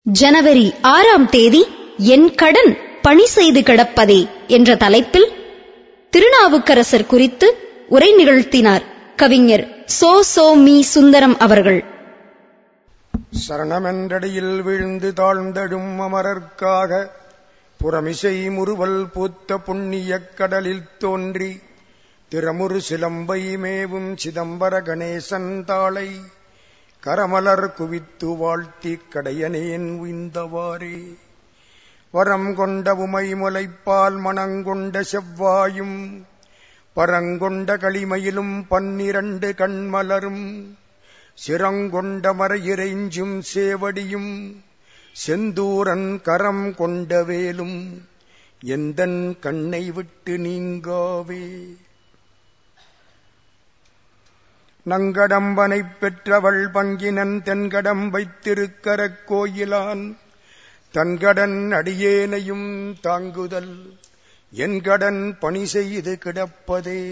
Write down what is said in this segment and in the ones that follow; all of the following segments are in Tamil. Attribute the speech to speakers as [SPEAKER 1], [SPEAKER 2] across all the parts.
[SPEAKER 1] ஜனவரி ஆறாம் தேதி என் கடன் பணி செய்து கிடப்பதே என்ற தலைப்பில் திருநாவுக்கரசர் குறித்து உரை நிகழ்த்தினார் கவிஞர் சோ சோ மீ சுந்தரம் அவர்கள்
[SPEAKER 2] சரணமென்றடியில் வீழ்ந்து தாழ்ந்தடும் அமரர்க்காக புறமிசை முறுவல் பூத்த புண்ணியக் கடலில் தோன்றி திறமுறு சிலம்பை மேவும் சிதம்பர கணேசன் தாளை கரமலர் குவித்து வாழ்த்திக் கடையனேன் உய்ந்தவாறே வரம் கொண்ட உமை முலைப்பால் மணங்கொண்ட செவ்வாயும் பரங்கொண்ட களிமையிலும் பன்னிரண்டு கண்மலரும் சிரங்கொண்ட மறையிறைஞ்சும் சேவடியும் செந்தூரன் கரம் கொண்ட வேலும் எந்தன் கண்ணை விட்டு நீங்காவே நங்கடம்பனைப் பெற்றவள் பங்கினன் தென்கடம் வைத்திருக்கரக் கோயிலான் தன்கடன் அடியேனையும் தாங்குதல் என் கடன் பணி செய்து கிடப்பதே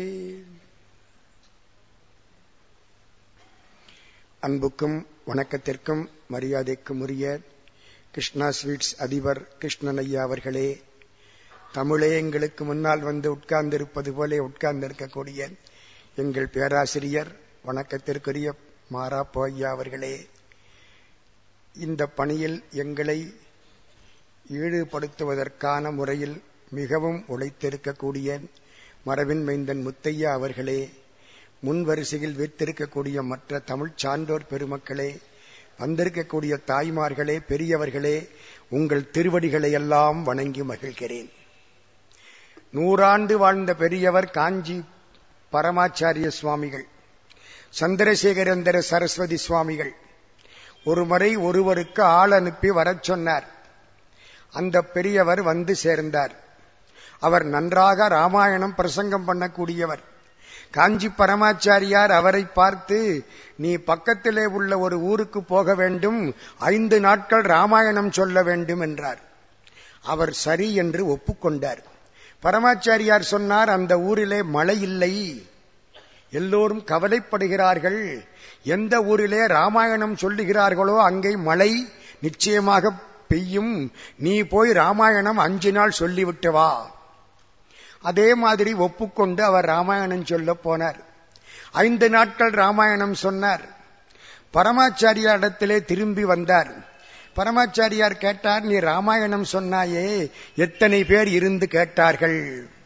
[SPEAKER 2] அன்புக்கும் வணக்கத்திற்கும் மரியாதைக்கும் உரிய கிருஷ்ணா ஸ்வீட்ஸ் அதிபர் கிருஷ்ணன் ஐயா அவர்களே தமிழே எங்களுக்கு முன்னால் வந்து உட்கார்ந்திருப்பது போல உட்கார்ந்திருக்கக்கூடிய எங்கள் பேராசிரியர் வணக்கத்திற்குரிய மாராப்போ ஐயா அவர்களே இந்த பணியில் எங்களை ஈடுபடுத்துவதற்கான முறையில் மிகவும் உழைத்திருக்கக்கூடிய மரபின் மைந்தன் முத்தையா அவர்களே முன் வரிசையில் வைத்திருக்கக்கூடிய மற்ற தமிழ் சான்றோர் பெருமக்களே வந்திருக்கக்கூடிய தாய்மார்களே பெரியவர்களே உங்கள் திருவடிகளை எல்லாம் வணங்கி மகிழ்கிறேன் நூறாண்டு வாழ்ந்த பெரியவர் காஞ்சி பரமாச்சாரிய சுவாமிகள் சந்திரசேகரேந்திர சரஸ்வதி சுவாமிகள் ஒருமுறை ஒருவருக்கு ஆள் அனுப்பி வரச் சொன்னார் அந்த பெரியவர் வந்து சேர்ந்தார் அவர் நன்றாக ராமாயணம் பிரசங்கம் பண்ணக்கூடியவர் காஞ்சி பரமாச்சாரியார் அவரை பார்த்து நீ பக்கத்திலே உள்ள ஒரு ஊருக்கு போக வேண்டும் ஐந்து நாட்கள் ராமாயணம் சொல்ல வேண்டும் என்றார் அவர் சரி என்று ஒப்புக்கொண்டார் பரமாச்சாரியார் சொன்னார் அந்த ஊரிலே மழை இல்லை எல்லோரும் கவலைப்படுகிறார்கள் எந்த ஊரிலே ராமாயணம் சொல்லுகிறார்களோ அங்கே மழை நிச்சயமாக பெய்யும் நீ போய் ராமாயணம் அஞ்சு நாள் சொல்லிவிட்டு வா அதே மாதிரி ஒப்புக்கொண்டு அவர் ராமாயணம் சொல்ல போனார் ஐந்து நாட்கள் ராமாயணம் சொன்னார் பரமாச்சாரியாரிடத்திலே திரும்பி வந்தார் பரமாச்சாரியார் கேட்டார் நீ ராமாயணம் சொன்னாயே எத்தனை பேர் இருந்து கேட்டார்கள்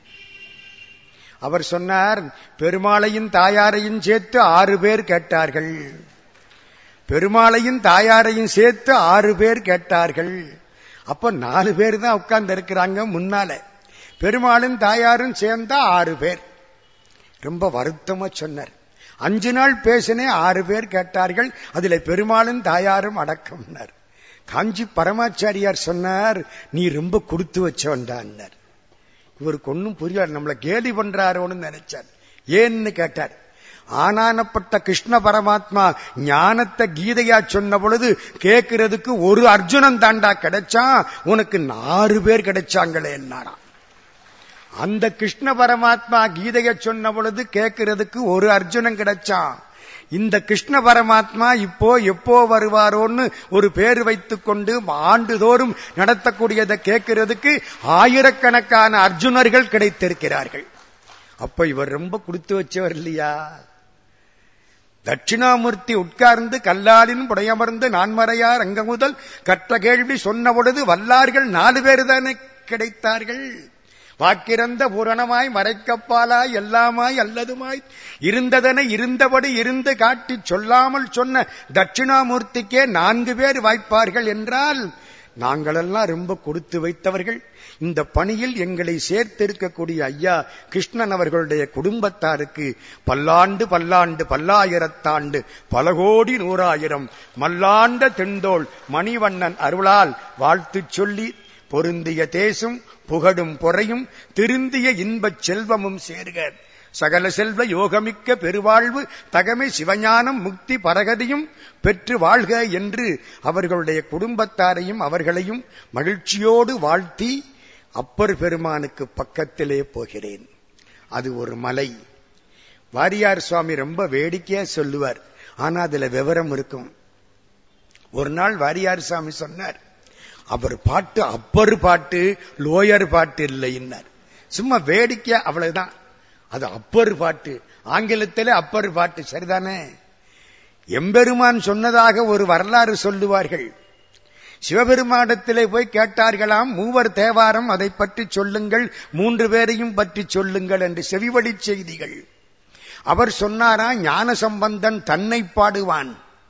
[SPEAKER 2] அவர் சொன்னார் பெருமாளையும் தாயாரையும் சேர்த்து ஆறு பேர் கேட்டார்கள் பெருமாளையும் தாயாரையும் சேர்த்து ஆறு பேர் கேட்டார்கள் அப்ப நாலு பேர் தான் உட்கார்ந்து இருக்கிறாங்க முன்னால பெருமாளும் தாயாரும் சேர்ந்தா ஆறு பேர் ரொம்ப வருத்தமா சொன்னார் அஞ்சு நாள் பேசினே ஆறு பேர் கேட்டார்கள் அதுல பெருமாளும் தாயாரும் அடக்கம்னார் காஞ்சி பரமாச்சாரியார் சொன்னார் நீ ரொம்ப கொடுத்து வச்சவன்டான்னார் இவருக்கு ஒன்னும் புரியாது நம்மளை கேலி பண்றாரோன்னு நினைச்சார் ஏன்னு கேட்டார் ஆனானப்பட்ட கிருஷ்ண பரமாத்மா ஞானத்தை கீதையா சொன்ன பொழுது கேட்கறதுக்கு ஒரு அர்ஜுனன் தாண்டா கிடைச்சா உனக்கு நாலு பேர் கிடைச்சாங்களே என்னாராம் அந்த கிருஷ்ண பரமாத்மா கீதைய சொன்ன பொழுது கேட்கறதுக்கு ஒரு அர்ஜுனன் கிடைச்சான் இந்த கிருஷ்ண பரமாத்மா இப்போ எப்போ வருவாரோன்னு ஒரு பேர் வைத்துக் கொண்டு ஆண்டுதோறும் நடத்தக்கூடியதை கேட்கறதுக்கு ஆயிரக்கணக்கான அர்ஜுனர்கள் கிடைத்திருக்கிறார்கள் அப்ப இவர் ரொம்ப கொடுத்து வச்சவர் இல்லையா தட்சிணாமூர்த்தி உட்கார்ந்து கல்லாலின் புடையமர்ந்து நான்மறையார் அங்க முதல் கற்ற கேள்வி சொன்ன பொழுது வல்லார்கள் நாலு பேர் தானே கிடைத்தார்கள் வாக்கிறந்த பூரணமாய் மறைக்கப்பாலாய் எல்லாமாய் அல்லதுமாய் இருந்ததனை இருந்தபடி இருந்து காட்டி சொல்லாமல் சொன்ன தட்சிணாமூர்த்திக்கே நான்கு பேர் வாய்ப்பார்கள் என்றால் நாங்களெல்லாம் ரொம்ப கொடுத்து வைத்தவர்கள் இந்த பணியில் எங்களை சேர்த்திருக்கக்கூடிய ஐயா கிருஷ்ணன் அவர்களுடைய குடும்பத்தாருக்கு பல்லாண்டு பல்லாண்டு பல்லாயிரத்தாண்டு பல கோடி நூறாயிரம் மல்லாண்ட தெண்டோள் மணிவண்ணன் அருளால் வாழ்த்துச் சொல்லி பொருந்திய தேசும் புகடும் பொறையும் திருந்திய இன்பச் செல்வமும் சேர்க சகல செல்வ யோகமிக்க பெருவாழ்வு தகமை சிவஞானம் முக்தி பரகதியும் பெற்று வாழ்க என்று அவர்களுடைய குடும்பத்தாரையும் அவர்களையும் மகிழ்ச்சியோடு வாழ்த்தி அப்பர் பெருமானுக்கு பக்கத்திலே போகிறேன் அது ஒரு மலை வாரியார் சுவாமி ரொம்ப வேடிக்கையா சொல்லுவார் ஆனா அதுல விவரம் இருக்கும் ஒரு நாள் வாரியார் சாமி சொன்னார் அவர் பாட்டு அப்பர் பாட்டு லோயர் பாட்டு இல்லைன்னார் சும்மா வேடிக்கை அவ்வளவுதான் அது அப்பர் பாட்டு ஆங்கிலத்திலே அப்பர் பாட்டு சரிதானே எம்பெருமான் சொன்னதாக ஒரு வரலாறு சொல்லுவார்கள் சிவபெருமானிடத்திலே போய் கேட்டார்களாம் மூவர் தேவாரம் அதை பற்றி சொல்லுங்கள் மூன்று பேரையும் பற்றி சொல்லுங்கள் என்று செவிவழி செய்திகள் அவர் சொன்னாரா ஞான சம்பந்தன் தன்னை பாடுவான்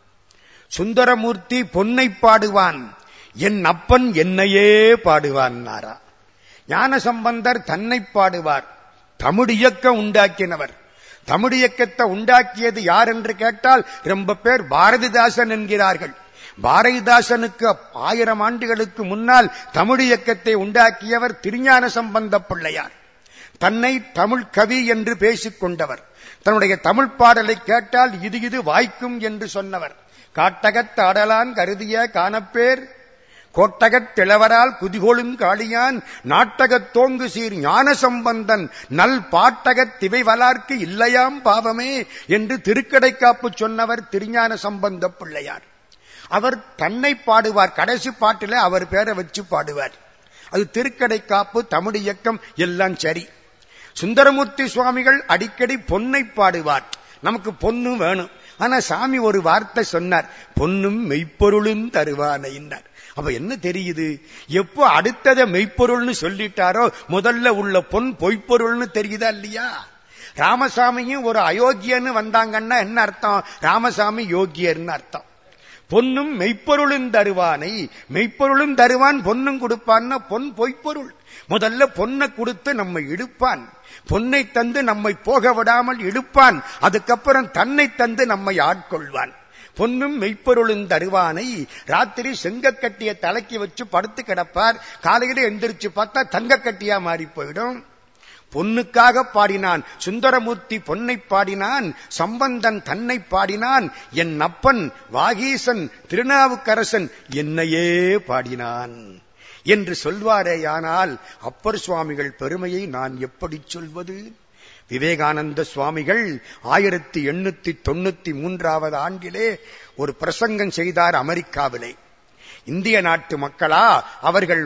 [SPEAKER 2] சுந்தரமூர்த்தி பொன்னை பாடுவான் என் அப்பன் என்னையே பாடுவான் நாரா ஞான சம்பந்தர் தன்னை பாடுவார் தமிழ் இயக்கம் உண்டாக்கினவர் தமிழ் இயக்கத்தை உண்டாக்கியது யார் என்று கேட்டால் ரொம்ப பேர் பாரதிதாசன் என்கிறார்கள் பாரதிதாசனுக்கு ஆயிரம் ஆண்டுகளுக்கு முன்னால் தமிழ் இயக்கத்தை உண்டாக்கியவர் திருஞான சம்பந்த பிள்ளையார் தன்னை தமிழ் கவி என்று பேசிக் கொண்டவர் தன்னுடைய தமிழ் பாடலை கேட்டால் இது இது வாய்க்கும் என்று சொன்னவர் காட்டகத் ஆடலான் கருதிய காணப்பேர் கோட்டகத் திளவரால் குதிகொளும் காளியான் நாட்டகத் தோங்கு சீர் ஞான சம்பந்தன் நல் பாட்டகத் திவை வளார்க்கு இல்லையாம் பாவமே என்று திருக்கடைக்காப்பு சொன்னவர் திருஞான சம்பந்த பிள்ளையார் அவர் தன்னை பாடுவார் கடைசி பாட்டில அவர் பேரை வச்சு பாடுவார் அது திருக்கடைக்காப்பு தமிழ் இயக்கம் எல்லாம் சரி சுந்தரமூர்த்தி சுவாமிகள் அடிக்கடி பொன்னை பாடுவார் நமக்கு பொண்ணு வேணும் ஆனா சாமி ஒரு வார்த்தை சொன்னார் பொன்னும் மெய்ப்பொருளும் தருவானைன்னார் அப்ப என்ன தெரியுது எப்போ அடுத்ததை மெய்ப்பொருள்னு சொல்லிட்டாரோ முதல்ல உள்ள பொன் பொய்ப்பொருள்னு தெரியுதா இல்லையா ராமசாமியும் ஒரு அயோக்கியன்னு வந்தாங்கன்னா என்ன அர்த்தம் ராமசாமி யோகியர்னு அர்த்தம் பொன்னும் மெய்ப்பொருளும் தருவானை மெய்ப்பொருளும் தருவான் பொன்னும் கொடுப்பான்னா பொன் பொய்ப்பொருள் முதல்ல பொன்னை கொடுத்து நம்மை இழுப்பான் பொன்னை தந்து நம்மை போக விடாமல் இழுப்பான் அதுக்கப்புறம் தன்னை தந்து நம்மை ஆட்கொள்வான் பொன்னும் மெய்ப்பொருளும் தருவானை ராத்திரி செங்கக்கட்டிய தலைக்கு வச்சு படுத்து கிடப்பார் காலையில எந்திரிச்சு பார்த்தா தங்கக்கட்டியா மாறி போயிடும் பொன்னுக்காக பாடினான் சுந்தரமூர்த்தி பொன்னை பாடினான் சம்பந்தன் தன்னை பாடினான் என் அப்பன் வாகீசன் திருநாவுக்கரசன் என்னையே பாடினான் என்று சொல்வாரேயானால் அப்பர் சுவாமிகள் பெருமையை நான் எப்படி சொல்வது விவேகானந்த சுவாமிகள் ஆயிரத்தி எண்ணூத்தி தொண்ணூத்தி மூன்றாவது ஆண்டிலே ஒரு பிரசங்கம் செய்தார் அமெரிக்காவிலே இந்திய நாட்டு மக்களா அவர்கள்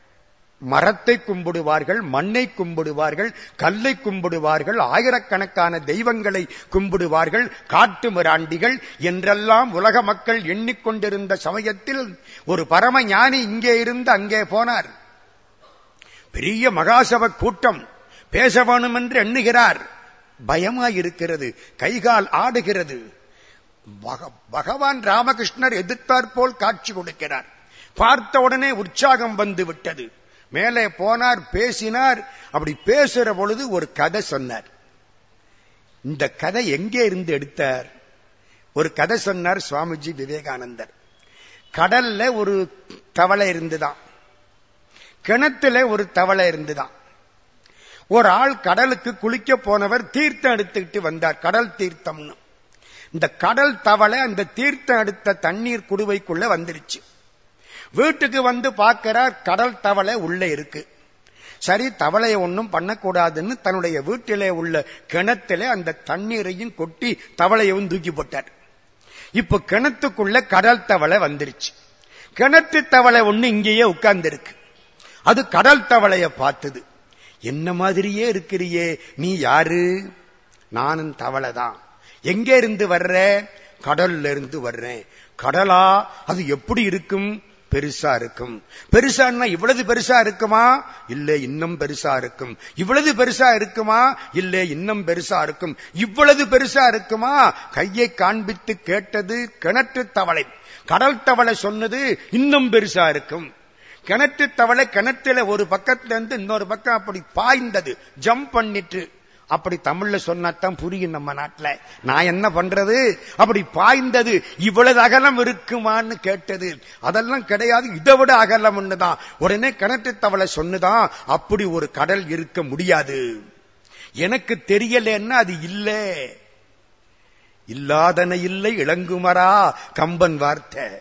[SPEAKER 2] மரத்தை கும்பிடுவார்கள் மண்ணை கும்பிடுவார்கள் கல்லை கும்பிடுவார்கள் ஆயிரக்கணக்கான தெய்வங்களை கும்பிடுவார்கள் காட்டு மிராண்டிகள் என்றெல்லாம் உலக மக்கள் எண்ணிக்கொண்டிருந்த சமயத்தில் ஒரு பரம ஞானி இங்கே இருந்து அங்கே போனார் பெரிய மகாசப கூட்டம் பேச வேணும் என்று எண்ணுகிறார் பயமாயிருக்கிறது கைகால் ஆடுகிறது பகவான் ராமகிருஷ்ணர் எதிர்த்தாற் போல் காட்சி கொடுக்கிறார் பார்த்த உடனே உற்சாகம் வந்து விட்டது மேலே போனார் பேசினார் அப்படி பேசுற பொழுது ஒரு கதை சொன்னார் இந்த கதை எங்கே இருந்து எடுத்தார் ஒரு கதை சொன்னார் சுவாமிஜி விவேகானந்தர் கடல்ல ஒரு தவளை இருந்துதான் கிணத்துல ஒரு தவளை இருந்துதான் ஒரு ஆள் கடலுக்கு குளிக்க போனவர் தீர்த்தம் எடுத்துக்கிட்டு வந்தார் கடல் தீர்த்தம்னு இந்த கடல் தவளை அந்த தீர்த்தம் எடுத்த தண்ணீர் குடுவைக்குள்ள வந்துருச்சு வீட்டுக்கு வந்து பார்க்கிறார் கடல் தவளை உள்ளே இருக்கு சரி தவளையை ஒன்றும் பண்ணக்கூடாதுன்னு தன்னுடைய வீட்டிலே உள்ள கிணத்திலே அந்த தண்ணீரையும் கொட்டி தவளையவும் தூக்கி போட்டார் இப்ப கிணத்துக்குள்ள கடல் தவளை வந்துருச்சு கிணத்து தவளை ஒண்ணு இங்கேயே உட்கார்ந்து இருக்கு அது கடல் தவளைய பார்த்தது என்ன மாதிரியே இருக்கிறியே நீ யாரு நானும் தவளை தான் எங்க இருந்து வர்ற கடல்ல இருந்து வர்றேன் கடலா அது எப்படி இருக்கும் பெருசா இருக்கும் பெருசான்னா இவ்வளவு பெருசா இருக்குமா இல்ல இன்னும் பெருசா இருக்கும் இவ்வளவு பெருசா இருக்குமா இல்ல இன்னும் பெருசா இருக்கும் இவ்வளவு பெருசா இருக்குமா கையை காண்பித்து கேட்டது கிணற்று தவளை கடல் தவளை சொன்னது இன்னும் பெருசா இருக்கும் கிணற்று தவளை கிணத்துல ஒரு பக்கத்துல இருந்து இன்னொரு பக்கம் அப்படி பாய்ந்தது ஜம்ப் பண்ணிட்டு அப்படி தமிழ்ல சொன்னாதான் புரியும் நம்ம நாட்டுல நான் என்ன பண்றது அப்படி பாய்ந்தது இவ்வளவு அகலம் இருக்குமான்னு கேட்டது அதெல்லாம் கிடையாது இதை விட அகலம் ஒண்ணுதான் உடனே கிணற்று தவளை சொன்னுதான் அப்படி ஒரு கடல் இருக்க முடியாது எனக்கு தெரியலன்னா அது இல்ல இல்லாதன இல்லை இளங்குமரா கம்பன் வார்த்தை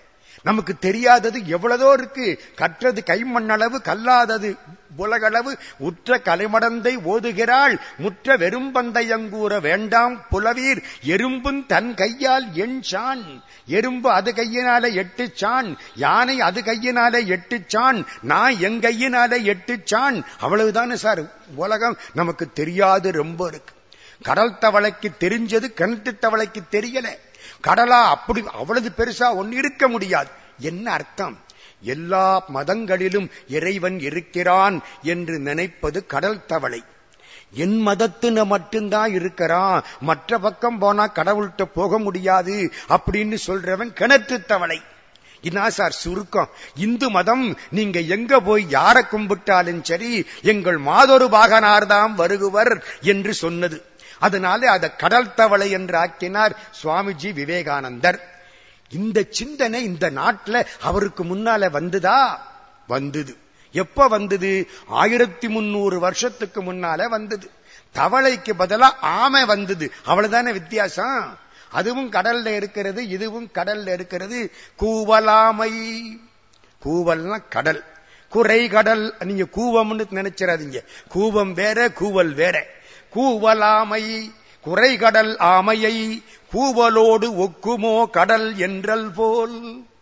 [SPEAKER 2] நமக்கு தெரியாதது எவ்வளதோ இருக்கு கற்றது கைமண்ணளவு கல்லாதது உலகளவு உற்ற கலைமடந்தை ஓதுகிறாள் முற்ற வெறும்பந்தையங்கூற வேண்டாம் புலவீர் எறும்பும் தன் கையால் எண் சான் எறும்பு அது கையினாலே எட்டு சான் யானை அது கையினாலே எட்டு சான் நான் என் கையினாலே எட்டு சான் அவ்வளவுதானே சார் உலகம் நமக்கு தெரியாது ரொம்ப இருக்கு கடல் தவளைக்கு தெரிஞ்சது கிணத்து தவளைக்கு தெரியல கடலா அப்படி அவ்வளவு பெருசா ஒன்னு இருக்க முடியாது என்ன அர்த்தம் எல்லா மதங்களிலும் இறைவன் இருக்கிறான் என்று நினைப்பது கடல் தவளை என் மதத்துல மட்டும்தான் இருக்கிறான் மற்ற பக்கம் போனா கடவுள்கிட்ட போக முடியாது அப்படின்னு சொல்றவன் கிணற்று தவளை இதான் சார் சுருக்கம் இந்து மதம் நீங்க எங்க போய் யார கும்பிட்டாலும் சரி எங்கள் மாதொரு பாகனார் தான் வருகுவர் என்று சொன்னது அதனால அதை கடல் தவளை என்று ஆக்கினார் சுவாமிஜி விவேகானந்தர் இந்த சிந்தனை இந்த நாட்டுல அவருக்கு முன்னால வந்துதா வந்தது எப்ப வந்தது ஆயிரத்தி முன்னூறு வருஷத்துக்கு முன்னால வந்தது தவளைக்கு பதிலா ஆமை வந்தது அவ்வளவுதானே வித்தியாசம் அதுவும் கடல்ல இருக்கிறது இதுவும் கடல்ல இருக்கிறது கூவலாமை கூவல்னா கடல் குறை கடல் நீங்க கூவம்னு நினைச்சிடாதீங்க கூவம் வேற கூவல் வேற கூவலாமை குறைகடல் ஆமையை கூவலோடு ஒக்குமோ கடல் என்றல் போல்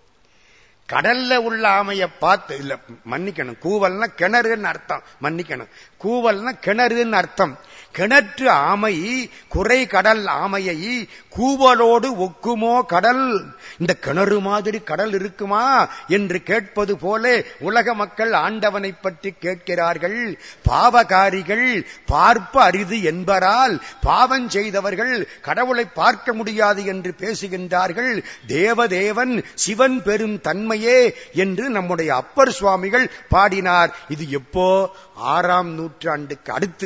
[SPEAKER 2] கடல்ல உள்ள ஆமைய பார்த்து இல்ல மன்னிக்கணும் கூவல்னா கிணறுன்னு அர்த்தம் மன்னிக்கணும் கூவல்னா கிணறுன்னு அர்த்தம் கிணற்று ஆமை குறை கடல் ஆமையை கூவலோடு ஒக்குமோ கடல் இந்த கிணறு மாதிரி கடல் இருக்குமா என்று கேட்பது போல உலக மக்கள் ஆண்டவனை பற்றி கேட்கிறார்கள் பாவகாரிகள் பார்ப்ப அரிது என்பரால் பாவம் செய்தவர்கள் கடவுளை பார்க்க முடியாது என்று பேசுகின்றார்கள் தேவதேவன் சிவன் பெரும் தன்மையே என்று நம்முடைய அப்பர் சுவாமிகள் பாடினார் இது எப்போ ஆறாம் நூற்றாண்டுக்கு அடுத்து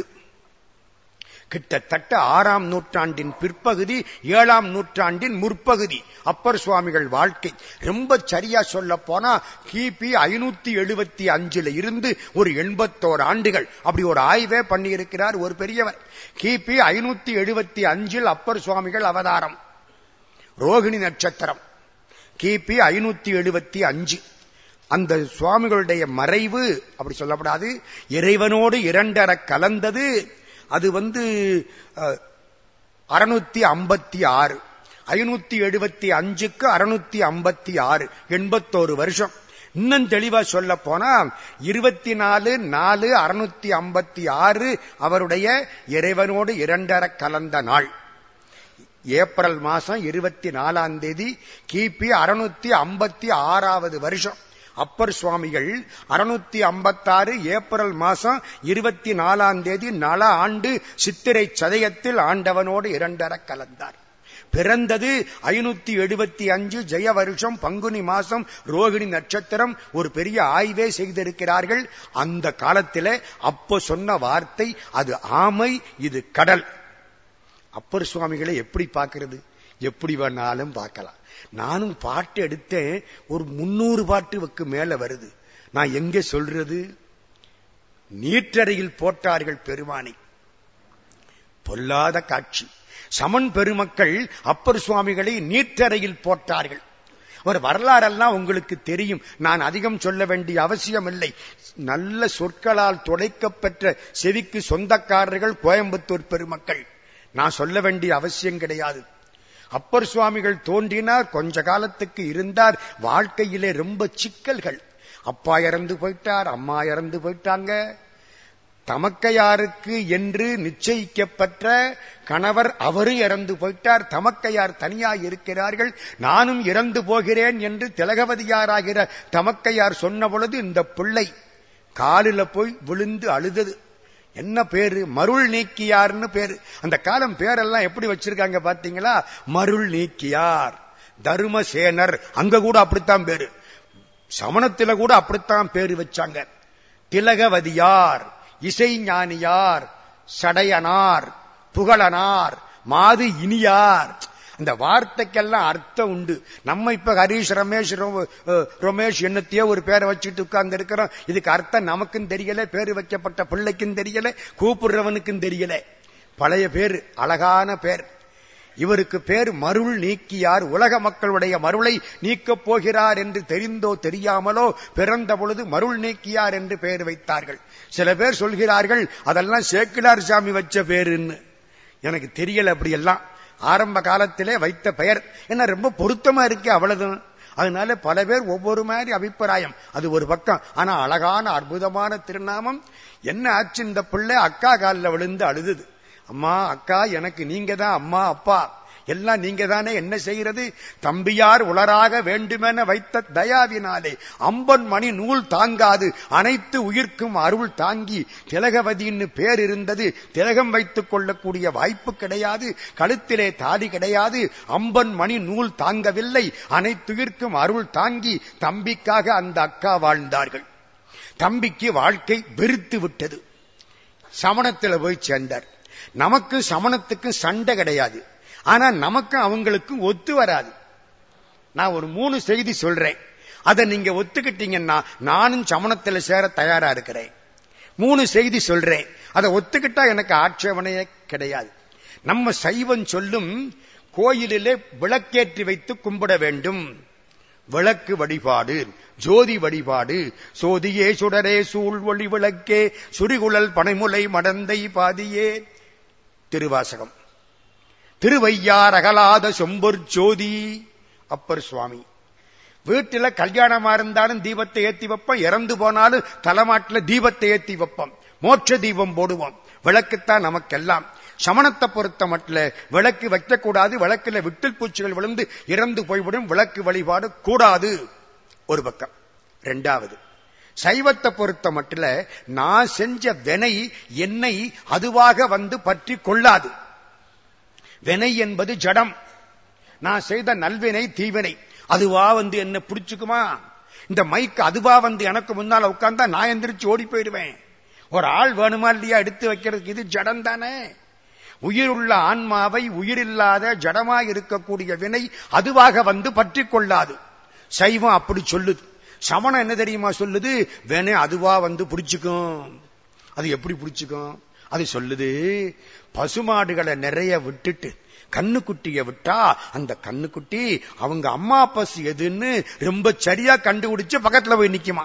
[SPEAKER 2] கிட்டத்தட்ட ஆறாம் நூற்றாண்டின் பிற்பகுதி ஏழாம் நூற்றாண்டின் முற்பகுதி அப்பர் சுவாமிகள் வாழ்க்கை ரொம்ப சரியா சொல்ல போனா கிபி ஐநூத்தி எழுபத்தி அஞ்சுல இருந்து ஒரு எண்பத்தோரு ஆண்டுகள் அப்படி ஒரு ஆய்வே பண்ணியிருக்கிறார் ஒரு பெரியவர் கிபி ஐநூத்தி எழுபத்தி அஞ்சில் அப்பர் சுவாமிகள் அவதாரம் ரோகிணி நட்சத்திரம் கிபி ஐநூத்தி எழுபத்தி அஞ்சு அந்த சுவாமிகளுடைய மறைவு அப்படி சொல்லப்படாது இறைவனோடு இரண்டர கலந்தது அது வந்து அறுநூத்தி ஐம்பத்தி ஆறு ஐநூத்தி எழுபத்தி அஞ்சுக்கு அறுநூத்தி ஐம்பத்தி ஆறு எண்பத்தோரு வருஷம் இன்னும் தெளிவா சொல்ல போனா இருபத்தி நாலு நாலு அறுநூத்தி ஐம்பத்தி ஆறு அவருடைய இறைவனோடு இரண்டர கலந்த நாள் ஏப்ரல் மாசம் இருபத்தி நாலாம் தேதி கிபி அறுநூத்தி ஐம்பத்தி ஆறாவது வருஷம் அப்பர் சுவாமிகள் அறுநூத்தி ஐம்பத்தாறு ஏப்ரல் மாசம் இருபத்தி நாலாம் தேதி நல ஆண்டு சித்திரை சதயத்தில் ஆண்டவனோடு இரண்டர கலந்தார் பிறந்தது ஐநூத்தி எழுபத்தி அஞ்சு ஜெய வருஷம் பங்குனி மாசம் ரோகிணி நட்சத்திரம் ஒரு பெரிய ஆய்வே செய்திருக்கிறார்கள் அந்த காலத்தில அப்ப சொன்ன வார்த்தை அது ஆமை இது கடல் அப்பர் சுவாமிகளை எப்படி பார்க்கிறது எப்படி வேணாலும் பார்க்கலாம் நானும் பாட்டு எடுத்தேன் ஒரு முன்னூறு பாட்டுக்கு மேல வருது நான் எங்க சொல்றது நீற்றறையில் போட்டார்கள் பெருமானை பொல்லாத காட்சி சமன் பெருமக்கள் அப்பர் சுவாமிகளை நீற்றறையில் போட்டார்கள் ஒரு வரலாறெல்லாம் உங்களுக்கு தெரியும் நான் அதிகம் சொல்ல வேண்டிய அவசியம் இல்லை நல்ல சொற்களால் துடைக்கப்பெற்ற செவிக்கு சொந்தக்காரர்கள் கோயம்புத்தூர் பெருமக்கள் நான் சொல்ல வேண்டிய அவசியம் கிடையாது அப்பர் சுவாமிகள் தோன்றினார் கொஞ்ச காலத்துக்கு இருந்தார் வாழ்க்கையிலே ரொம்ப சிக்கல்கள் அப்பா இறந்து போயிட்டார் அம்மா இறந்து போயிட்டாங்க தமக்கையாருக்கு என்று நிச்சயிக்கப்பட்ட கணவர் அவரு இறந்து போயிட்டார் தமக்கையார் தனியா இருக்கிறார்கள் நானும் இறந்து போகிறேன் என்று திலகவதியாராகிற தமக்கையார் சொன்ன பொழுது இந்த பிள்ளை காலில போய் விழுந்து அழுதது என்ன பேரு மருள் நீக்கியார்னு பேரு அந்த காலம் பேரெல்லாம் எப்படி வச்சிருக்காங்க பாத்தீங்களா மருள் நீக்கியார் தர்மசேனர் அங்க கூட அப்படித்தான் பேரு சமணத்தில கூட அப்படித்தான் பேரு வச்சாங்க திலகவதியார் இசைஞானியார் சடையனார் புகழனார் மாது இனியார் அந்த வார்த்தைக்கெல்லாம் அர்த்தம் உண்டு நம்ம இப்ப ஹரீஷ் ரமேஷ் ரமேஷ் என்னத்தையோ ஒரு பேரை வச்சுட்டு உட்கார்ந்து இருக்கிறோம் இதுக்கு அர்த்தம் நமக்கும் தெரியல பேரு வைக்கப்பட்ட பிள்ளைக்கும் தெரியல கூப்பிடுறவனுக்கும் தெரியல பழைய பேர் அழகான பேர் இவருக்கு பேர் மருள் நீக்கியார் உலக மக்களுடைய மருளை நீக்கப் போகிறார் என்று தெரிந்தோ தெரியாமலோ பிறந்த பொழுது மருள் நீக்கியார் என்று பெயர் வைத்தார்கள் சில பேர் சொல்கிறார்கள் அதெல்லாம் சேக்கிலார் சாமி வச்ச பேருன்னு எனக்கு தெரியல அப்படி எல்லாம் ஆரம்ப காலத்திலே வைத்த பெயர் என்ன ரொம்ப பொருத்தமா இருக்கு அவ்வளவுதான் அதனால பல பேர் ஒவ்வொரு மாதிரி அபிப்பிராயம் அது ஒரு பக்கம் ஆனா அழகான அற்புதமான திருநாமம் என்ன ஆச்சு இந்த பிள்ளை அக்கா காலில் விழுந்து அழுதுது அம்மா அக்கா எனக்கு நீங்க தான் அம்மா அப்பா எல்லாம் நீங்க தானே என்ன செய்கிறது தம்பியார் உளராக வேண்டுமென வைத்த தயாவினாலே அம்பன் மணி நூல் தாங்காது அனைத்து உயிர்க்கும் அருள் தாங்கி திலகவதின்னு பேர் இருந்தது திலகம் வைத்துக் கொள்ளக்கூடிய வாய்ப்பு கிடையாது கழுத்திலே தாடி கிடையாது அம்பன் மணி நூல் தாங்கவில்லை அனைத்துயிர்க்கும் அருள் தாங்கி தம்பிக்காக அந்த அக்கா வாழ்ந்தார்கள் தம்பிக்கு வாழ்க்கை வெறுத்து விட்டது சமணத்தில் போய் சேர்ந்தார் நமக்கு சமணத்துக்கு சண்டை கிடையாது ஆனா நமக்கும் அவங்களுக்கும் ஒத்து வராது நான் ஒரு மூணு செய்தி சொல்றேன் அதை நீங்க ஒத்துக்கிட்டீங்கன்னா நானும் சமணத்துல சேர தயாரா இருக்கிறேன் மூணு செய்தி சொல்றேன் அதை ஒத்துக்கிட்டா எனக்கு ஆட்சேபனையே கிடையாது நம்ம சைவம் சொல்லும் கோயிலிலே விளக்கேற்றி வைத்து கும்பிட வேண்டும் விளக்கு வழிபாடு ஜோதி வழிபாடு சோதியே சுடரே சூழ் ஒளி விளக்கே சுரிகுழல் பனைமுலை மடந்தை பாதியே திருவாசகம் திருவையார் அகலாத சொம்பொர் ஜோதி அப்பர் சுவாமி வீட்டுல கல்யாணமா இருந்தாலும் தீபத்தை ஏத்தி வைப்போம் இறந்து போனாலும் தலைமாட்டுல தீபத்தை ஏத்தி வைப்போம் மோட்ச தீபம் போடுவோம் விளக்குத்தான் நமக்கெல்லாம் சமணத்தை பொறுத்த மட்டும் விளக்கு வைக்கக்கூடாது விளக்குல விட்டில் பூச்சிகள் விழுந்து இறந்து போய்விடும் விளக்கு வழிபாடு கூடாது ஒரு பக்கம் ரெண்டாவது சைவத்தை பொறுத்த மட்டும் நான் செஞ்ச வினை என்னை அதுவாக வந்து பற்றி கொள்ளாது வினை என்பது ஜடம் நான் செய்த நல்வினை தீவினை அதுவா வந்து என்ன பிடிச்சுக்குமா இந்த மைக்கு அதுவா வந்து எனக்கு முன்னால உட்கார்ந்தா நான் எந்திரிச்சு ஓடி போயிடுவேன் ஒரு ஆள் வேணுமா இல்லையா எடுத்து வைக்கிறதுக்கு இது ஜடம் தானே உயிருள்ள ஆன்மாவை உயிரில்லாத ஜடமாய் இருக்கக்கூடிய வினை அதுவாக வந்து பற்றி கொள்ளாது சைவம் அப்படி சொல்லுது சமணம் என்ன தெரியுமா சொல்லுது வேணே அதுவா வந்து பிடிச்சுக்கும் அது எப்படி பிடிச்சுக்கும் அது சொல்லுது பசுமாடுகளை நிறைய விட்டுட்டு கண்ணுக்குட்டிய விட்டா அந்த கண்ணுக்குட்டி அவங்க அம்மா பசு எதுன்னு ரொம்ப சரியா கண்டுபிடிச்சு பக்கத்துல போய் நிக்குமா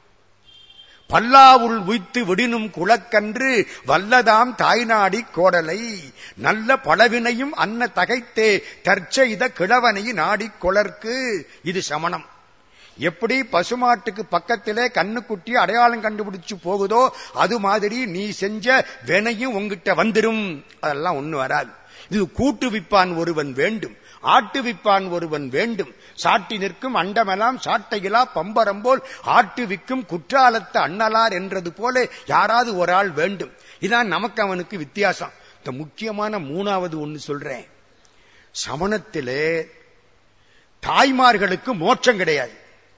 [SPEAKER 2] பல்லாவுள் உய்த்து விடினும் குளக்கன்று வல்லதாம் தாய்நாடி கோடலை நல்ல பழவினையும் அன்ன தகைத்தே தற்செய்த கிழவனை நாடி கொளர்க்கு இது சமணம் எப்படி பசுமாட்டுக்கு பக்கத்திலே கண்ணுக்குட்டி அடையாளம் கண்டுபிடிச்சு போகுதோ அது மாதிரி நீ செஞ்ச வினையும் உங்ககிட்ட வந்துடும் அதெல்லாம் ஒண்ணு வராது இது கூட்டு விப்பான் ஒருவன் வேண்டும் ஆட்டு விப்பான் ஒருவன் வேண்டும் சாட்டி நிற்கும் அண்டமெல்லாம் சாட்டையிலா பம்பரம் போல் ஆட்டு விக்கும் குற்றாலத்து அண்ணலார் என்றது போல யாராவது ஒரு ஆள் வேண்டும் இதான் நமக்கு அவனுக்கு வித்தியாசம் இந்த முக்கியமான மூணாவது ஒன்னு சொல்றேன் சமணத்திலே தாய்மார்களுக்கு மோட்சம் கிடையாது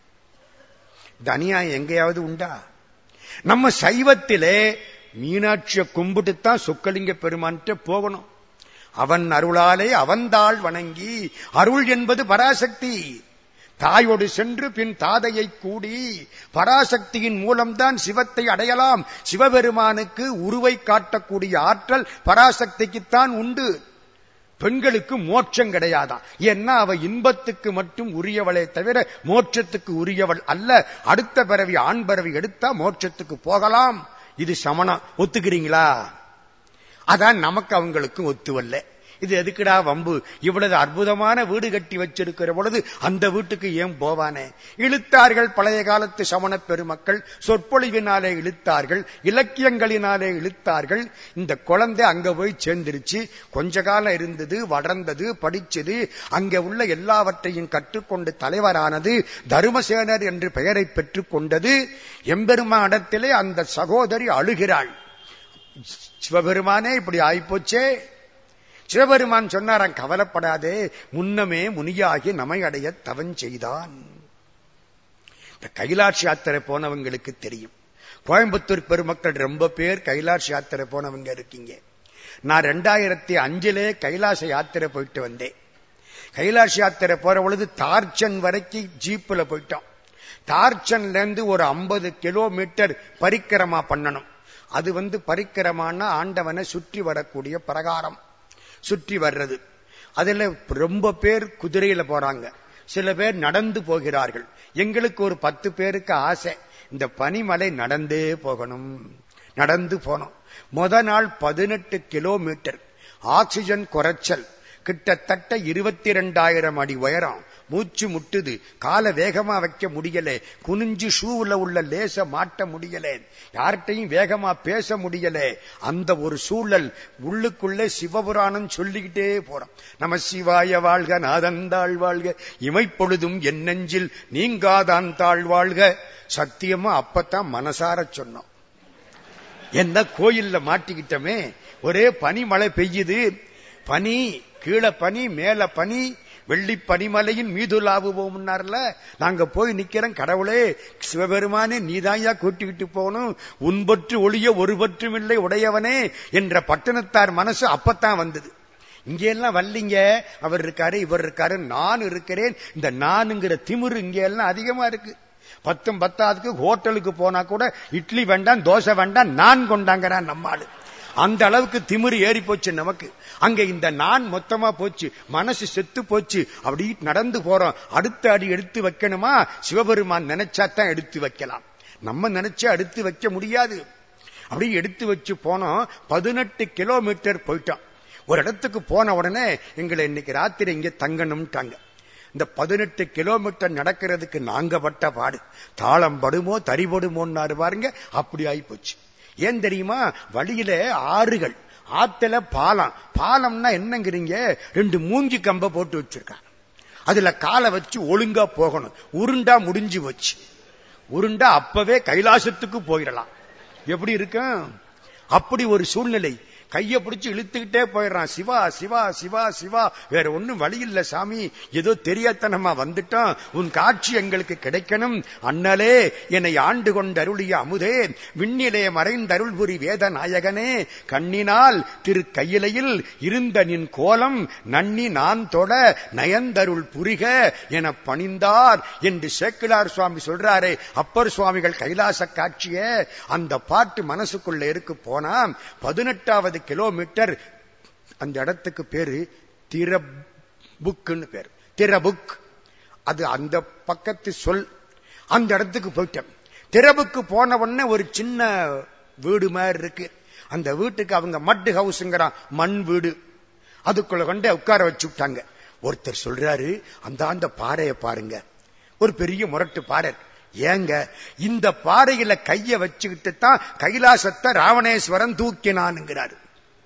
[SPEAKER 2] இந்த அநியாயம் எங்கேயாவது உண்டா நம்ம சைவத்திலே மீனாட்சிய கும்பிட்டுத்தான் சொக்கலிங்க பெருமான்கிட்ட போகணும் அவன் அருளாலே அவன்தாள் வணங்கி அருள் என்பது பராசக்தி தாயோடு சென்று பின் தாதையை கூடி பராசக்தியின் மூலம்தான் சிவத்தை அடையலாம் சிவபெருமானுக்கு உருவை காட்டக்கூடிய ஆற்றல் பராசக்திக்குத்தான் உண்டு பெண்களுக்கு மோட்சம் கிடையாதான் ஏன்னா அவ இன்பத்துக்கு மட்டும் உரியவளே தவிர மோட்சத்துக்கு உரியவள் அல்ல அடுத்த பிறவி ஆண் பிறவி எடுத்தா மோட்சத்துக்கு போகலாம் இது சமணம் ஒத்துக்கிறீங்களா அதான் நமக்கு அவங்களுக்கு ஒத்துவல்ல இது எதுக்குடா வம்பு இவ்வளவு அற்புதமான வீடு கட்டி வச்சிருக்கிற பொழுது அந்த வீட்டுக்கு ஏன் போவானே இழுத்தார்கள் பழைய காலத்து சமண பெருமக்கள் சொற்பொழிவினாலே இழுத்தார்கள் இலக்கியங்களினாலே இழுத்தார்கள் இந்த குழந்தை அங்க போய் சேர்ந்துருச்சு கொஞ்ச காலம் இருந்தது வளர்ந்தது படிச்சது அங்க உள்ள எல்லாவற்றையும் கற்றுக்கொண்டு தலைவரானது தருமசேனர் என்று பெயரை பெற்றுக் கொண்டது எம்பெருமானிடத்திலே அந்த சகோதரி அழுகிறாள் சிவபெருமானே இப்படி ஆயிப்போச்சே சிவபெருமான் சொன்னாராம் கவலைப்படாதே முன்னமே முனியாகி நமை அடைய தவன் செய்தான் இந்த கைலாஷ் யாத்திரை போனவங்களுக்கு தெரியும் கோயம்புத்தூர் பெருமக்கள் ரொம்ப பேர் கைலாஷ் யாத்திரை போனவங்க இருக்கீங்க நான் ரெண்டாயிரத்தி அஞ்சிலே கைலாச யாத்திரை போயிட்டு வந்தேன் கைலாஷ் யாத்திரை போற பொழுது தார்ச்சன் வரைக்கும் ஜீப்ல போயிட்டோம் தார்ச்சன்ல இருந்து ஒரு ஐம்பது கிலோமீட்டர் பரிக்கிரமா பண்ணணும் அது வந்து பரிக்கிரமான ஆண்டவனை சுற்றி வரக்கூடிய பிரகாரம் சுற்றி வர்றது அதுல ரொம்ப பேர் குதிரையில போறாங்க சில பேர் நடந்து போகிறார்கள் எங்களுக்கு ஒரு பத்து பேருக்கு ஆசை இந்த பனிமலை நடந்தே போகணும் நடந்து போனோம் முத நாள் பதினெட்டு கிலோமீட்டர் ஆக்சிஜன் குறைச்சல் கிட்டத்தட்ட இருபத்தி ரெண்டாயிரம் அடி உயரம் மூச்சு முட்டுது காலை வேகமா வைக்க முடியல குனிஞ்சு ஷூவுல உள்ள லேச மாட்ட முடியல யார்கிட்டையும் வேகமா பேச முடியல அந்த ஒரு சூழல் உள்ளுக்குள்ளே சிவபுராணம் சொல்லிக்கிட்டே போறோம் நம சிவாய வாழ்க நாதந்தாள் வாழ்க இமைப்பொழுதும் என் நெஞ்சில் நீங்காதான் தாழ் வாழ்க சத்தியமா அப்பத்தான் மனசார சொன்னோம் என்ன கோயில்ல மாட்டிக்கிட்டோமே ஒரே பனி மழை பெய்யுது பனி கீழே பனி மேல பனி வெள்ளி பனிமலையின் மீதுலாவுவோம்னார்ல நாங்க போய் நிக்கிறோம் கடவுளே சிவபெருமானே நீதாயா கூட்டிக்கிட்டு போகணும் உன்பற்று ஒளிய ஒரு பற்றும் இல்லை உடையவனே என்ற பட்டணத்தார் மனசு அப்பத்தான் வந்தது இங்க எல்லாம் வல்லிங்க அவர் இருக்காரு இவர் இருக்காரு நான் இருக்கிறேன் இந்த நானுங்கிற திமிரு இங்க எல்லாம் அதிகமா இருக்கு பத்தும் பத்தாவதுக்கு ஹோட்டலுக்கு போனா கூட இட்லி வேண்டாம் தோசை வேண்டாம் நான் கொண்டாங்கிறான் நம்மாளு அந்த அளவுக்கு திமிரு ஏறி போச்சு நமக்கு அங்க இந்த நான் மொத்தமா போச்சு மனசு செத்து போச்சு அப்படி நடந்து போறோம் அடுத்த அடி எடுத்து வைக்கணுமா சிவபெருமான் நினைச்சாதான் எடுத்து வைக்கலாம் நம்ம நினைச்சா எடுத்து வைக்க முடியாது அப்படி எடுத்து வச்சு போனோம் பதினெட்டு கிலோமீட்டர் போயிட்டோம் ஒரு இடத்துக்கு போன உடனே எங்களை இன்னைக்கு ராத்திரி இங்க தங்கணும்ட்டாங்க இந்த பதினெட்டு கிலோமீட்டர் நடக்கிறதுக்கு நாங்க பட்ட பாடு தாளம் படுமோ தறிபடுமோன்னாரு பாருங்க அப்படி ஆகி போச்சு ஏன் தெரியுமா வழியில ஆறுகள் ஆத்துல பாலம் பாலம்னா என்னங்கிறீங்க ரெண்டு மூங்கி கம்ப போட்டு வச்சிருக்காங்க அதுல காலை வச்சு ஒழுங்கா போகணும் உருண்டா முடிஞ்சு வச்சு உருண்டா அப்பவே கைலாசத்துக்கு போயிடலாம் எப்படி இருக்கும் அப்படி ஒரு சூழ்நிலை கைய பிடிச்சு இழுத்துக்கிட்டே போயிடுறான் சிவா சிவா சிவா சிவா வேற ஒண்ணும் வழி இல்ல சாமி ஏதோ தெரியாதனமா வந்துட்டோம் உன் காட்சி எங்களுக்கு கிடைக்கணும் அண்ணலே என்னை ஆண்டு கொண்டு அருளிய அமுதே விண்ணிலே மறைந்தருள் புரி வேத நாயகனே கண்ணினால் திரு கையிலையில் இருந்த நின் கோலம் நன்னி நான் தொட நயந்தருள் புரிக என பணிந்தார் என்று சேக்கிலார் சுவாமி சொல்றாரே அப்பர் சுவாமிகள் கைலாச காட்சிய அந்த பாட்டு மனசுக்குள்ள இருக்கு போனா பதினெட்டாவது கிலோமீட்டர் அந்த இடத்துக்கு பேரு திரபுக்குன்னு பேர் திரபுக் அது அந்த பக்கத்து சொல் அந்த இடத்துக்கு போயிட்டேன் திரபுக்கு போன உடனே ஒரு சின்ன வீடு மாதிரி இருக்கு அந்த வீட்டுக்கு அவங்க மட் ஹவுஸ்ங்கிறான் மண் வீடு அதுக்குள்ள கொண்டு உட்கார வச்சு விட்டாங்க ஒருத்தர் சொல்றாரு அந்த அந்த பாறையை பாருங்க ஒரு பெரிய முரட்டு பாறை ஏங்க இந்த பாறையில கைய வச்சுக்கிட்டு தான் கைலாசத்தை ராவணேஸ்வரன் தூக்கினான்ங்கிறாரு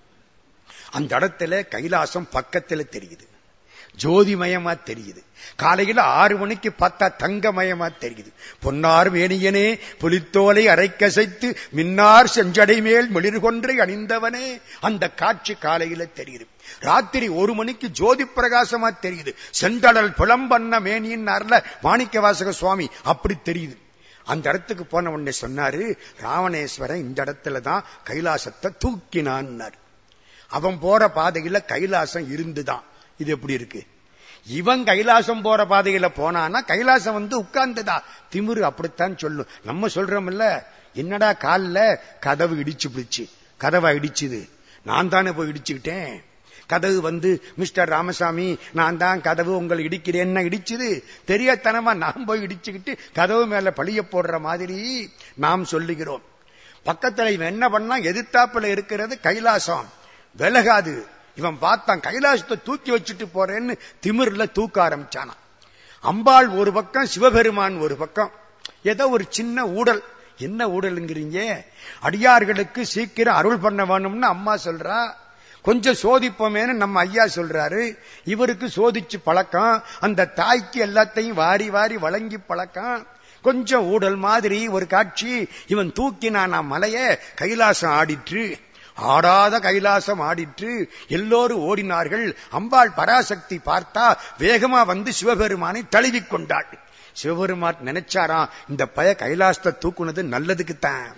[SPEAKER 2] அந்த இடத்துல கைலாசம் பக்கத்துல தெரியுது ஜோதிமயமா தெரியுது காலையில ஆறு மணிக்கு பார்த்தா தங்கமயமா தெரியுது பொன்னார் வேணியனே புலித்தோலை அரைக்கசைத்து மின்னார் செஞ்சடை மேல் மிளிர் கொன்றை அணிந்தவனே அந்த காட்சி காலையில தெரியுது ராத்திரி ஒரு மணிக்கு ஜோதி பிரகாசமா தெரியுது செந்தடல் புலம்பண்ண மேனின்னார்ல மாணிக்க வாசக சுவாமி அப்படி தெரியுது அந்த இடத்துக்கு போன உடனே சொன்னாரு ராவணேஸ்வரன் இந்த இடத்துல தான் கைலாசத்தை தூக்கினான்னாரு அவன் போற பாதையில கைலாசம் இருந்துதான் இது எப்படி இருக்கு இவன் கைலாசம் போற பாதையில போனானா கைலாசம் வந்து உட்கார்ந்துதா திமிரு அப்படித்தான் சொல்லும் நம்ம சொல்றோம்ல என்னடா காலில் கதவு இடிச்சு பிடிச்சு கதவை இடிச்சுது நான் தானே போய் இடிச்சுக்கிட்டேன் கதவு வந்து மிஸ்டர் ராமசாமி நான் தான் கதவு உங்களை இடிக்கிறேன்னா இடிச்சுது தெரியாதனமா நான் போய் இடிச்சுக்கிட்டு கதவு மேல பழிய போடுற மாதிரி நாம் சொல்லுகிறோம் பக்கத்துல இவன் என்ன பண்ணா எதிர்த்தாப்புல இருக்கிறது கைலாசம் விலகாது இவன் பார்த்தான் கைலாசத்தை தூக்கி வச்சுட்டு போறேன்னு திமிர்ல தூக்க ஆரம்பிச்சானா அம்பாள் ஒரு பக்கம் சிவபெருமான் ஒரு பக்கம் ஏதோ ஒரு சின்ன ஊடல் என்ன ஊடலுங்கிறீங்க அடியார்களுக்கு சீக்கிரம் அருள் பண்ண வேணும்னு அம்மா சொல்றா கொஞ்சம் சோதிப்போமேன்னு நம்ம ஐயா சொல்றாரு இவருக்கு சோதிச்சு பழக்கம் அந்த தாய்க்கு எல்லாத்தையும் வாரி வாரி வழங்கி பழக்கம் கொஞ்சம் ஊடல் மாதிரி ஒரு காட்சி இவன் தூக்கினானா மலைய கைலாசம் ஆடிற்று ஆடாத கைலாசம் ஆடிற்று எல்லோரும் ஓடினார்கள் அம்பாள் பராசக்தி பார்த்தா வேகமா வந்து சிவபெருமானை தழுவிக் கொண்டாள் சிவபெருமான் நினைச்சாராம் இந்த பய கைலாசத்தை தூக்குனது நல்லதுக்குத்தான்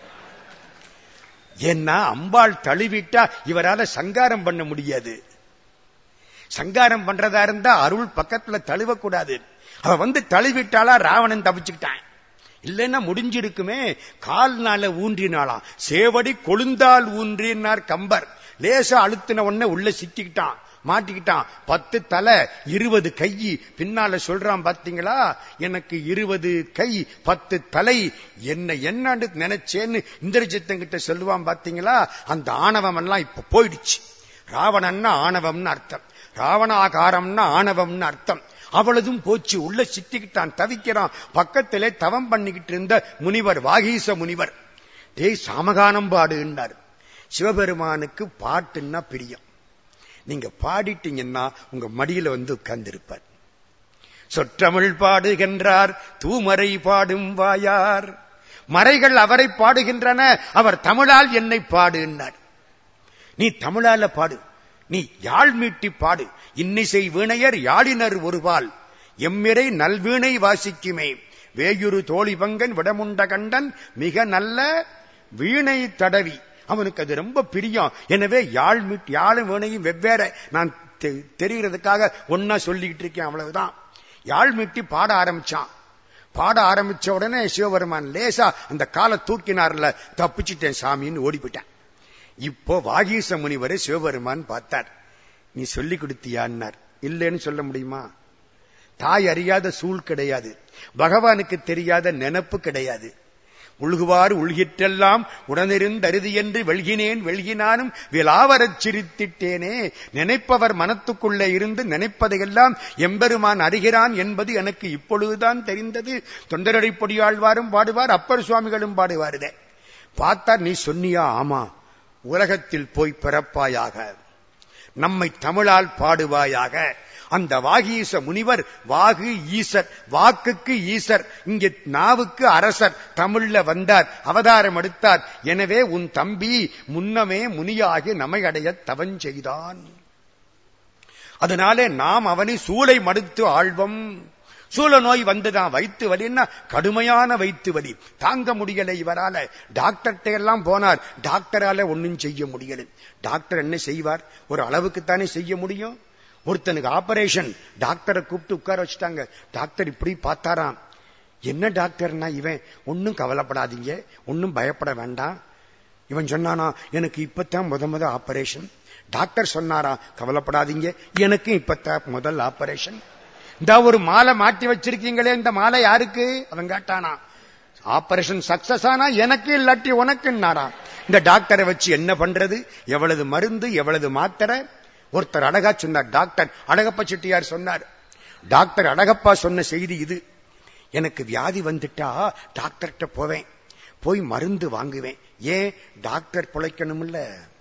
[SPEAKER 2] ஏன்னா அம்பாள் தழுவிட்டா இவரால சங்காரம் பண்ண முடியாது சங்காரம் பண்றதா இருந்தா அருள் பக்கத்துல தழுவக்கூடாது அவ வந்து தழுவிட்டாளா ராவணன் தப்பிச்சுக்கிட்டான் இல்லைன்னா முடிஞ்சிருக்குமே கால்னால ஊன்றினாளாம் சேவடி கொழுந்தால் ஊன்றினார் கம்பர் லேசா அழுத்தின உடனே உள்ள சிக்கிக்கிட்டான் மாட்டிக்கிட்டான் பத்து தலை இருபது கை பின்னால சொல்றான் பாத்தீங்களா எனக்கு இருபது கை பத்து தலை என்ன என்னன்னு நினைச்சேன்னு இந்திரஜித்தன் கிட்ட சொல்லுவான் பாத்தீங்களா அந்த ஆணவம் எல்லாம் இப்ப போயிடுச்சு ராவணன்னா ஆணவம்னு அர்த்தம் ராவணாகாரம்னா ஆணவம்னு அர்த்தம் அவளதும் போச்சு உள்ள சித்திக்கிட்டான் தவிக்கிறான் பக்கத்திலே தவம் பண்ணிக்கிட்டு இருந்த முனிவர் வாகீச முனிவர் டேய் சாமகானம் பாடுன்னார் சிவபெருமானுக்கு பாட்டுன்னா பிரியம் நீங்க பாடிட்டீங்கன்னா உங்க மடியில வந்து உட்கார்ந்திருப்பார் சொற்றமிழ் பாடுகின்றார் தூமறை பாடும் வாயார் மறைகள் அவரை பாடுகின்றன அவர் தமிழால் என்னை பாடுன்னார் நீ தமிழால பாடு நீ யாழ் மீட்டி பாடு இன்னிசை வீணையர் யாழினர் ஒருபால் எம்மிரை நல்வீணை வாசிக்குமே வேயுரு தோழி பங்கன் விடமுண்ட கண்டன் மிக நல்ல வீணை தடவி அவனுக்கு அது ரொம்ப பிரியம் எனவே யாழ் மீட் யாழும் வீணையும் வெவ்வேற நான் தெ- தெரிகிறதுக்காக ஒன்னா சொல்லிக்கிட்டு இருக்கேன் அவ்வளவுதான் யாழ் மீட்டி பாட ஆரம்பிச்சான் பாட ஆரம்பிச்ச உடனே சிவபெருமான் லேசா அந்த காலை தூக்கினார்ல தப்பிச்சிட்டேன் சாமின்னு ஓடிவிட்டேன் இப்போ வாகீச முனிவரை சிவபெருமான் பார்த்தார் நீ சொல்லி கொடுத்தியான்னார் இல்லைன்னு சொல்ல முடியுமா தாய் அறியாத சூழ் கிடையாது பகவானுக்கு தெரியாத நினப்பு கிடையாது உள்குவார் உள்கிற்றெல்லாம் உடனிருந்தருதி என்று வெள்கினேன் வெள்கினானும் விலாவரச் சிரித்திட்டேனே நினைப்பவர் மனத்துக்குள்ளே இருந்து நினைப்பதையெல்லாம் எம்பெருமான் அறிகிறான் என்பது எனக்கு இப்பொழுதுதான் தெரிந்தது தொண்டரடை பொடியாழ்வாரும் பாடுவார் அப்பர் சுவாமிகளும் பாடுவாருதே பார்த்தார் நீ சொன்னியா ஆமா உலகத்தில் போய் பிறப்பாயாக நம்மை தமிழால் பாடுவாயாக அந்த வாகீச முனிவர் வாகு ஈசர் வாக்குக்கு ஈசர் இங்கே நாவுக்கு அரசர் தமிழ்ல வந்தார் அவதாரம் எடுத்தார் எனவே உன் தம்பி முன்னமே முனியாகி நம்மை அடைய தவஞ்செய்தான் அதனாலே நாம் அவனை சூளை மடுத்து ஆழ்வம் சூழ நோய் வந்துதான் வயிற்று வலின்னா கடுமையான வயிற்று வலி தாங்க முடியல இவரால டாக்டர்கிட்ட எல்லாம் போனார் டாக்டரால ஒண்ணும் செய்ய முடியல டாக்டர் என்ன செய்வார் ஒரு அளவுக்குத்தானே செய்ய முடியும் ஒருத்தனுக்கு ஆபரேஷன் டாக்டரை கூப்பிட்டு உட்கார வச்சுட்டாங்க டாக்டர் இப்படி பார்த்தாராம் என்ன டாக்டர்னா இவன் ஒன்னும் கவலைப்படாதீங்க ஒன்னும் பயப்பட வேண்டாம் இவன் சொன்னானா எனக்கு இப்பத்தான் முத முத ஆபரேஷன் டாக்டர் சொன்னாரா கவலைப்படாதீங்க எனக்கு இப்பத்தான் முதல் ஆபரேஷன் இந்த ஒரு மாலை மாட்டி வச்சிருக்கீங்களே இந்த மாலை யாருக்கு அவன் கேட்டானா ஆபரேஷன் சக்சஸ் ஆனா எனக்கு இல்லாட்டி உனக்குன்னாரா இந்த டாக்டரை வச்சு என்ன பண்றது எவ்வளவு மருந்து எவ்வளவு மாத்திரை ஒருத்தர் அழகா சொன்னார் டாக்டர் அழகப்ப செட்டியார் சொன்னார் டாக்டர் அழகப்பா சொன்ன செய்தி இது எனக்கு வியாதி வந்துட்டா டாக்டர்கிட்ட போவேன் போய் மருந்து வாங்குவேன் ஏன் டாக்டர் பிழைக்கணும்ல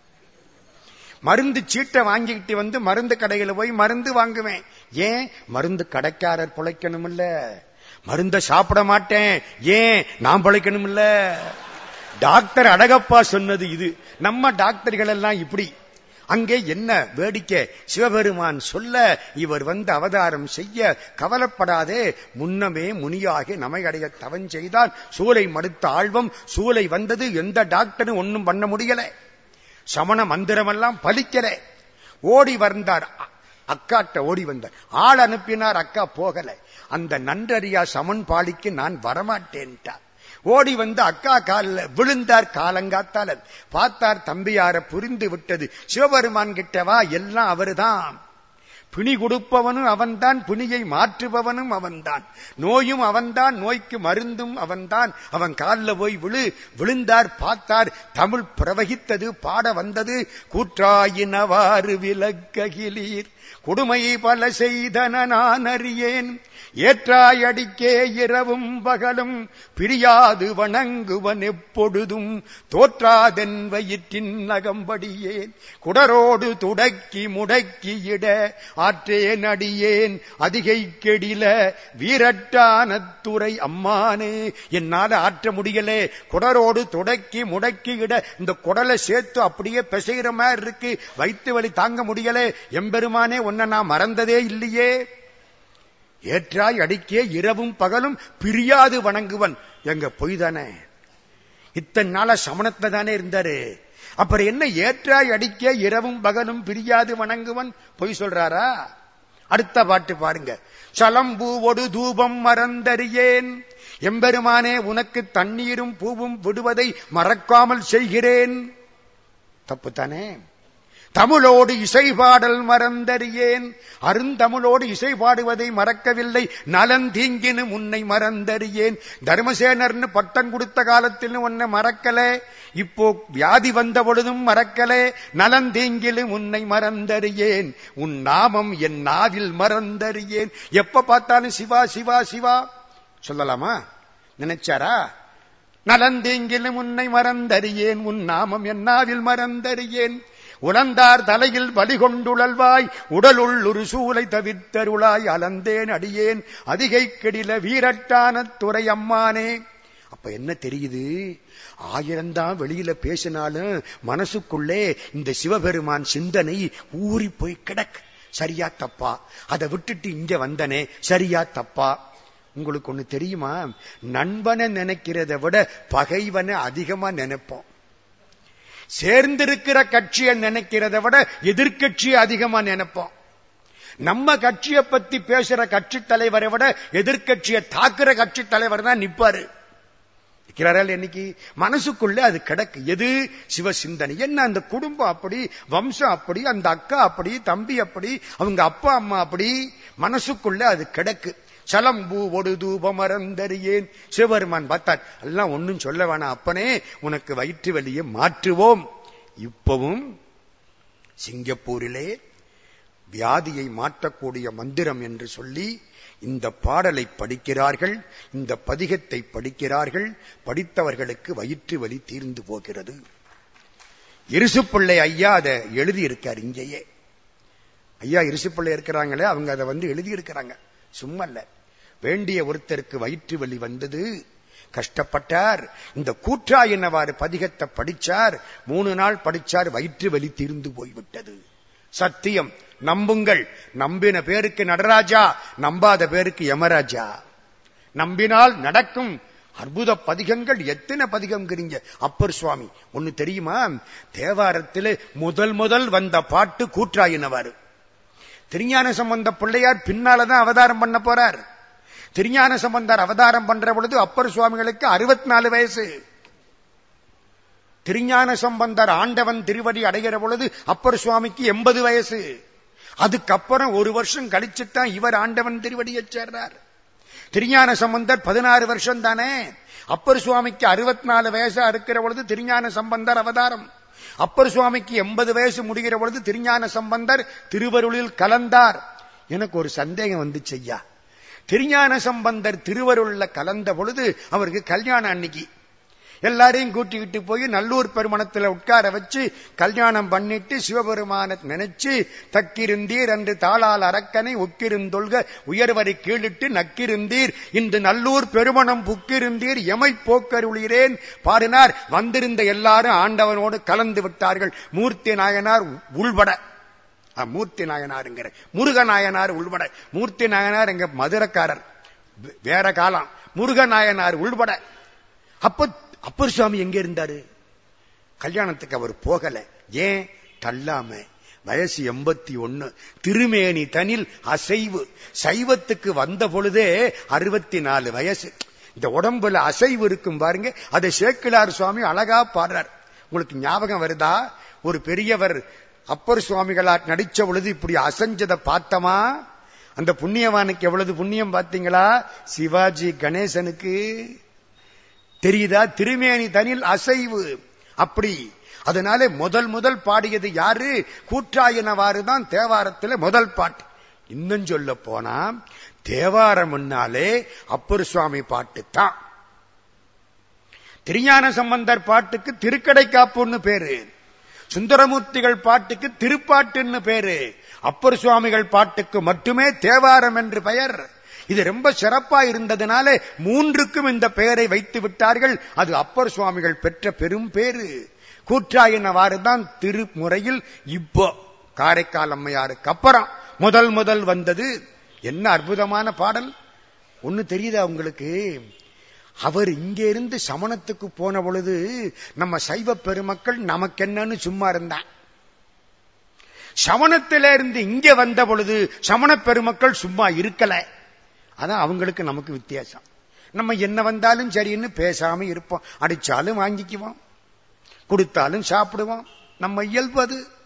[SPEAKER 2] மருந்து சீட்டை வாங்கிக்கிட்டு வந்து மருந்து கடையில போய் மருந்து வாங்குவேன் ஏன் மருந்து கடைக்காரர் பிழைக்கணும்ல மருந்த சாப்பிட மாட்டேன் ஏன் நான் பிழைக்கணும்ல டாக்டர் அழகப்பா சொன்னது இது நம்ம டாக்டர்கள் எல்லாம் இப்படி அங்கே என்ன வேடிக்கை சிவபெருமான் சொல்ல இவர் வந்து அவதாரம் செய்ய கவலைப்படாதே முன்னமே முனியாகி நமை அடைய தவன் செய்தால் சூளை மடுத்த ஆழ்வம் சூளை வந்தது எந்த டாக்டரும் ஒன்னும் பண்ண முடியல சமண மந்திரமெல்லாம் பலிக்கல ஓடி வந்தார் அ- அக்காட்ட ஓடி வந்தார் ஆள் அனுப்பினார் அக்கா போகல அந்த நன்றறியா சமன் பாலிக்கு நான் வரமாட்டேன்ட்டார் ஓடி வந்து அக்கா காலில் விழுந்தார் காலங்காத்தால பார்த்தார் தம்பியார புரிந்து விட்டது சிவபெருமான் கிட்டவா எல்லாம் அவர்தான் பிணி கொடுப்பவனும் அவன்தான் பிணியை மாற்றுபவனும் அவன்தான் நோயும் அவன்தான் நோய்க்கு மருந்தும் அவன்தான் அவன் காலில் போய் விழு விழுந்தார் பார்த்தார் தமிழ் பிரவகித்தது பாட வந்தது கூற்றாயினவாறு விலக்ககிலீர் கொடுமை பல செய்தன நான் அறியேன் ஏற்றாய் அடிக்கே இரவும் பகலும் பிரியாது வணங்குவன் எப்பொழுதும் தோற்றாதென் வயிற்றின் நகம்படியேன் குடரோடு துடக்கி முடக்கி இட ஆற்றேன் அடியேன் அதிகை கெடில வீரட்டான துறை அம்மானே என்னால ஆற்ற முடியலே குடரோடு துடக்கி முடக்கி இட இந்த குடலை சேர்த்து அப்படியே பிசைகிற மாதிரி இருக்கு வயிற்று வலி தாங்க முடியலே எம்பெருமானே உன்னை நான் மறந்ததே இல்லையே ஏற்றாய் அடிக்கே இரவும் பகலும் பிரியாது வணங்குவன் எங்க பொய் தானே இத்தனை நாளா சமணத்துல தானே இருந்தாரு அப்புறம் என்ன ஏற்றாய் அடிக்கே இரவும் பகலும் பிரியாது வணங்குவன் பொய் சொல்றாரா அடுத்த பாட்டு பாருங்க சலம்பூவொடு தூபம் மறந்தறியேன் எம்பெருமானே உனக்கு தண்ணீரும் பூவும் விடுவதை மறக்காமல் செய்கிறேன் தப்பு தானே தமிழோடு இசை பாடல் மறந்தறியேன் அருந்தமிழோடு இசை பாடுவதை மறக்கவில்லை நலந்தீங்கினும் உன்னை மறந்தறியேன் தர்மசேனர்னு பட்டம் கொடுத்த காலத்தில் உன்னை மறக்கல இப்போ வியாதி வந்த பொழுதும் மறக்கல நலந்தீங்கிலும் உன்னை மறந்தறியேன் உன் நாமம் என் நாவில் மறந்தறியேன் எப்ப பார்த்தாலும் சிவா சிவா சிவா சொல்லலாமா நினைச்சாரா நலந்தீங்கிலும் உன்னை மறந்தறியேன் உன் நாமம் என் நாவில் மறந்தறியேன் உணர்ந்தார் தலையில் வலி கொண்டுழல்வாய் உடலுள் ஒரு சூலை தவிர்த்தருளாய் அலந்தேன் அடியேன் அதிகை கெடில வீரட்டான துறை அம்மானே அப்ப என்ன தெரியுது ஆயிரம்தான் வெளியில பேசினாலும் மனசுக்குள்ளே இந்த சிவபெருமான் சிந்தனை ஊறி போய் கிடக்கு சரியா தப்பா அதை விட்டுட்டு இங்க வந்தனே சரியா தப்பா உங்களுக்கு ஒண்ணு தெரியுமா நண்பனை நினைக்கிறத விட பகைவனை அதிகமா நினைப்போம் சேர்ந்திருக்கிற கட்சியை நினைக்கிறத விட எதிர்கட்சியை அதிகமா நினைப்போம் நம்ம கட்சியை பத்தி பேசுற கட்சி தலைவரை விட எதிர்கட்சியை தாக்குற கட்சி தலைவர் தான் நிப்பாரு இருக்கிறார்கள் இன்னைக்கு மனசுக்குள்ள அது கிடக்கு எது சிவ சிந்தனை என்ன அந்த குடும்பம் அப்படி வம்சம் அப்படி அந்த அக்கா அப்படி தம்பி அப்படி அவங்க அப்பா அம்மா அப்படி மனசுக்குள்ள அது கிடக்கு சலம்பூ ஒடு தூபமரந்தறியேன் சிவபெருமான் பார்த்தார் எல்லாம் ஒன்னும் சொல்ல வேணாம் அப்பனே உனக்கு வயிற்று வலியை மாற்றுவோம் இப்பவும் சிங்கப்பூரிலே வியாதியை மாற்றக்கூடிய மந்திரம் என்று சொல்லி இந்த பாடலை படிக்கிறார்கள் இந்த பதிகத்தை படிக்கிறார்கள் படித்தவர்களுக்கு வயிற்று வலி தீர்ந்து போகிறது இருசுப்பிள்ளை ஐயா அதை எழுதி இருக்கார் இங்கேயே ஐயா இருசுப்பிள்ளை இருக்கிறாங்களே அவங்க அதை வந்து எழுதி இருக்கிறாங்க சும்மா இல்ல வேண்டிய ஒருத்தருக்கு வயிற்று வலி வந்தது கஷ்டப்பட்டார் இந்த கூற்றா என்னவாறு பதிகத்தை படிச்சார் மூணு நாள் படிச்சார் வயிற்று வலி தீர்ந்து போய்விட்டது சத்தியம் நம்புங்கள் நம்பின பேருக்கு நடராஜா நம்பாத பேருக்கு யமராஜா நம்பினால் நடக்கும் அற்புத பதிகங்கள் எத்தனை பதிகங்கிறீங்க அப்பர் சுவாமி ஒன்னு தெரியுமா தேவாரத்தில் முதல் முதல் வந்த பாட்டு கூற்றாயினவாறு திருஞான சம்பந்த பிள்ளையார் பின்னாலதான் அவதாரம் பண்ண போறார் திருஞான சம்பந்தார் அவதாரம் பண்ற பொழுது அப்பர் சுவாமிகளுக்கு அறுபத்தி நாலு வயசு திருஞான சம்பந்தர் ஆண்டவன் திருவடி அடைகிற பொழுது அப்பர் சுவாமிக்கு எண்பது வயசு அதுக்கப்புறம் ஒரு வருஷம் கழிச்சுத்தான் இவர் ஆண்டவன் திருவடியை சேர்றார் திருஞான சம்பந்தர் பதினாறு வருஷம் தானே அப்பர் சுவாமிக்கு அறுபத்தி நாலு வயசா இருக்கிற பொழுது திருஞான சம்பந்தர் அவதாரம் அப்பர் சுவாமிக்கு எண்பது வயசு முடிகிற பொழுது திருஞான சம்பந்தர் திருவருளில் கலந்தார் எனக்கு ஒரு சந்தேகம் வந்து செய்யா திருஞான சம்பந்தர் திருவருள்ல கலந்த பொழுது அவருக்கு கல்யாணம் அன்னைக்கு எல்லாரையும் கூட்டிக்கிட்டு போய் நல்லூர் பெருமணத்துல உட்கார வச்சு கல்யாணம் பண்ணிட்டு சிவபெருமான நினைச்சு தக்கிருந்தீர் அன்று தாளால் அரக்கனை ஒக்கிருந்தொல்க உயர்வரை கீழிட்டு நக்கிருந்தீர் இன்று நல்லூர் பெருமணம் புக்கிருந்தீர் எமை போக்கருளீரேன் பாடினார் வந்திருந்த எல்லாரும் ஆண்டவனோடு கலந்து விட்டார்கள் மூர்த்தி நாயனார் உள்பட மூர்த்தி நாயனாருங்கிற முருகநாயனார் உள்பட மூர்த்தி நாயனார் எங்க மதுரக்காரர் வேற காலம் முருகநாயனார் உள்பட அப்ப அப்பர் சுவாமி எங்க இருந்தாரு கல்யாணத்துக்கு அவர் போகல ஏன் தள்ளாம வயசு எண்பத்தி ஒன்னு திருமேனி தனில் அசைவு சைவத்துக்கு வந்த பொழுதே அறுபத்தி நாலு வயசு இந்த உடம்புல அசைவு இருக்கும் பாருங்க அதை சேக்கிலார் சுவாமி அழகா பாடுறார் உங்களுக்கு ஞாபகம் வருதா ஒரு பெரியவர் அப்பர் சுவாமிகளா நடிச்ச பொழுது இப்படி அசைஞ்சதை பார்த்தமா அந்த புண்ணியவானுக்கு எவ்வளவு புண்ணியம் பார்த்தீங்களா சிவாஜி கணேசனுக்கு தெரியுதா திருமேனி தனில் அசைவு அப்படி அதனால முதல் முதல் பாடியது யாரு கூற்றாயினவாறு தான் தேவாரத்தில் முதல் பாட்டு இன்னும் சொல்ல போனா தேவாரம் முன்னாலே அப்பர் சுவாமி பாட்டு தான் திருஞான சம்பந்தர் பாட்டுக்கு திருக்கடை காப்புன்னு பேரு சுந்தரமூர்த்திகள் பாட்டுக்கு திருப்பாட்டுன்னு பேரு அப்பர் சுவாமிகள் பாட்டுக்கு மட்டுமே தேவாரம் என்று பெயர் இது ரொம்ப சிறப்பா இருந்ததுனால மூன்றுக்கும் இந்த பெயரை வைத்து விட்டார்கள் அது அப்பர் சுவாமிகள் பெற்ற பெரும் பேரு கூற்றாயினவாறு தான் திருமுறையில் இப்போ காரைக்கால் அம்மையாருக்கு அப்புறம் முதல் முதல் வந்தது என்ன அற்புதமான பாடல் ஒன்னு தெரியுதா உங்களுக்கு அவர் இங்க இருந்து சமணத்துக்கு போன பொழுது நம்ம சைவ பெருமக்கள் நமக்கு என்னன்னு சும்மா இருந்தான் சமணத்தில இருந்து இங்க வந்த பொழுது சமண பெருமக்கள் சும்மா இருக்கல அதான் அவங்களுக்கு நமக்கு வித்தியாசம் நம்ம என்ன வந்தாலும் சரின்னு பேசாம இருப்போம் அடிச்சாலும் வாங்கிக்குவோம் கொடுத்தாலும் சாப்பிடுவோம் நம்ம இயல்பு அது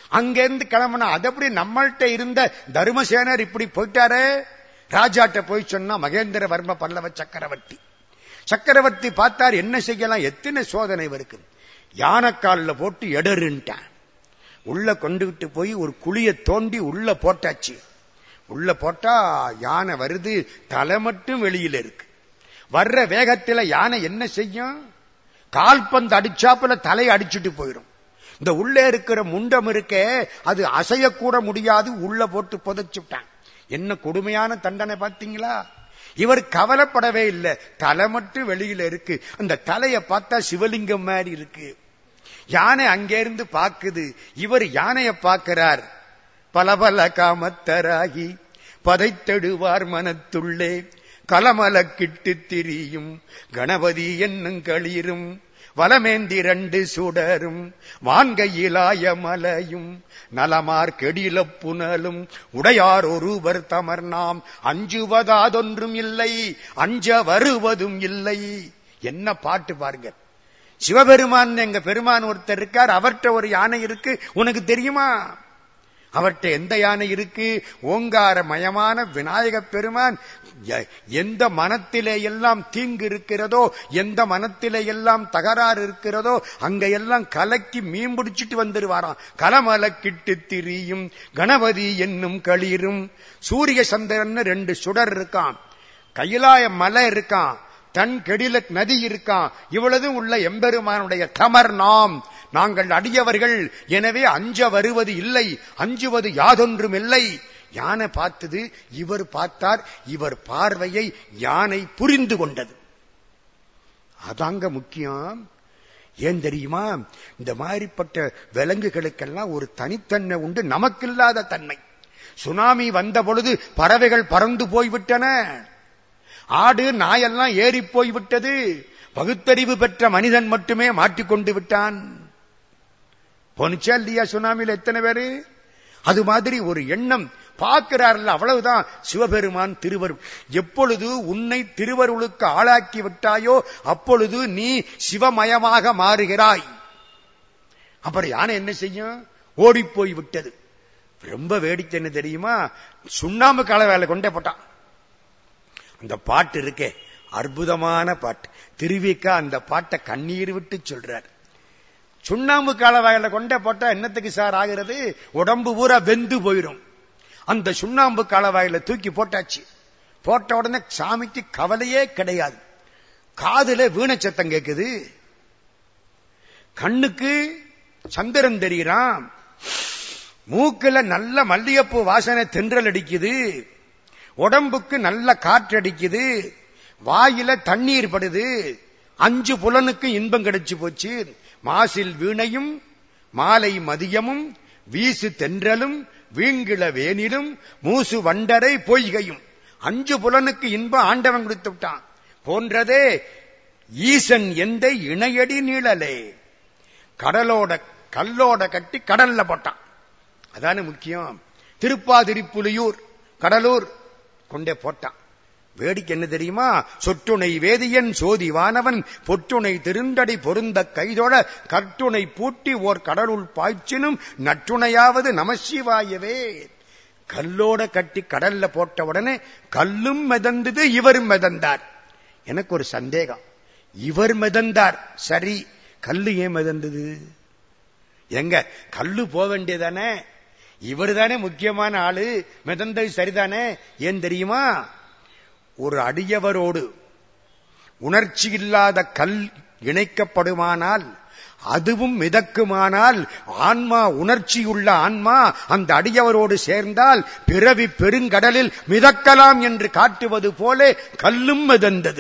[SPEAKER 2] அங்கிருந்து கிளம்புனா அது எப்படி நம்மள்ட்ட இருந்த தர்மசேனர் இப்படி போயிட்டாரே ராஜாட்ட போய் சொன்னா மகேந்திரவர்ம பல்லவ சக்கரவர்த்தி சக்கரவர்த்தி பார்த்தார் என்ன செய்யலாம் எத்தனை சோதனை இருக்கு யானைக்கால்ல போட்டு எடருன்ட்டான் உள்ள கொண்டுகிட்டு போய் ஒரு குழிய தோண்டி உள்ள போட்டாச்சு உள்ள போட்டா யானை வருது தலை மட்டும் வெளியில இருக்கு வர்ற வேகத்துல யானை என்ன செய்யும் கால்பந்து அடிச்சாப்புல தலையை அடிச்சுட்டு போயிடும் இந்த உள்ளே இருக்கிற முண்டம் இருக்கே அது அசையக்கூட முடியாது உள்ள போட்டு புதைச்சுட்டான் என்ன கொடுமையான தண்டனை பார்த்தீங்களா இவர் கவலைப்படவே இல்லை தலை மட்டும் வெளியில இருக்கு அந்த தலையை பார்த்தா சிவலிங்கம் மாதிரி இருக்கு யானை அங்கிருந்து பாக்குது இவர் யானைய பார்க்கிறார் பல பல காமத்தராகி பதைத்தெடுவார் மனத்துள்ளே கலமல கிட்டு திரியும் கணபதி என்னும் களிரும் வலமேந்தி ரெண்டு சுடரும் வான்கையிலாய மலையும் நலமார் கெடில புனலும் உடையார் ஒருவர் தமர் நாம் அஞ்சுவதாதொன்றும் இல்லை அஞ்ச வருவதும் இல்லை என்ன பாட்டு பாருங்க சிவபெருமான் எங்க பெருமான் ஒருத்தர் இருக்கார் அவர்கிட்ட ஒரு யானை இருக்கு உனக்கு தெரியுமா அவர்கிட்ட எந்த யானை இருக்கு ஓங்கார மயமான விநாயக பெருமான் எந்த மனத்திலே எல்லாம் தீங்கு இருக்கிறதோ எந்த மனத்திலே எல்லாம் தகராறு இருக்கிறதோ அங்க எல்லாம் கலக்கி மீன் பிடிச்சிட்டு வந்துருவாராம் கலமல கிட்டு திரியும் கணபதி என்னும் களிரும் சூரிய சந்திரன் ரெண்டு சுடர் இருக்கான் கைலாய மலை இருக்கான் தன் கெடில நதி இருக்கான் இவ்வளவும் உள்ள எம்பெருமானுடைய தமர் நாம் நாங்கள் அடியவர்கள் எனவே அஞ்ச வருவது இல்லை அஞ்சுவது யாதொன்றும் இல்லை யானை பார்த்தது இவர் பார்த்தார் இவர் பார்வையை யானை புரிந்து கொண்டது அதாங்க முக்கியம் ஏன் தெரியுமா இந்த மாதிரிப்பட்ட விலங்குகளுக்கெல்லாம் ஒரு தனித்தன்மை உண்டு நமக்கில்லாத தன்மை சுனாமி வந்த பொழுது பறவைகள் பறந்து போய்விட்டன ஆடு நாயெல்லாம் ஏறி போய்விட்டது பகுத்தறிவு பெற்ற மனிதன் மட்டுமே மாட்டிக்கொண்டு விட்டான் போனுச்சா இல்லையா சுனாமியில் எத்தனை பேரு அது மாதிரி ஒரு எண்ணம் பார்க்கிறார்கள் அவ்வளவுதான் சிவபெருமான் திருவருள் எப்பொழுது உன்னை திருவருளுக்கு ஆளாக்கி விட்டாயோ அப்பொழுது நீ சிவமயமாக மாறுகிறாய் அப்புறம் யானை என்ன செய்யும் ஓடி போய் விட்டது ரொம்ப வேடிக்கை என்ன தெரியுமா சுண்ணாம்பு கால வேலை கொண்டே போட்டான் அந்த பாட்டு இருக்கே அற்புதமான பாட்டு திருவிக்கா அந்த பாட்டை கண்ணீர் விட்டு சொல்றார் சுண்ணாம்பு காலவாயில கொண்டே போட்டா என்னத்துக்கு சார் ஆகிறது உடம்பு பூரா வெந்து போயிடும் அந்த சுண்ணாம்பு காலவாயில தூக்கி போட்டாச்சு போட்ட உடனே சாமிக்கு கவலையே கிடையாது காதுல வீணச்சத்தம் கேக்குது கண்ணுக்கு சந்திரன் தெரிகிறான் மூக்குல நல்ல மல்லிகைப்பூ வாசனை தென்றல் அடிக்குது உடம்புக்கு நல்ல காற்று அடிக்குது வாயில தண்ணீர் படுது அஞ்சு புலனுக்கு இன்பம் கிடைச்சு போச்சு மாசில் வீணையும் மாலை மதியமும் வீசு தென்றலும் வீங்கிள வேனிலும் மூசு வண்டரை பொய்கையும் அஞ்சு புலனுக்கு இன்பம் ஆண்டவன் கொடுத்து விட்டான் போன்றதே ஈசன் எந்த இணையடி நீளலே கடலோட கல்லோட கட்டி கடல்ல போட்டான் அதான முக்கியம் திருப்பாதிரிப்புலியூர் கடலூர் கொண்டே போட்டான் வேடிக்கை என்ன தெரியுமா சொட்டுணை வேதியன் சோதி வானவன் பொட்டுணை திருந்தடி பொருந்த கைதொழ கட்டுணை பூட்டி ஓர் கடலுள் பாய்ச்சினும் நட்டுணையாவது நமசிவாயவே கல்லோட கட்டி கடல்ல போட்ட உடனே கல்லும் மிதந்தது இவரும் மிதந்தார் எனக்கு ஒரு சந்தேகம் இவர் மிதந்தார் சரி கல்லு ஏன் மிதந்தது எங்க கல்லு போக வேண்டியதானே இவர் தானே முக்கியமான ஆளு மிதந்தது சரிதானே ஏன் தெரியுமா ஒரு அடியவரோடு உணர்ச்சி இல்லாத கல் இணைக்கப்படுமானால் அதுவும் மிதக்குமானால் ஆன்மா உணர்ச்சியுள்ள ஆன்மா அந்த அடியவரோடு சேர்ந்தால் பிறவி பெருங்கடலில் மிதக்கலாம் என்று காட்டுவது போல கல்லும் மிதந்தது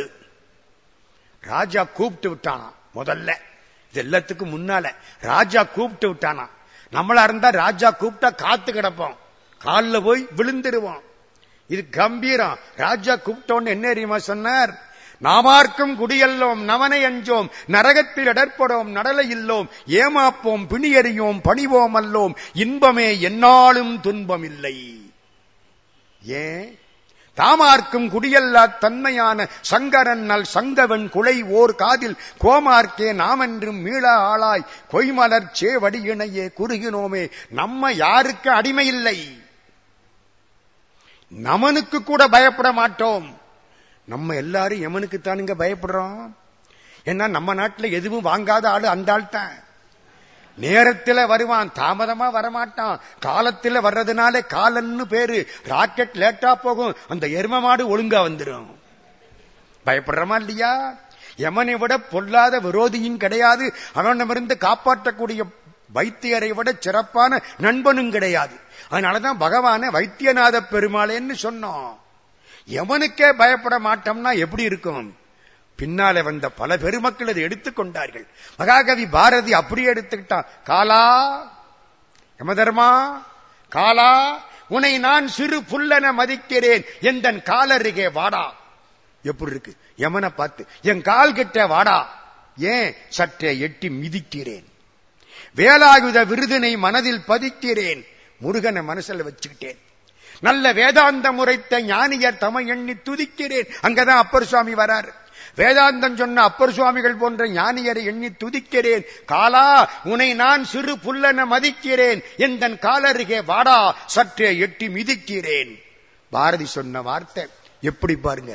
[SPEAKER 2] ராஜா கூப்பிட்டு விட்டானா முதல்ல இது எல்லாத்துக்கும் முன்னால ராஜா கூப்பிட்டு விட்டானா நம்மளா இருந்தா ராஜா கூப்பிட்டா காத்து கிடப்போம் காலில் போய் விழுந்துருவோம் இது கம்பீரம் ராஜா கூப்பிட்டோன்னு என்ன தெரியுமா சொன்னார் நாமார்க்கும் குடியல்லோம் நவனை அஞ்சோம் நரகத்தில் இடர்படோம் நடலை இல்லோம் ஏமாப்போம் பிணியறியோம் பணிவோம் அல்லோம் இன்பமே என்னாலும் துன்பம் இல்லை ஏன் தாமார்க்கும் குடியல்லா தன்மையான சங்கரன் நல் சங்கவன் குலை ஓர் காதில் கோமார்க்கே நாமென்றும் மீளா ஆளாய் கொய்மலர் சேவடியினையே குறுகினோமே நம்ம யாருக்கு அடிமை இல்லை நமனுக்கு கூட பயப்பட மாட்டோம் நம்ம எல்லாரும் எமனுக்கு தானுங்க பயப்படுறோம் ஏன்னா நம்ம நாட்டுல எதுவும் வாங்காத ஆளு அந்த ஆள் தான் நேரத்துல வருவான் தாமதமா வரமாட்டான் காலத்துல வர்றதுனால காலன்னு பேரு ராக்கெட் லேட்டா போகும் அந்த எரும மாடு ஒழுங்கா வந்துடும் பயப்படுறமா இல்லையா யமனை விட பொல்லாத விரோதியும் கிடையாது அவனிடமிருந்து காப்பாற்றக்கூடிய வைத்தியரை விட சிறப்பான நண்பனும் கிடையாது அதனாலதான் பகவான வைத்தியநாத பெருமாளேன்னு சொன்னோம் எவனுக்கே பயப்பட மாட்டோம்னா எப்படி இருக்கும் பின்னாலே வந்த பல பெருமக்கள் அதை எடுத்துக்கொண்டார்கள் மகாகவி பாரதி அப்படியே எடுத்துக்கிட்டான் காலா யமதர்மா காலா உன்னை நான் சிறு புல்லன மதிக்கிறேன் எந்தன் காலருகே வாடா எப்படி இருக்கு யமனை பார்த்து என் கால் கிட்ட வாடா ஏன் சற்றே எட்டி மிதிக்கிறேன் வேலாயுத விருதினை மனதில் பதிக்கிறேன் முருகனை மனசுல வச்சுக்கிட்டேன் நல்ல வேதாந்த முறைத்த ஞானியர் தமை எண்ணி துதிக்கிறேன் அங்கதான் அப்பர் சுவாமி வரார் வேதாந்தம் சொன்ன அப்பர் சுவாமிகள் போன்ற ஞானியரை எண்ணி துதிக்கிறேன் காலா உனை நான் சிறு புல்லன மதிக்கிறேன் எந்தன் காலருகே வாடா சற்றே எட்டி மிதிக்கிறேன் பாரதி சொன்ன வார்த்தை எப்படி பாருங்க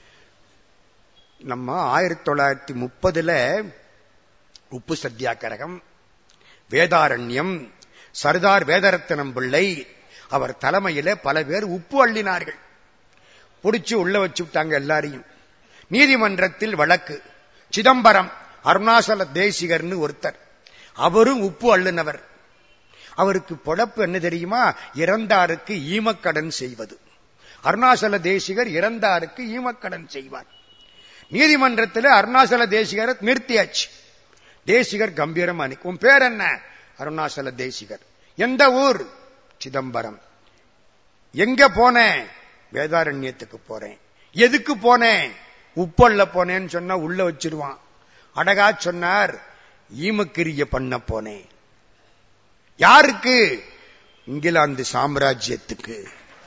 [SPEAKER 2] நம்ம ஆயிரத்தி தொள்ளாயிரத்தி முப்பதுல உப்பு சத்தியாகிரகம் வேதாரண்யம் சர்தார் வேதரத்னம் பிள்ளை அவர் தலைமையில பல பேர் உப்பு அள்ளினார்கள் புடிச்சு உள்ள வச்சு விட்டாங்க எல்லாரையும் நீதிமன்றத்தில் வழக்கு சிதம்பரம் அருணாசல தேசிகர்னு ஒருத்தர் அவரும் உப்பு அள்ளுனவர் அவருக்கு பொழப்பு என்ன தெரியுமா இறந்தாருக்கு ஈமக்கடன் செய்வது அருணாசல தேசிகர் இறந்தாருக்கு ஈமக்கடன் செய்வார் நீதிமன்றத்தில் அருணாசல தேசிகரை நிறுத்தியாச்சு தேசிகர் கம்பீரம் அணி உன் பேர் என்ன அருணாசல தேசிகர் எந்த ஊர் சிதம்பரம் எங்க போனேன் வேதாரண்யத்துக்கு போறேன் எதுக்கு போனேன் உப்பல்ல போனேன்னு சொன்னா உள்ள வச்சிருவான் அடகா சொன்னார் ஈமக்கிரிய பண்ண போனேன் யாருக்கு இங்கிலாந்து சாம்ராஜ்யத்துக்கு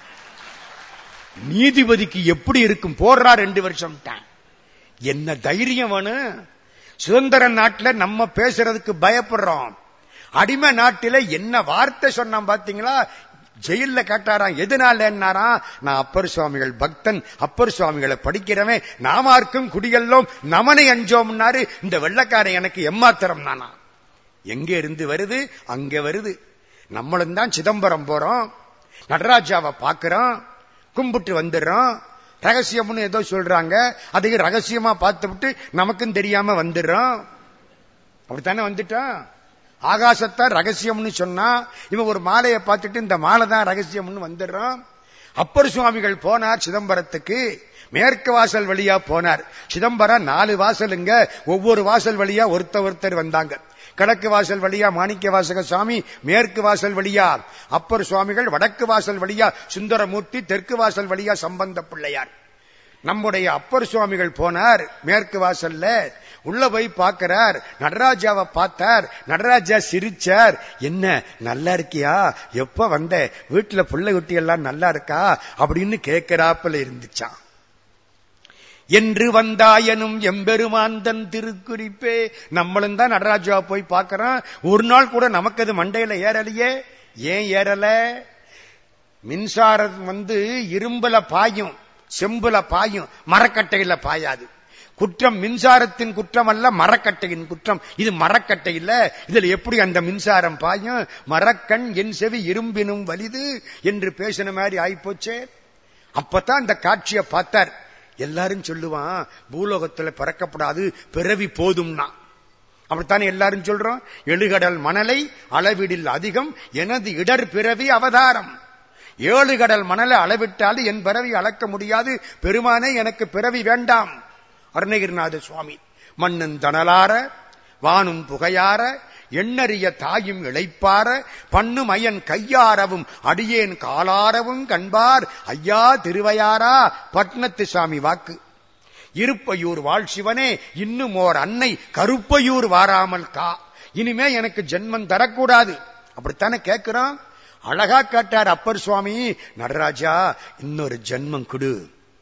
[SPEAKER 2] நீதிபதிக்கு எப்படி இருக்கும் போடுறா ரெண்டு வருஷம் என்ன தைரியம் வேணும் சுதந்திர நாட்டில் நம்ம பேசுறதுக்கு பயப்படுறோம் அடிமை நாட்டில என்ன வார்த்தை சொன்னான் பாத்தீங்களா ஜெயில கேட்டாராம் எதனாலன்னாராம் நான் அப்பர் சுவாமிகள் பக்தன் அப்பர் சுவாமிகளை படிக்கிறவன் நாமார்க்கும் குடியெல்லாம் நமனை அஞ்சோம்னாரு இந்த வெள்ளக்காரன் எனக்கு எம்மாத்திரம் தானா எங்க இருந்து வருது அங்க வருது நம்மளும் தான் சிதம்பரம் போறோம் நடராஜாவை பாக்குறோம் கும்பிட்டு வந்துடுறோம் ரகசியம்னு ஏதோ சொல்றாங்க அதையும் ரகசியமா பார்த்து விட்டு நமக்கும் தெரியாம வந்துடுறோம் அப்படித்தானே வந்துட்டோம் ஆகாசத்தை ரகசியம்னு சொன்னா இவன் ஒரு மாலையை பார்த்துட்டு இந்த மாலை தான் ரகசியம்னு வந்துடுறான் அப்பர் சுவாமிகள் போனார் சிதம்பரத்துக்கு மேற்கு வாசல் வழியா போனார் சிதம்பரம் நாலு வாசலுங்க ஒவ்வொரு வாசல் வழியா ஒருத்தர் ஒருத்தர் வந்தாங்க கிழக்கு வாசல் வழியா மாணிக்க வாசக சுவாமி மேற்கு வாசல் வழியா அப்பர் சுவாமிகள் வடக்கு வாசல் வழியா சுந்தரமூர்த்தி தெற்கு வாசல் வழியா சம்பந்த பிள்ளையார் நம்முடைய அப்பர் சுவாமிகள் போனார் மேற்கு வாசல்ல உள்ள போய் பார்க்கிறார் நடராஜாவை பார்த்தார் நடராஜா சிரிச்சார் என்ன நல்லா இருக்கியா எப்ப வந்த வீட்டுல புள்ள குட்டி எல்லாம் நல்லா இருக்கா அப்படின்னு கேட்கிறாப்புல இருந்துச்சான் என்று வந்தாயனும் எம்பெருமாந்தன் திருக்குறிப்பே நம்மளும் தான் நடராஜா போய் பார்க்கிறோம் ஒரு நாள் கூட நமக்கு அது மண்டையில ஏறலையே ஏன் ஏறல மின்சாரம் வந்து இரும்புல பாயும் செம்புல பாயும் மரக்கட்டையில பாயாது குற்றம் மின்சாரத்தின் குற்றம் அல்ல மரக்கட்டையின் குற்றம் இது மரக்கட்டை இல்ல இதுல எப்படி அந்த மின்சாரம் பாயும் மரக்கண் என் செவி இரும்பினும் வலிது என்று பேசின மாதிரி ஆயிப்போச்சே அப்பதான் அந்த காட்சியை பார்த்தார் எல்லாரும் சொல்லுவான் பூலோகத்துல பிறக்கப்படாது பிறவி போதும்னா அப்படித்தானே எல்லாரும் சொல்றோம் எழுகடல் மணலை அளவிடில் அதிகம் எனது இடர் பிறவி அவதாரம் ஏழு கடல் மணலை அளவிட்டால் என் பிறவி அளக்க முடியாது பெருமானே எனக்கு பிறவி வேண்டாம் அருணகிரிநாத சுவாமி மண்ணும் தணலார வானும் புகையார எண்ணறிய தாயும் இழைப்பார பண்ணும் அயன் கையாரவும் அடியேன் காலாரவும் கண்பார் ஐயா திருவையாரா பட்னத்து சாமி வாக்கு இருப்பையூர் வாழ் சிவனே இன்னும் ஓர் அன்னை கருப்பையூர் வாராமல் கா இனிமே எனக்கு ஜென்மம் தரக்கூடாது அப்படித்தானே கேட்கிறோம் அழகா காட்டார் அப்பர் சுவாமி நடராஜா இன்னொரு ஜென்மம் கொடு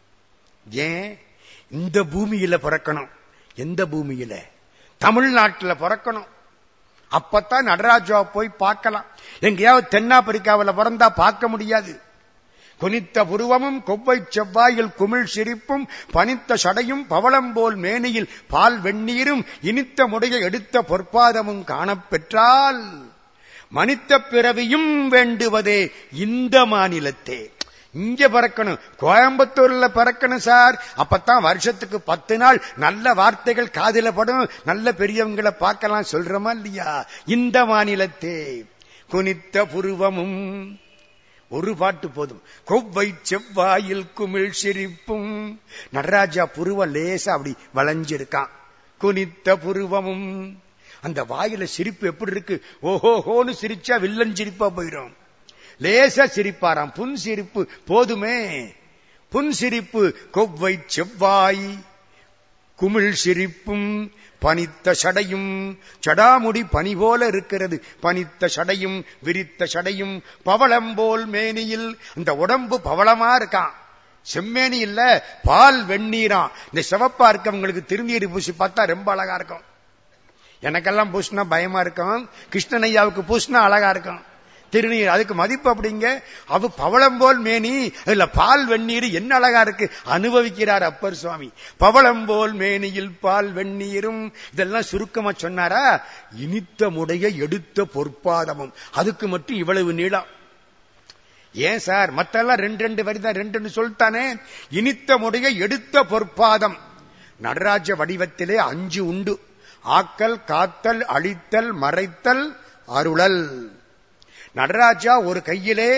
[SPEAKER 2] ஏன் இந்த பூமியில பிறக்கணும் எந்த பூமியில தமிழ்நாட்டுல பிறக்கணும் அப்பத்தான் நடராஜா போய் பார்க்கலாம் எங்கேயாவது தென்னாப்பிரிக்காவில பிறந்தா பார்க்க முடியாது குனித்த புருவமும் கொவ்வை செவ்வாயில் குமிழ் சிரிப்பும் பனித்த சடையும் பவளம் போல் மேனியில் பால் வெந்நீரும் இனித்த முடைய எடுத்த பொற்பாதமும் காணப்பெற்றால் மனித்த பிறவியும் வேண்டுவதே இந்த மாநிலத்தே இங்க பறக்கணும் கோயம்புத்தூர்ல பறக்கணும் சார் அப்பத்தான் வருஷத்துக்கு பத்து நாள் நல்ல வார்த்தைகள் காதில படும் நல்ல பெரியவங்களை பார்க்கலாம் சொல்றோமா இல்லையா இந்த மாநிலத்தே குனித்த புருவமும் ஒரு பாட்டு போதும் கொவ்வை செவ்வாயில் குமிழ் சிரிப்பும் நடராஜா புருவ லேசா அப்படி வளைஞ்சிருக்கான் குனித்த புருவமும் அந்த வாயில சிரிப்பு எப்படி இருக்கு ஓஹோஹோன்னு சிரிச்சா வில்லன் சிரிப்பா போயிடும் லேசா சிரிப்பாராம் புன் சிரிப்பு போதுமே புன் சிரிப்பு கொவ்வை செவ்வாய் குமிழ் சிரிப்பும் பனித்த சடையும் சடாமுடி பனி போல இருக்கிறது பனித்த சடையும் விரித்த சடையும் பவளம் போல் மேனியில் அந்த உடம்பு பவளமா இருக்கான் செம்மேனி இல்ல பால் வெந்நீரா இந்த சிவப்பா இருக்கவங்களுக்கு திருநீர் பூசி பார்த்தா ரொம்ப அழகா இருக்கும் எனக்கெல்லாம் பூசினா பயமா இருக்கும் கிருஷ்ணனையாவுக்கு பூசினா அழகா இருக்கும் திருநீர் அதுக்கு மதிப்பு அப்படிங்க அவ பவளம் போல் மேனி அதுல பால் வெந்நீர் என்ன அழகா இருக்கு அனுபவிக்கிறார் அப்பர் சுவாமி பவளம் போல் மேனியில் பால் வெந்நீரும் இதெல்லாம் சுருக்கமா சொன்னாரா இனித்த முடைய எடுத்த பொற்பாதமும் அதுக்கு மட்டும் இவ்வளவு நீளம் ஏன் சார் மத்தெல்லாம் ரெண்டு ரெண்டு வரி தான் ரெண்டு சொல்லிட்டானே இனித்த முடைய எடுத்த பொற்பாதம் நடராஜ வடிவத்திலே அஞ்சு உண்டு ஆக்கல் காத்தல் அழித்தல் மறைத்தல் அருளல் நடராஜா ஒரு கையிலே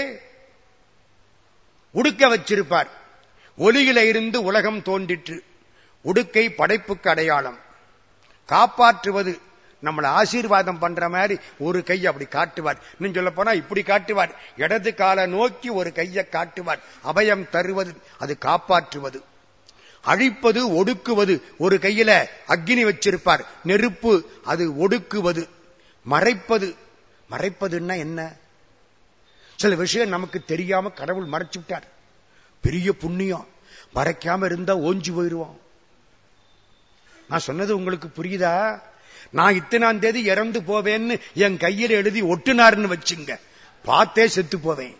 [SPEAKER 2] உடுக்க வச்சிருப்பார் ஒலியில இருந்து உலகம் தோன்றிற்று உடுக்கை படைப்புக்கு அடையாளம் காப்பாற்றுவது நம்மளை ஆசீர்வாதம் பண்ற மாதிரி ஒரு கை அப்படி காட்டுவார் இன்னும் சொல்ல போனா இப்படி காட்டுவார் இடது கால நோக்கி ஒரு கையை காட்டுவார் அபயம் தருவது அது காப்பாற்றுவது அழிப்பது ஒடுக்குவது ஒரு கையில அக்னி வச்சிருப்பார் நெருப்பு அது ஒடுக்குவது மறைப்பது மறைப்பதுன்னா என்ன சில விஷயம் நமக்கு தெரியாம கடவுள் மறைச்சு விட்டார் பெரிய புண்ணியம் மறைக்காம இருந்தா ஓஞ்சி போயிருவோம் நான் சொன்னது உங்களுக்கு புரியுதா நான் இத்தனாம் தேதி இறந்து போவேன்னு என் கையில் எழுதி ஒட்டுனாருன்னு வச்சுங்க பார்த்தே செத்து போவேன்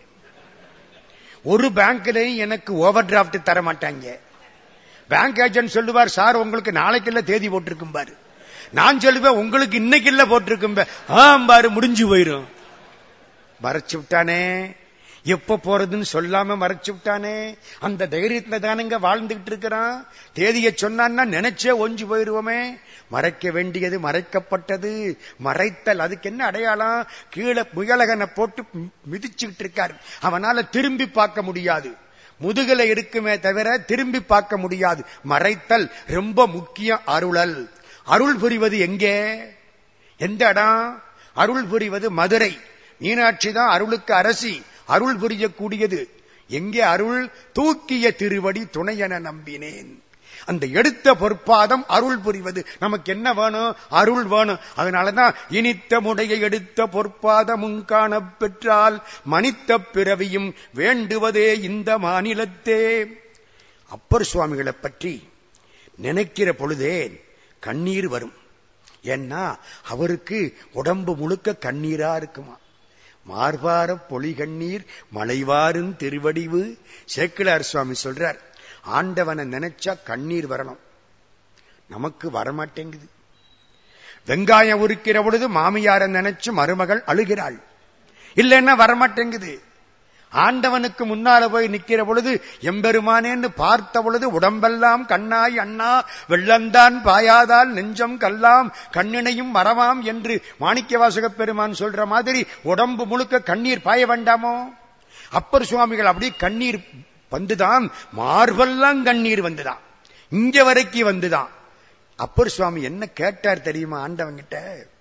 [SPEAKER 2] ஒரு பேங்க்லயும் எனக்கு ஓவர் டிராப்ட் தர மாட்டாங்க பேங்க் ஏஜென்ட் சொல்லுவார் சார் உங்களுக்கு நாளைக்கு இல்ல தேதி போட்டிருக்கும் பாரு நான் சொல்லுவேன் உங்களுக்கு இன்னைக்கு இல்ல போட்டிருக்கும் ஆம் பாரு முடிஞ்சு போயிரும் மறைச்சு விட்டானே எப்ப போறதுன்னு சொல்லாம மறைச்சு விட்டானே அந்த தைரியத்துல தானுங்க வாழ்ந்துகிட்டு இருக்கிறான் தேதியை சொன்னான்னா நினைச்சே ஒஞ்சு போயிருவோமே மறைக்க வேண்டியது மறைக்கப்பட்டது மறைத்தல் அதுக்கு என்ன அடையாளம் கீழே முயலகனை போட்டு மிதிச்சுக்கிட்டு இருக்காரு அவனால திரும்பி பார்க்க முடியாது முதுகலை இருக்குமே தவிர திரும்பி பார்க்க முடியாது மறைத்தல் ரொம்ப முக்கியம் அருளல் அருள் புரிவது எங்கே எந்த இடம் அருள் புரிவது மதுரை மீனாட்சி தான் அருளுக்கு அரசி அருள் புரியக்கூடியது எங்கே அருள் தூக்கிய திருவடி துணையென நம்பினேன் அந்த எடுத்த பொற்பாதம் அருள் புரிவது நமக்கு என்ன வேணும் அருள் வேணும் அதனாலதான் இனித்த முடைய எடுத்த பொற்பாதமும் காண பெற்றால் மனித்த பிறவியும் வேண்டுவதே இந்த மாநிலத்தே அப்பர் சுவாமிகளை பற்றி நினைக்கிற பொழுதே கண்ணீர் வரும் ஏன்னா அவருக்கு உடம்பு முழுக்க கண்ணீரா இருக்குமா மார்பார பொலி கண்ணீர் மலைவாரும் திருவடிவு சேக்கிலார் சுவாமி சொல்றார் ஆண்டவனை நினைச்சா கண்ணீர் வரணும் நமக்கு வரமாட்டேங்குது வெங்காயம் உரிக்கிற பொழுது மாமியார நினைச்சு மருமகள் அழுகிறாள் இல்லைன்னா வரமாட்டேங்குது ஆண்டவனுக்கு முன்னால போய் நிக்கிற பொழுது எம்பெருமானேன்னு பார்த்த பொழுது உடம்பெல்லாம் கண்ணாய் அண்ணா வெள்ளந்தான் பாயாதால் நெஞ்சம் கல்லாம் கண்ணினையும் மரமாம் என்று மாணிக்க வாசக பெருமான் சொல்ற மாதிரி உடம்பு முழுக்க கண்ணீர் பாய வேண்டாமோ அப்பர் சுவாமிகள் அப்படி கண்ணீர் வந்துதான் மார்பெல்லாம் கண்ணீர் வந்துதான் இங்க வரைக்கும் வந்துதான் அப்பர் சுவாமி என்ன கேட்டார் தெரியுமா ஆண்டவங்கிட்ட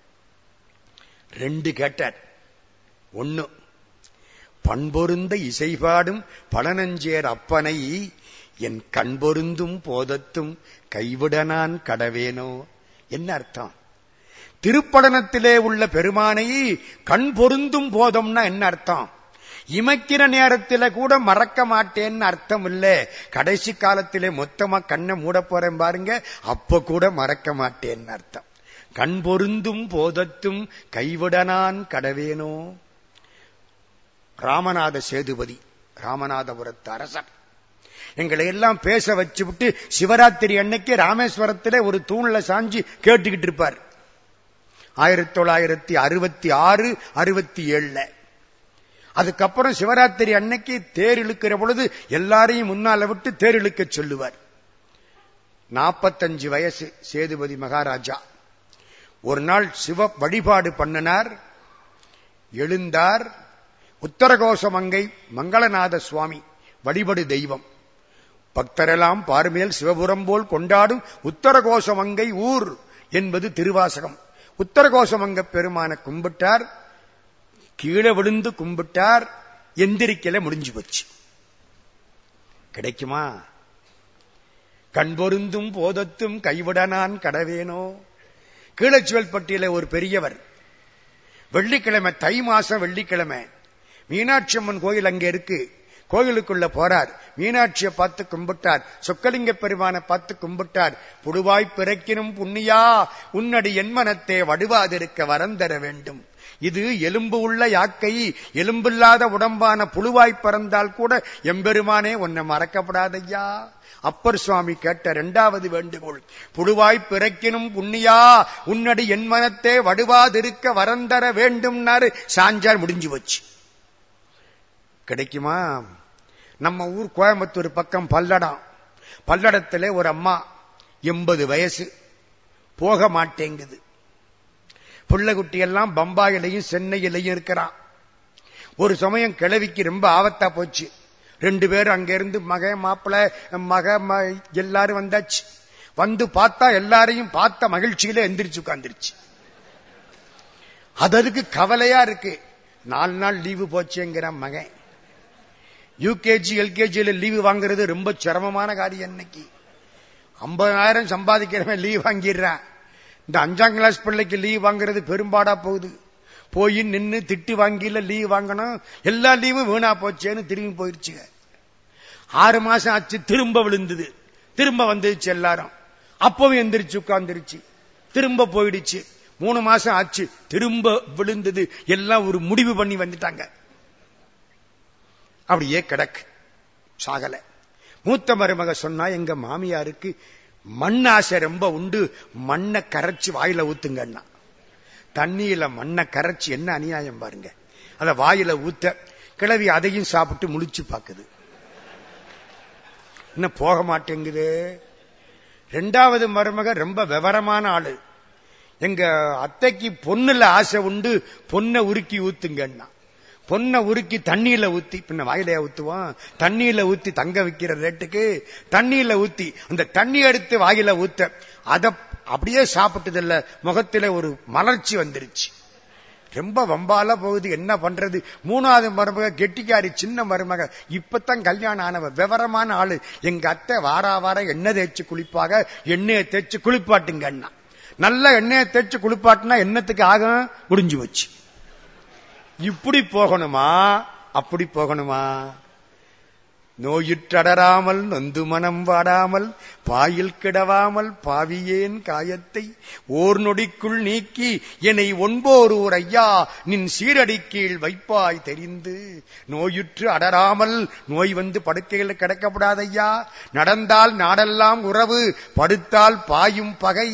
[SPEAKER 2] ரெண்டு கேட்டார் ஒன்னு பண்பொருந்த இசைபாடும் பழனஞ்சேர் அப்பனை என் கண் பொருந்தும் போதத்தும் கைவிட நான் கடவேனோ என்ன அர்த்தம் திருப்படனத்திலே உள்ள பெருமானை கண் பொருந்தும் போதம்னா என்ன அர்த்தம் இமைக்கிற நேரத்தில கூட மறக்க மாட்டேன்னு அர்த்தம் இல்ல கடைசி காலத்திலே மொத்தமா கண்ணை மூட போறேன் பாருங்க அப்ப கூட மறக்க மாட்டேன்னு அர்த்தம் கண் பொருந்தும் போதத்தும் கைவிடனான் கடவேனோ ராமநாத சேதுபதி ராமநாதபுரத்து அரசர் எங்களை எல்லாம் பேச வச்சு விட்டு சிவராத்திரி அன்னைக்கு ராமேஸ்வரத்துல ஒரு தூண்ல சாஞ்சி கேட்டுக்கிட்டு இருப்பார் ஆயிரத்தி தொள்ளாயிரத்தி அறுபத்தி ஆறு அறுபத்தி ஏழுல அதுக்கப்புறம் சிவராத்திரி அன்னைக்கு தேர் இழுக்கிற பொழுது எல்லாரையும் முன்னால விட்டு தேர் இழுக்க சொல்லுவார் நாற்பத்தஞ்சு வயசு சேதுபதி மகாராஜா ஒரு நாள் சிவ வழிபாடு பண்ணினார் எழுந்தார் உத்தரகோச மங்கை மங்களநாத சுவாமி வழிபடு தெய்வம் பக்தரெல்லாம் பார்மேல் சிவபுரம் போல் கொண்டாடும் உத்தரகோச மங்கை ஊர் என்பது திருவாசகம் உத்தரகோசமங்க பெருமான கும்பிட்டார் கீழே விழுந்து கும்பிட்டார் எந்திரிக்கல முடிஞ்சு போச்சு கிடைக்குமா கண்பொருந்தும் போதத்தும் கைவிடனான் கடவேனோ கீழச்சுவல்பட்டியில ஒரு பெரியவர் வெள்ளிக்கிழமை தை மாசம் வெள்ளிக்கிழமை மீனாட்சி அம்மன் கோயில் அங்க இருக்கு கோயிலுக்குள்ள போறார் மீனாட்சியை பார்த்து கும்பிட்டார் சொக்கலிங்க பெருமானை பார்த்து கும்பிட்டார் புடுவாய் பிறக்கினும் புண்ணியா உன்னடி என்மனத்தே வடுவாதிருக்க வரந்தர வேண்டும் இது எலும்பு உள்ள யாக்கை எலும்பில்லாத உடம்பான புழுவாய் பறந்தால் கூட எம்பெருமானே உன்னை மறக்கப்படாதையா அப்பர் சுவாமி கேட்ட இரண்டாவது வேண்டுகோள் புழுவாய் பிறக்கினும் புண்ணியா உன்னடி என்மனத்தே வடுவாதிருக்க வரந்தர வேண்டும்னாரு சாஞ்சார் முடிஞ்சு வச்சு கிடைக்குமா நம்ம ஊர் கோயம்புத்தூர் பக்கம் பல்லடம் பல்லடத்துல ஒரு அம்மா எண்பது வயசு போக மாட்டேங்குது புள்ளகுட்டி எல்லாம் பம்பாயிலையும் சென்னையிலையும் இருக்கிறான் ஒரு சமயம் கிழவிக்கு ரொம்ப ஆபத்தா போச்சு ரெண்டு பேரும் அங்க இருந்து மக மாப்பிள மக எல்லாரும் வந்தாச்சு வந்து பார்த்தா எல்லாரையும் பார்த்த மகிழ்ச்சியில எந்திரிச்சு உட்கார்ந்துருச்சு அது அதுக்கு கவலையா இருக்கு நாலு நாள் லீவு போச்சுங்கிற மகன் யூகேஜி எல்கேஜியில லீவு வாங்குறது ரொம்ப சிரமமான காரியம் இன்னைக்கு ஐம்பதாயிரம் சம்பாதிக்கிறவன் லீவ் வாங்கிடுறான் இந்த அஞ்சாம் கிளாஸ் பிள்ளைக்கு லீவ் வாங்குறது பெரும்பாடா போகுது போய் நின்று திட்டு வாங்கில லீவ் வாங்கணும் எல்லா லீவும் வீணா போச்சேன்னு திரும்பி போயிருச்சுங்க ஆறு மாசம் ஆச்சு திரும்ப விழுந்தது திரும்ப வந்துருச்சு எல்லாரும் அப்பவும் எந்திரிச்சு உட்கார்ந்துருச்சு திரும்ப போயிடுச்சு மூணு மாசம் ஆச்சு திரும்ப விழுந்தது எல்லாம் ஒரு முடிவு பண்ணி வந்துட்டாங்க அப்படியே கிடக்கு சாகல மூத்த மருமக சொன்னா எங்க மாமியாருக்கு மண் ஆசை ரொம்ப உண்டு மண்ணை கரைச்சு வாயில ஊத்துங்கன்னா தண்ணியில மண்ணை கரைச்சு என்ன அநியாயம் பாருங்க அத வாயில ஊத்த கிளவி அதையும் சாப்பிட்டு முழிச்சு பாக்குது இன்னும் போக மாட்டேங்குது ரெண்டாவது மருமக ரொம்ப விவரமான ஆளு எங்க அத்தைக்கு பொண்ணுல ஆசை உண்டு பொண்ணை உருக்கி ஊத்துங்கன்னா பொண்ணை உருக்கி தண்ணியில ஊத்தி பின்ன வாயிலையா ஊத்துவான் தண்ணியில ஊத்தி தங்க வைக்கிற ரேட்டுக்கு தண்ணியில ஊத்தி அந்த தண்ணி எடுத்து வாயில ஊத்த அத அப்படியே சாப்பிட்டது இல்ல முகத்தில ஒரு மலர்ச்சி வந்துருச்சு ரொம்ப வம்பால போகுது என்ன பண்றது மூணாவது மருமக கெட்டிக்காரி சின்ன மருமக இப்பதான் கல்யாணம் ஆனவ விவரமான ஆளு எங்க அத்தை வாரா வார எண்ணெய் தேய்ச்சி குளிப்பாக எண்ணெயை தேய்ச்சி குளிப்பாட்டுங்க அண்ணா நல்ல எண்ணெயை தேய்ச்சி குளிப்பாட்டினா எண்ணத்துக்கு ஆகும் முடிஞ்சு வச்சு இப்படி போகணுமா அப்படி போகணுமா நோயுற்றடராமல் நொந்து மனம் வாடாமல் பாயில் கிடவாமல் பாவியேன் காயத்தை ஓர் நொடிக்குள் நீக்கி என்னை ஒன்போர் ஊர் ஐயா நின் சீரடி கீழ் வைப்பாய் தெரிந்து நோயுற்று அடராமல் நோய் வந்து படுக்கையில் கிடக்கப்படாதையா நடந்தால் நாடெல்லாம் உறவு படுத்தால் பாயும் பகை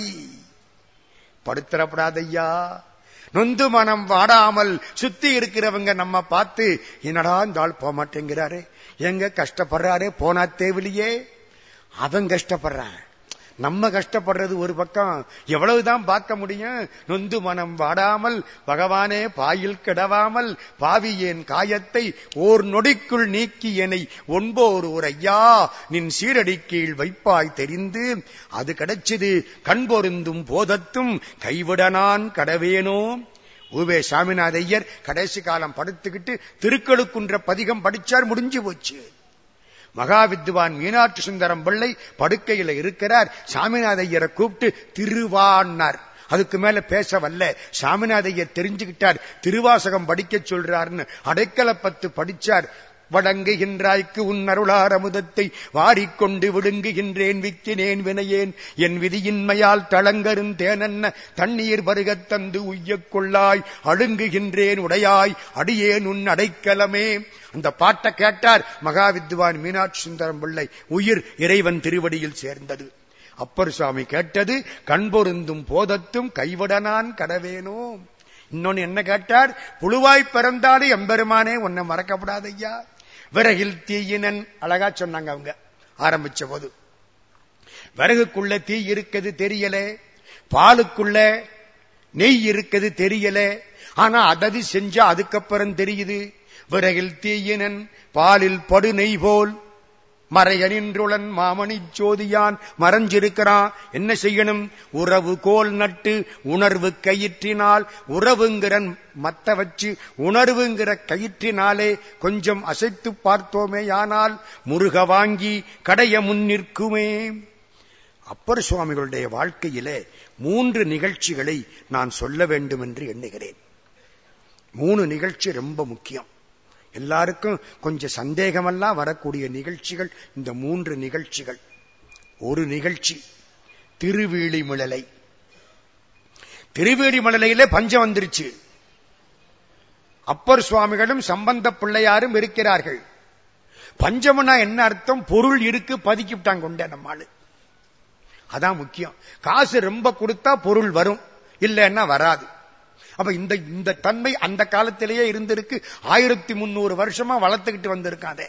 [SPEAKER 2] படுத்தரப்படாதையா நொந்து மனம் வாடாமல் சுத்தி இருக்கிறவங்க நம்ம பார்த்து என்னடா இந்த ஆள் போக மாட்டேங்கிறாரு எங்க கஷ்டப்படுறாரு போனா தேவையிலையே அவன் கஷ்டப்படுறான் நம்ம கஷ்டப்படுறது ஒரு பக்கம் எவ்வளவுதான் பார்க்க முடியும் நொந்து மனம் வாடாமல் பகவானே பாயில் கிடவாமல் பாவியேன் காயத்தை ஓர் நொடிக்குள் நீக்கி என்னை ஒன்போர் ஒரு ஐயா நின் சீரடி கீழ் வைப்பாய் தெரிந்து அது கிடைச்சது கண் பொருந்தும் போதத்தும் கைவிடனான் கடவேனோ ஊவே சாமிநாத ஐயர் கடைசி காலம் படுத்துக்கிட்டு திருக்கழுக்குன்ற பதிகம் படிச்சார் முடிஞ்சு போச்சு மகா வித்வான் மீனாட்சி சுந்தரம் பிள்ளை படுக்கையில இருக்கிறார் சாமிநாத ஐயரை கூப்பிட்டு திருவான்னார் அதுக்கு மேல பேச வல்ல சாமிநாதைய தெரிஞ்சுக்கிட்டார் திருவாசகம் படிக்க சொல்றாருன்னு அடைக்கல பத்து படிச்சார் வடங்குகின்றாய்க்கு உன் அருளார் அமுதத்தை வாரிக்கொண்டு விடுங்குகின்றேன் விக்கினேன் வினையேன் என் விதியின்மையால் தளங்கருந்தேனென்ன தண்ணீர் வருகத் தந்து உய்யக் கொள்ளாய் அழுங்குகின்றேன் உடையாய் அடியேன் உன் அடைக்கலமே அந்த பாட்டை கேட்டார் மகாவித்வான் மீனாட்சி சுந்தரம் பிள்ளை உயிர் இறைவன் திருவடியில் சேர்ந்தது அப்பர் சுவாமி கேட்டது கண்பொருந்தும் போதத்தும் கைவிடனான் கடவேனோ இன்னொன்னு என்ன கேட்டார் புழுவாய் பிறந்தாலே எம்பெருமானே உன்னை மறக்கப்படாத ஐயா விறகில் தீயினன் அழகா சொன்னாங்க அவங்க ஆரம்பிச்ச போது விறகுக்குள்ள தீ இருக்குது தெரியல பாலுக்குள்ள நெய் இருக்குது தெரியல ஆனா அதது செஞ்சா அதுக்கப்புறம் தெரியுது விறகில் தீயினன் பாலில் படு நெய் போல் மறையனின்றுளன் மாமணி ஜோதியான் மறைஞ்சிருக்கிறான் என்ன செய்யணும் உறவு கோல் நட்டு உணர்வு கயிற்றினால் உறவுங்கிற மத்த வச்சு உணர்வுங்கிற கயிற்றினாலே கொஞ்சம் அசைத்து பார்த்தோமே ஆனால் முருக வாங்கி கடைய முன்னிற்குமே அப்பர் சுவாமிகளுடைய வாழ்க்கையிலே மூன்று நிகழ்ச்சிகளை நான் சொல்ல வேண்டும் என்று எண்ணுகிறேன் மூணு நிகழ்ச்சி ரொம்ப முக்கியம் எல்லாருக்கும் கொஞ்சம் சந்தேகமெல்லாம் வரக்கூடிய நிகழ்ச்சிகள் இந்த மூன்று நிகழ்ச்சிகள் ஒரு நிகழ்ச்சி திருவீழிமிழலை திருவேடிமலையிலே பஞ்சம் வந்துருச்சு அப்பர் சுவாமிகளும் சம்பந்த பிள்ளையாரும் இருக்கிறார்கள் பஞ்சம்னா என்ன அர்த்தம் பொருள் இருக்கு பதுக்கிவிட்டாங்க கொண்ட நம்மாளு அதான் முக்கியம் காசு ரொம்ப கொடுத்தா பொருள் வரும் இல்லைன்னா வராது அப்ப இந்த இந்த தன்மை அந்த காலத்திலேயே இருந்திருக்கு ஆயிரத்தி முன்னூறு வருஷமா வளர்த்துக்கிட்டு வந்திருக்காதே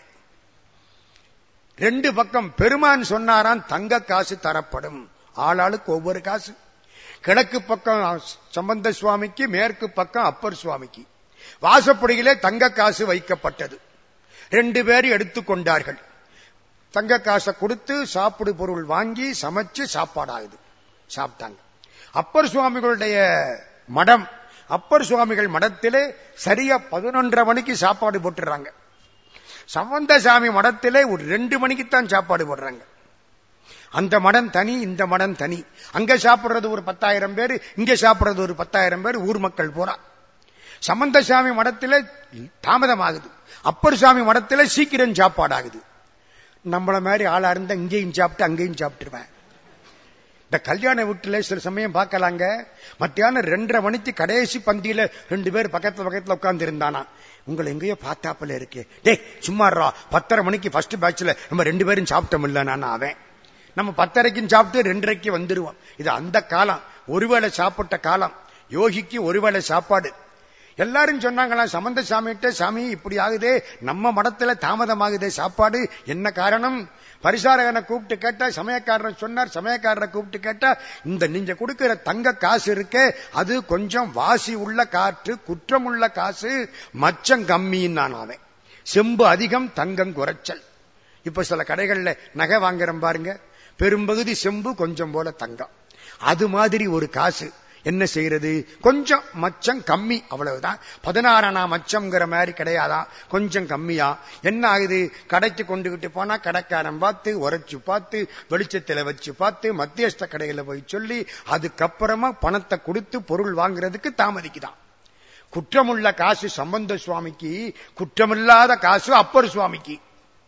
[SPEAKER 2] ரெண்டு பக்கம் பெருமான் சொன்னாராம் தங்க காசு தரப்படும் ஆளாளுக்கு ஒவ்வொரு காசு கிழக்கு பக்கம் சம்பந்த சுவாமிக்கு மேற்கு பக்கம் அப்பர் சுவாமிக்கு வாசப்படியிலே தங்க காசு வைக்கப்பட்டது ரெண்டு பேரும் எடுத்துக்கொண்டார்கள் தங்க காசை கொடுத்து சாப்பிடு பொருள் வாங்கி சமைச்சு சாப்பாடாகுது சாப்பிட்டாங்க அப்பர் சுவாமிகளுடைய மடம் அப்பர் சுவாமிகள் மடத்திலே சரியா பதினொன்றரை மணிக்கு சாப்பாடு போட்டுறாங்க சம்பந்த சாமி மடத்திலே ஒரு ரெண்டு மணிக்குத்தான் சாப்பாடு போடுறாங்க அந்த மடம் தனி இந்த மடம் தனி அங்க சாப்பிடுறது ஒரு பத்தாயிரம் பேர் இங்க சாப்பிடுறது ஒரு பத்தாயிரம் பேர் ஊர் மக்கள் போறா சம்பந்த சாமி மடத்திலே தாமதமாகுது அப்பர் சாமி மடத்திலே சீக்கிரம் சாப்பாடாகுது நம்மள மாதிரி ஆளா இருந்தா இங்கேயும் சாப்பிட்டு அங்கேயும் சாப்பிட்டுருவேன் இந்த கல்யாண வீட்டுல சில சமயம் பார்க்கலாங்க மத்தியானம் ரெண்டரை மணிக்கு கடைசி பந்தியில ரெண்டு பேர் பக்கத்துல பக்கத்துல உட்கார்ந்து இருந்தானா உங்களை எங்கேயோ பார்த்தாப்புல இருக்கு டேய் சும்மாறா பத்தரை மணிக்கு ஃபர்ஸ்ட் பேட்ச்ல நம்ம ரெண்டு பேரும் சாப்பிட்டோம் இல்ல நான் அவன் நம்ம பத்தரைக்கும் சாப்பிட்டு ரெண்டரைக்கு வந்துருவோம் இது அந்த காலம் ஒருவேளை சாப்பிட்ட காலம் யோகிக்கு ஒருவேளை சாப்பாடு எல்லாரும் சொன்னாங்களாம் சம்பந்த சாமிகிட்ட சாமி இப்படி ஆகுதே நம்ம மடத்துல தாமதமாகுதே சாப்பாடு என்ன காரணம் பரிசாரகனை கூப்பிட்டு கேட்டா சமயக்காரன் சொன்னார் சமயக்காரரை கூப்பிட்டு கேட்டா இந்த நீங்க கொடுக்கிற தங்க காசு இருக்கே அது கொஞ்சம் வாசி உள்ள காற்று குற்றம் உள்ள காசு மச்சம் கம்மின்னு நான் அவன் செம்பு அதிகம் தங்கம் குறைச்சல் இப்ப சில கடைகள்ல நகை வாங்குறோம் பாருங்க பெரும்பகுதி செம்பு கொஞ்சம் போல தங்கம் அது மாதிரி ஒரு காசு என்ன செய்யறது கொஞ்சம் மச்சம் கம்மி அவ்வளவுதான் பதினாறானா மச்சம்ங்கிற மாதிரி கிடையாதான் கொஞ்சம் கம்மியா என்ன ஆகுது கடைக்கு கொண்டுகிட்டு போனா கடைக்காரன் பார்த்து உரைச்சு பார்த்து வெளிச்சத்துல வச்சு பார்த்து மத்தியஸ்த கடையில போய் சொல்லி அதுக்கப்புறமா பணத்தை கொடுத்து பொருள் வாங்குறதுக்கு தாமதிக்குதான் குற்றமுள்ள காசு சம்பந்த சுவாமிக்கு குற்றமில்லாத காசு அப்பர் சுவாமிக்கு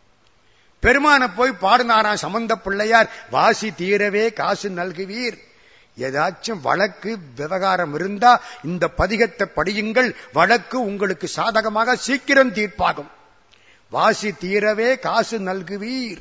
[SPEAKER 2] பெருமான போய் பாடுனாராம் சம்பந்த பிள்ளையார் வாசி தீரவே காசு நல்குவீர் ஏதாச்சும் வழக்கு விவகாரம் இருந்தா இந்த பதிகத்தை படியுங்கள் வழக்கு உங்களுக்கு சாதகமாக சீக்கிரம் தீர்ப்பாகும் வாசி தீரவே காசு நல்குவீர்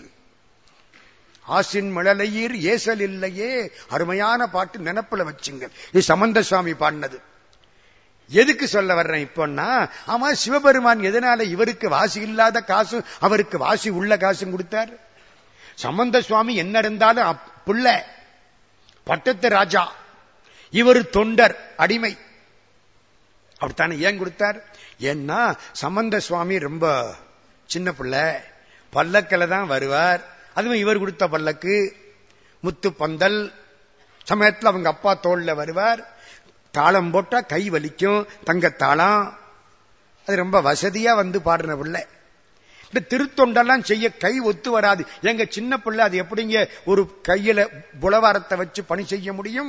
[SPEAKER 2] ஆசின் மிளலையீர் ஏசல் இல்லையே அருமையான பாட்டு நினப்புல வச்சுங்க இது சம்பந்த சுவாமி பாடினது எதுக்கு சொல்ல வர்றேன் இப்போன்னா ஆமா சிவபெருமான் எதனால இவருக்கு வாசி இல்லாத காசு அவருக்கு வாசி உள்ள காசும் கொடுத்தார் சம்பந்த சுவாமி என்ன இருந்தாலும் புள்ள பட்டத்து ராஜா இவர் தொண்டர் அடிமை அப்படித்தானே ஏன் கொடுத்தார் ஏன்னா சம்பந்த சுவாமி ரொம்ப சின்ன பிள்ளை பல்லக்கில் தான் வருவார் அதுவும் இவர் கொடுத்த பல்லக்கு முத்து பந்தல் சமயத்தில் அவங்க அப்பா தோல்ல வருவார் தாளம் போட்டா கை வலிக்கும் தங்கத்தாளம் அது ரொம்ப வசதியா வந்து பாடுற பிள்ளை இந்த திருத்தொண்டெல்லாம் செய்ய கை ஒத்து வராது எங்க சின்ன பிள்ளை அது எப்படிங்க ஒரு கையில புலவாரத்தை வச்சு பணி செய்ய முடியும்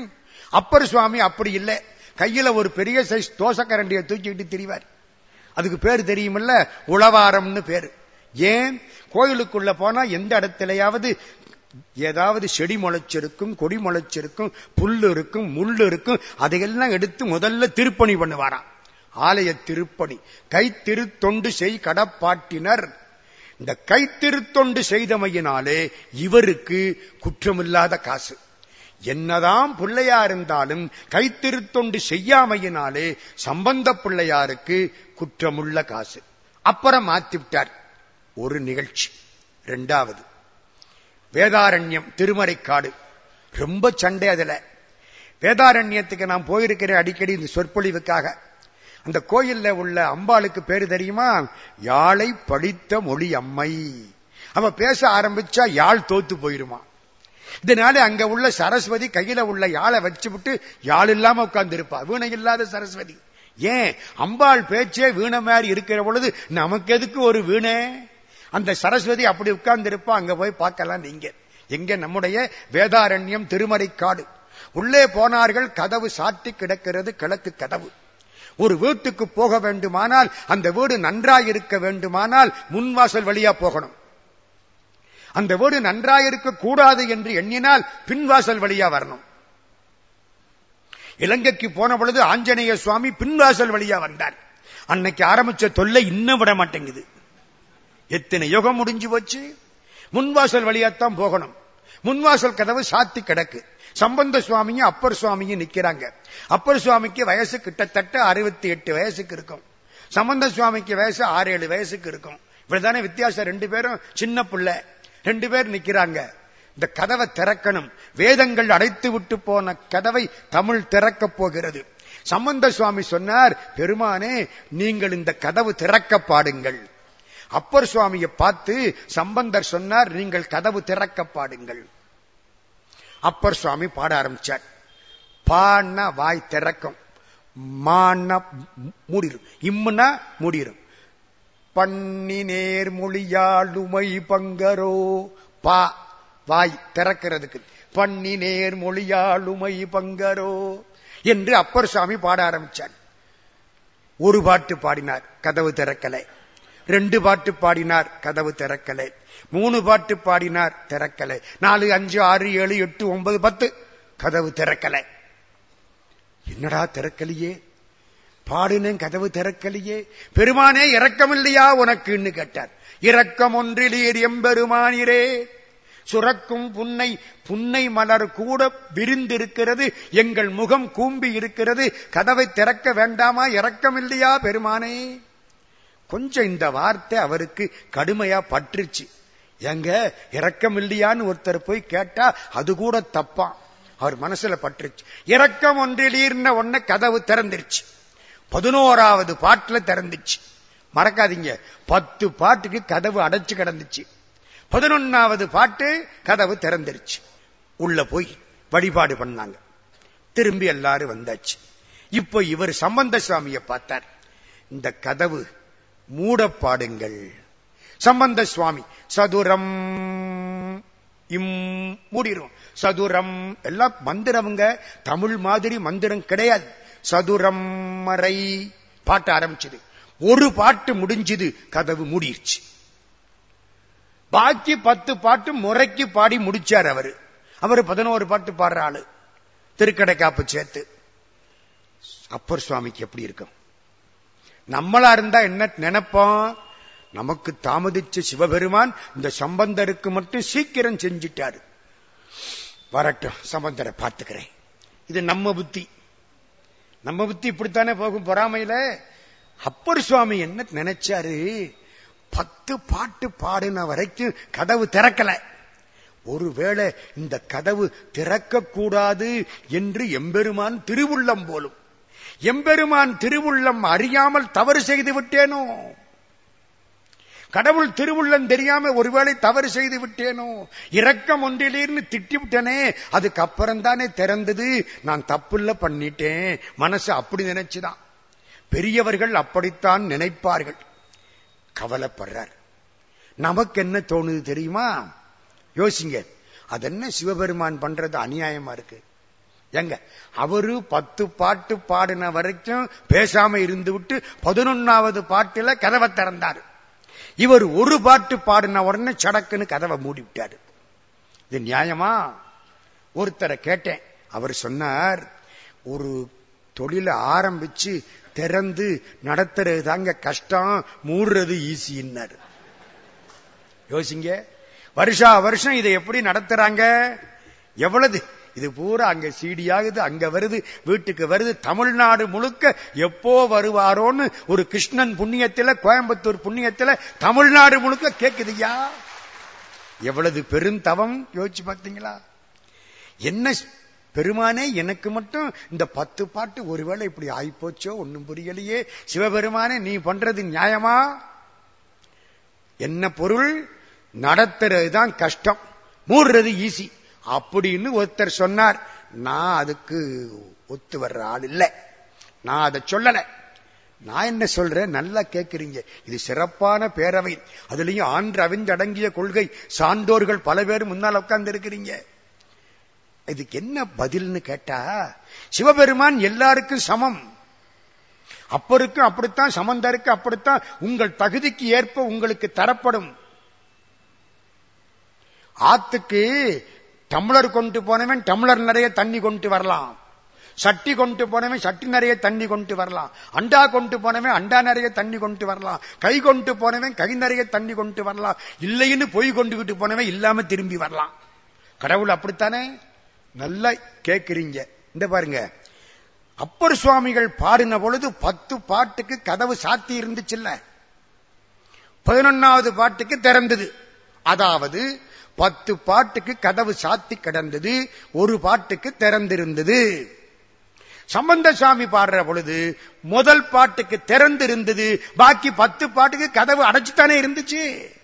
[SPEAKER 2] அப்பர் சுவாமி அப்படி இல்லை கையில ஒரு பெரிய சைஸ் தோசைக்கரண்டியை தூக்கிட்டு திரிவார் அதுக்கு பேர் தெரியுமில்ல உளவாரம்னு பேரு ஏன் கோயிலுக்குள்ள போனா எந்த இடத்துலயாவது ஏதாவது செடி முளைச்சிருக்கும் கொடி முளைச்சிருக்கும் புல்லு இருக்கும் முள்ளு இருக்கும் அதையெல்லாம் எடுத்து முதல்ல திருப்பணி பண்ணுவாராம் ஆலய திருப்பணி கைத்திருத்தொண்டு செய் கடப்பாட்டினர் இந்த கைத்திருத்தொண்டு செய்தமையினாலே இவருக்கு குற்றமில்லாத காசு என்னதான் பிள்ளையா இருந்தாலும் கைத்திருத்தொண்டு செய்யாமையினாலே சம்பந்த பிள்ளையாருக்கு குற்றமுள்ள காசு அப்புறம் மாத்தி விட்டார் ஒரு நிகழ்ச்சி ரெண்டாவது வேதாரண்யம் திருமறைக்காடு ரொம்ப சண்டை அதுல வேதாரண்யத்துக்கு நான் போயிருக்கிறேன் அடிக்கடி இந்த சொற்பொழிவுக்காக அந்த கோயில்ல உள்ள அம்பாளுக்கு பேரு தெரியுமா யாழை படித்த மொழி அம்மை அவ பேச ஆரம்பிச்சா யாழ் தோத்து போயிருமா இதனால அங்க உள்ள சரஸ்வதி கையில உள்ள யாழை வச்சு விட்டு யாழ் இல்லாம உட்கார்ந்து இருப்பா வீணை இல்லாத சரஸ்வதி ஏன் அம்பாள் பேச்சே வீணை மாதிரி இருக்கிற பொழுது நமக்கு எதுக்கு ஒரு வீணை அந்த சரஸ்வதி அப்படி உட்கார்ந்து இருப்பா அங்க போய் பார்க்கலாம் நீங்க எங்க நம்முடைய வேதாரண்யம் திருமறைக்காடு உள்ளே போனார்கள் கதவு சாத்தி கிடக்கிறது கிழக்கு கதவு ஒரு வீட்டுக்கு போக வேண்டுமானால் அந்த வீடு நன்றாயிருக்க வேண்டுமானால் முன்வாசல் வழியா போகணும் அந்த வீடு நன்றாயிருக்க கூடாது என்று எண்ணினால் பின்வாசல் வழியா வரணும் இலங்கைக்கு போன பொழுது ஆஞ்சநேய சுவாமி பின்வாசல் வழியா வந்தார் அன்னைக்கு ஆரம்பிச்ச தொல்லை இன்னும் விட மாட்டேங்குது எத்தனை யுகம் முடிஞ்சு போச்சு முன்வாசல் வழியாத்தான் போகணும் முன்வாசல் கதவு சாத்தி கிடக்கு சம்பந்த சுவாமியும் அப்பர் சுவாமியும் நிக்கிறாங்க அப்பர் சுவாமிக்கு வயசு கிட்டத்தட்ட அறுபத்தி எட்டு வயசுக்கு இருக்கும் சம்பந்த சுவாமிக்கு வயசு ஆறு ஏழு வயசுக்கு இருக்கும் இவ்வளவுதானே வித்தியாசம் ரெண்டு பேரும் சின்ன பிள்ளை ரெண்டு பேர் நிக்கிறாங்க இந்த கதவை திறக்கணும் வேதங்கள் அடைத்து விட்டு போன கதவை தமிழ் திறக்கப் போகிறது சம்பந்த சுவாமி சொன்னார் பெருமானே நீங்கள் இந்த கதவு திறக்க பாடுங்கள் அப்பர் சுவாமியை பார்த்து சம்பந்தர் சொன்னார் நீங்கள் கதவு திறக்க பாடுங்கள் அப்பர் சுவாமி பாட ஆரம்பிச்சார் பான்னா வாய் திறக்கும் மான்னா மூடிரும் இம்முன்னா மூடிரும் பண்ணி நேர் மொழியாளுமை பங்கரோ பா வாய் திறக்கிறதுக்கு பண்ணி நேர் மொழியாளுமை பங்கரோ என்று அப்பர் சுவாமி பாட ஆரம்பிச்சார் ஒரு பாட்டு பாடினார் கதவு திறக்கலை ரெண்டு பாட்டு பாடினார் கதவு திறக்கலை மூணு பாட்டு பாடினார் திறக்கலை நாலு அஞ்சு ஆறு ஏழு எட்டு ஒன்பது பத்து கதவு திறக்கலை என்னடா திறக்கலையே பாடினேன் கதவு திறக்கலையே பெருமானே இரக்கம் இல்லையா உனக்குன்னு கேட்டார் இரக்கம் ஒன்றிலீர் எம்பெருமானிரே சுரக்கும் புன்னை புன்னை மலர் கூட விரிந்திருக்கிறது எங்கள் முகம் கூம்பி இருக்கிறது கதவை திறக்க வேண்டாமா இரக்கம் இல்லையா பெருமானே கொஞ்சம் இந்த வார்த்தை அவருக்கு கடுமையா பற்றுச்சு எங்க இரக்கம் இல்லையான்னு ஒருத்தர் போய் கேட்டா அது கூட தப்பான் அவர் மனசுல பற்றுச்சு இரக்கம் ஒன்றிலீர்ன ஒன்ன கதவு திறந்துருச்சு பதினோராவது பாட்டுல திறந்துச்சு மறக்காதீங்க பத்து பாட்டுக்கு கதவு அடைச்சு கிடந்துச்சு பதினொன்னாவது பாட்டு கதவு திறந்துருச்சு உள்ள போய் வழிபாடு பண்ணாங்க திரும்பி எல்லாரும் வந்தாச்சு இப்போ இவர் சம்பந்த சுவாமியை பார்த்தார் இந்த கதவு மூடப்பாடுங்கள் சம்பந்த சுவாமி சதுரம் இம் மூடிரும் சதுரம் எல்லாம் மந்திரமுங்க தமிழ் மாதிரி மந்திரம் கிடையாது சதுரம் மறை பாட்டு ஆரம்பிச்சது ஒரு பாட்டு முடிஞ்சது கதவு மூடிருச்சு பாக்கி பத்து பாட்டு முறைக்கு பாடி முடிச்சார் அவரு அவரு பதினோரு பாட்டு பாடுற ஆளு திருக்கடை காப்பு சேர்த்து அப்பர் சுவாமிக்கு எப்படி இருக்கும் நம்மளா இருந்தா என்ன நினைப்போம் நமக்கு தாமதிச்ச சிவபெருமான் இந்த சம்பந்தருக்கு மட்டும் சீக்கிரம் செஞ்சிட்டாரு வரட்டும் சம்பந்தரை பார்த்துக்கிறேன் இது நம்ம புத்தி நம்ம புத்தி இப்படித்தானே போகும் பொறாமையில அப்பர் சுவாமி என்ன நினைச்சாரு பத்து பாட்டு பாடின வரைக்கும் கதவு திறக்கல ஒருவேளை இந்த கதவு திறக்க கூடாது என்று எம்பெருமான் திருவுள்ளம் போலும் எம்பெருமான் திருவுள்ளம் அறியாமல் தவறு செய்து விட்டேனோ கடவுள் திருவுள்ளம் தெரியாம ஒருவேளை தவறு செய்து விட்டேனோ இரக்கம் ஒன்றிலேன்னு திட்டி விட்டனே அதுக்கு அப்புறம் தானே திறந்தது நான் தப்புல பண்ணிட்டேன் மனசு அப்படி நினைச்சுதான் பெரியவர்கள் அப்படித்தான் நினைப்பார்கள் கவலைப்படுறார் நமக்கு என்ன தோணுது தெரியுமா யோசிங்க அது என்ன சிவபெருமான் பண்றது அநியாயமா இருக்கு எங்க அவரு பத்து பாட்டு பாடின வரைக்கும் பேசாம இருந்து விட்டு பதினொன்னாவது பாட்டுல கதவை திறந்தாரு இவர் ஒரு பாட்டு பாடின உடனே சடக்குன்னு கதவை மூடி விட்டாரு இது நியாயமா ஒருத்தரை கேட்டேன் அவர் சொன்னார் ஒரு தொழிலை ஆரம்பிச்சு திறந்து நடத்துறது தாங்க கஷ்டம் மூடுறது ஈஸின்னாரு யோசிங்க வருஷா வருஷம் இதை எப்படி நடத்துறாங்க எவ்வளவு இது பூரா அங்க சீடி ஆகுது அங்க வருது வீட்டுக்கு வருது தமிழ்நாடு முழுக்க எப்போ வருவாரோன்னு ஒரு கிருஷ்ணன் புண்ணியத்துல கோயம்புத்தூர் புண்ணியத்துல தமிழ்நாடு முழுக்க கேக்குதுயா எவ்வளவு பெருந்தவம் யோசிச்சு பார்த்தீங்களா என்ன பெருமானே எனக்கு மட்டும் இந்த பத்து பாட்டு ஒருவேளை இப்படி ஆயிப்போச்சோ ஒன்னும் புரியலையே சிவபெருமானே நீ பண்றது நியாயமா என்ன பொருள் நடத்துறது தான் கஷ்டம் மூடுறது ஈஸி அப்படின்னு ஒருத்தர் சொன்னார் நான் அதுக்கு ஒத்து வர்ற ஆள் இல்ல நான் அதை சொல்லல நான் என்ன சொல்றேன் நல்லா கேட்கிறீங்க இது சிறப்பான பேரவை அதுலயும் ஆண்டு அவிஞ்சடங்கிய கொள்கை சான்றோர்கள் பல பேர் முன்னால் உட்கார்ந்து இருக்கிறீங்க இதுக்கு என்ன பதில்னு கேட்டா சிவபெருமான் எல்லாருக்கும் சமம் அப்பருக்கும் அப்படித்தான் சமந்தருக்கு அப்படித்தான் உங்கள் தகுதிக்கு ஏற்ப உங்களுக்கு தரப்படும் ஆத்துக்கு டம்ளர் கொண்டு போனவன் டம்ளர் நிறைய தண்ணி கொண்டு வரலாம் சட்டி கொண்டு போனவன் சட்டி நிறைய தண்ணி கொண்டு வரலாம் அண்டா கொண்டு போனவன் அண்டா நிறைய தண்ணி கொண்டு வரலாம் கை கொண்டு போனவன் கை நிறைய தண்ணி கொண்டு வரலாம் இல்லைன்னு பொய் கொண்டுகிட்டு போனவன் இல்லாம திரும்பி வரலாம் கடவுள் அப்படித்தானே நல்லா கேட்கிறீங்க இந்த பாருங்க அப்பர் சுவாமிகள் பாடின பொழுது பத்து பாட்டுக்கு கதவு சாத்தி இருந்துச்சுல்ல பதினொன்னாவது பாட்டுக்கு திறந்தது அதாவது பத்து பாட்டுக்கு கதவு சாத்தி கிடந்தது ஒரு பாட்டுக்கு திறந்திருந்தது சம்பந்த சாமி பாடுற பொழுது முதல் பாட்டுக்கு திறந்திருந்தது பாக்கி பத்து பாட்டுக்கு கதவு அடைச்சுத்தானே இருந்துச்சு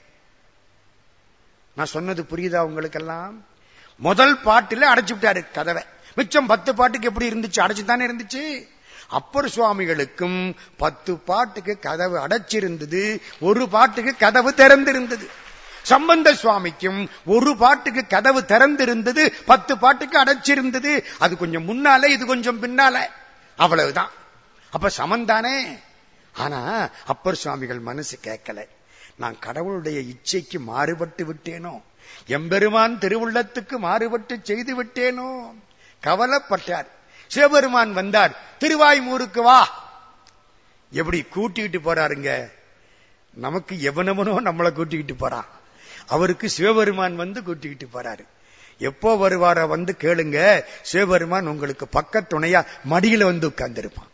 [SPEAKER 2] நான் சொன்னது புரியுதா உங்களுக்கெல்லாம் முதல் பாட்டில அடைச்சு விட்டாரு கதவை மிச்சம் பத்து பாட்டுக்கு எப்படி இருந்துச்சு அடைச்சுத்தானே இருந்துச்சு அப்பர் சுவாமிகளுக்கும் பத்து பாட்டுக்கு கதவு அடைச்சிருந்தது ஒரு பாட்டுக்கு கதவு திறந்திருந்தது சம்பந்த சுவாமிக்கும் ஒரு பாட்டுக்கு கதவு திறந்திருந்தது பத்து பாட்டுக்கு அடைச்சிருந்தது அது கொஞ்சம் முன்னால இது கொஞ்சம் பின்னால அவ்வளவுதான் அப்ப சமந்தானே ஆனா அப்பர் சுவாமிகள் மனசு கேட்கல நான் கடவுளுடைய இச்சைக்கு மாறுபட்டு விட்டேனோ எம்பெருமான் திருவுள்ளத்துக்கு மாறுபட்டு செய்து விட்டேனோ கவலைப்பட்டார் சிவபெருமான் வந்தார் திருவாய்மூருக்கு வா எப்படி கூட்டிக்கிட்டு போறாருங்க நமக்கு எவனவனோ நம்மளை கூட்டிக்கிட்டு போறான் அவருக்கு சிவபெருமான் வந்து கூட்டிக்கிட்டு போறாரு எப்போ வருவார வந்து கேளுங்க சிவபெருமான் உங்களுக்கு பக்க துணையா மடியில வந்து உட்கார்ந்திருப்பான்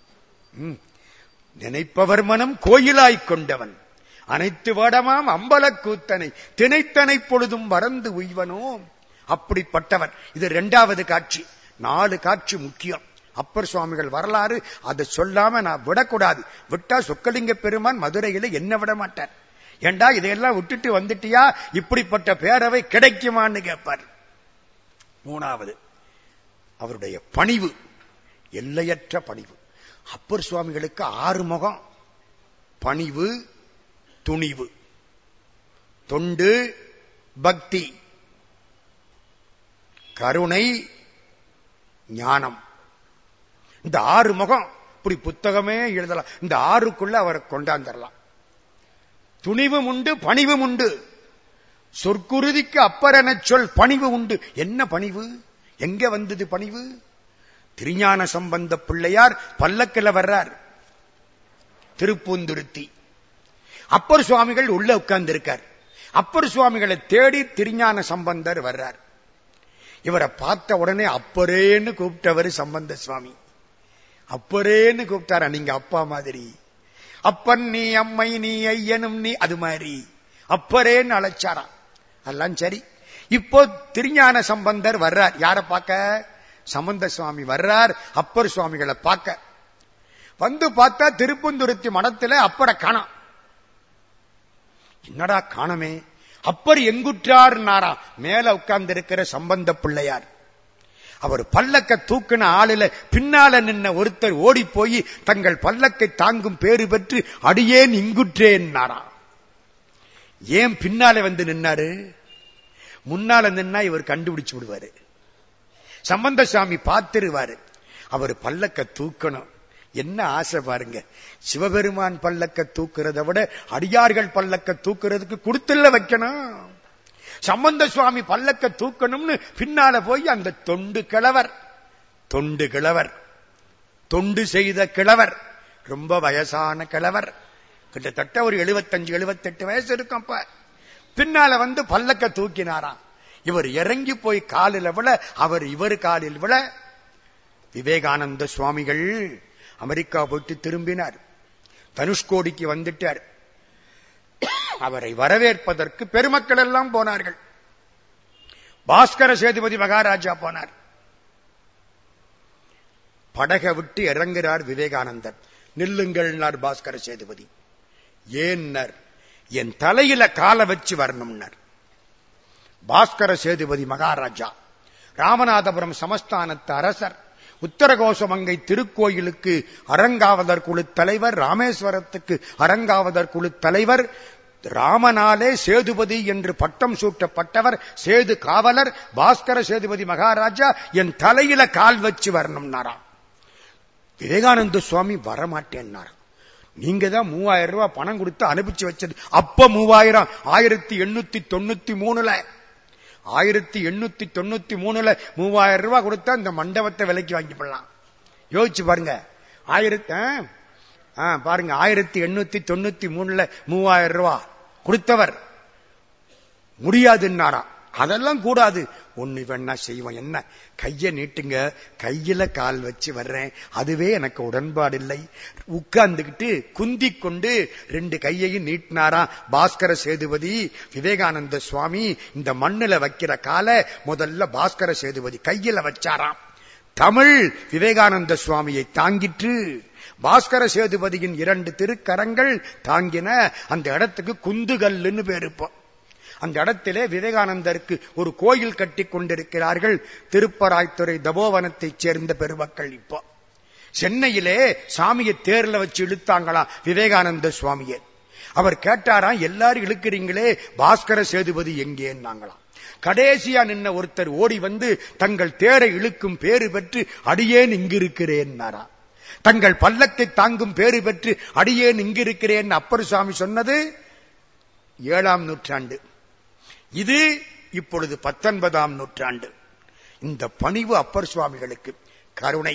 [SPEAKER 2] நினைப்பவர் மனம் கோயிலாய்க் கொண்டவன் அனைத்து வடமாம் அம்பலக்கூத்தனை திணைத்தனை பொழுதும் வரந்து உய்வனோ அப்படிப்பட்டவன் இது இரண்டாவது காட்சி நாலு காட்சி முக்கியம் அப்பர் சுவாமிகள் வரலாறு அதை சொல்லாம நான் விடக்கூடாது விட்டா சொக்கலிங்க பெருமான் மதுரையில என்ன விட மாட்டார் ஏண்டா இதையெல்லாம் விட்டுட்டு வந்துட்டியா இப்படிப்பட்ட பேரவை கிடைக்குமான்னு கேட்பார் மூணாவது அவருடைய பணிவு எல்லையற்ற பணிவு அப்பர் சுவாமிகளுக்கு ஆறு முகம் பணிவு துணிவு தொண்டு பக்தி கருணை ஞானம் இந்த ஆறு முகம் இப்படி புத்தகமே எழுதலாம் இந்த ஆறுக்குள்ள அவரை கொண்டாந்துடலாம் துணிவும் உண்டு பணிவும் உண்டு சொற்குருதிக்கு அப்பரென சொல் பணிவு உண்டு என்ன பணிவு எங்க வந்தது பணிவு திருஞான சம்பந்த பிள்ளையார் பல்லக்கில் வர்றார் திருப்பூந்துருத்தி அப்பர் சுவாமிகள் உள்ள உட்கார்ந்து இருக்கார் அப்பர் சுவாமிகளை தேடி திருஞான சம்பந்தர் வர்றார் இவரை பார்த்த உடனே அப்பரேன்னு கூப்பிட்டவர் சம்பந்த சுவாமி அப்பரேன்னு கூப்பிட்டாரா நீங்க அப்பா மாதிரி அப்பன் நீ அம்மை நீ ஐயனும் நீ அது மாதிரி அப்பரேன்னு அழைச்சாரா எல்லாம் சரி இப்போ திருஞான சம்பந்தர் வர்றார் யார பார்க்க சம்பந்த சுவாமி வர்றார் அப்பர் சுவாமிகளை பார்க்க வந்து பார்த்தா திருப்பந்துருத்தி மடத்துல அப்பரை காணாம் என்னடா காணமே அப்பர் எங்குற்றார் நாரா மேல உட்கார்ந்து இருக்கிற சம்பந்த பிள்ளையார் அவர் பல்லக்க தூக்கின ஆளில பின்னால நின்ன ஒருத்தர் ஓடி போய் தங்கள் பல்லக்கை தாங்கும் பேறு பெற்று அடியேன் இங்குற்றேன் நாரா ஏன் பின்னால வந்து நின்னாரு முன்னால நின்னா இவர் கண்டுபிடிச்சு விடுவாரு சம்பந்த சாமி பார்த்துருவாரு அவர் பல்லக்க தூக்கணும் என்ன ஆசை பாருங்க சிவபெருமான் பல்லக்க தூக்குறதை விட அடியார்கள் பல்லக்க தூக்குறதுக்கு கொடுத்துல வைக்கணும் சம்பந்த சுவாமி பல்லக்க தூக்கணும்னு பின்னால போய் அந்த தொண்டு கிழவர் தொண்டு கிழவர் தொண்டு செய்த கிழவர் ரொம்ப வயசான கிழவர் கிட்டத்தட்ட ஒரு எழுபத்தஞ்சு எழுபத்தெட்டு வயசு இருக்கும் அப்ப பின்னால வந்து பல்லக்க தூக்கினாராம் இவர் இறங்கி போய் காலில் விழ அவர் இவர் காலில் விழ விவேகானந்த சுவாமிகள் அமெரிக்கா போயிட்டு திரும்பினார் தனுஷ்கோடிக்கு வந்துட்டார் அவரை வரவேற்பதற்கு பெருமக்கள் எல்லாம் போனார்கள் பாஸ்கர சேதுபதி மகாராஜா போனார் படக விட்டு இறங்குறார் விவேகானந்தர் நில்லுங்கள்னார் பாஸ்கர சேதுபதி ஏன்னர் என் தலையில காலை வச்சு வரணும்னர் பாஸ்கர சேதுபதி மகாராஜா ராமநாதபுரம் சமஸ்தானத்து அரசர் உத்தரகோசமங்கை திருக்கோயிலுக்கு அரங்காவதர் குழு தலைவர் ராமேஸ்வரத்துக்கு அரங்காவதர் குழு தலைவர் ராமனாலே சேதுபதி என்று பட்டம் சூட்டப்பட்டவர் சேது காவலர் பாஸ்கர சேதுபதி மகாராஜா என் தலையில கால் வச்சு வரணும்னாராம் விவேகானந்த சுவாமி வரமாட்டேன்னார் நீங்க தான் மூவாயிரம் ரூபாய் பணம் கொடுத்து அனுப்பிச்சு வச்சது அப்ப மூவாயிரம் ஆயிரத்தி எண்ணூத்தி தொண்ணூத்தி மூணுல ஆயிரத்தி எண்ணூத்தி தொண்ணூத்தி மூணுல மூவாயிரம் ரூபாய் கொடுத்தா இந்த மண்டபத்தை விலைக்கு வாங்கி போடலாம் யோசிச்சு பாருங்க ஆயிரத்தி ஆ, பாருங்க ஆயிரத்தி எண்ணூத்தி தொண்ணூத்தி மூணுல மூவாயிரம் ரூபாய் கொடுத்தவர் முடியாதுன்னாராம் அதெல்லாம் கூடாது ஒண்ணு வேணா செய்வோம் என்ன கைய நீட்டுங்க கையில கால் வச்சு வர்றேன் அதுவே எனக்கு உடன்பாடு இல்லை உட்கார்ந்துகிட்டு குந்தி கொண்டு ரெண்டு கையையும் நீட்டினாராம் பாஸ்கர சேதுபதி விவேகானந்த சுவாமி இந்த மண்ணுல வைக்கிற காலை முதல்ல பாஸ்கர சேதுபதி கையில வச்சாராம் தமிழ் விவேகானந்த சுவாமியை தாங்கிற்று பாஸ்கர சேதுபதியின் இரண்டு திருக்கரங்கள் தாங்கின அந்த இடத்துக்கு குந்துகல்லுன்னு பேருப்போம் அந்த இடத்திலே விவேகானந்தருக்கு ஒரு கோயில் கட்டி கொண்டிருக்கிறார்கள் திருப்பராய்த்துறை தபோவனத்தைச் சேர்ந்த பெருமக்கள் இப்போ சென்னையிலே சாமியை தேர்ல வச்சு இழுத்தாங்களாம் விவேகானந்த சுவாமியை அவர் கேட்டாராம் எல்லாரும் இழுக்கிறீங்களே பாஸ்கர சேதுபதி எங்கேன்னாங்களாம் கடைசியா நின்ன ஒருத்தர் ஓடி வந்து தங்கள் தேரை இழுக்கும் பேறு பெற்று அடியேன் இங்கிருக்கிறேன்னாரா தங்கள் பல்லக்கை தாங்கும் பேறு பெற்று அடியேன் இங்கிருக்கிறேன் அப்பர் சுவாமி சொன்னது ஏழாம் நூற்றாண்டு இது இப்பொழுது பத்தொன்பதாம் நூற்றாண்டு இந்த பணிவு அப்பர் சுவாமிகளுக்கு கருணை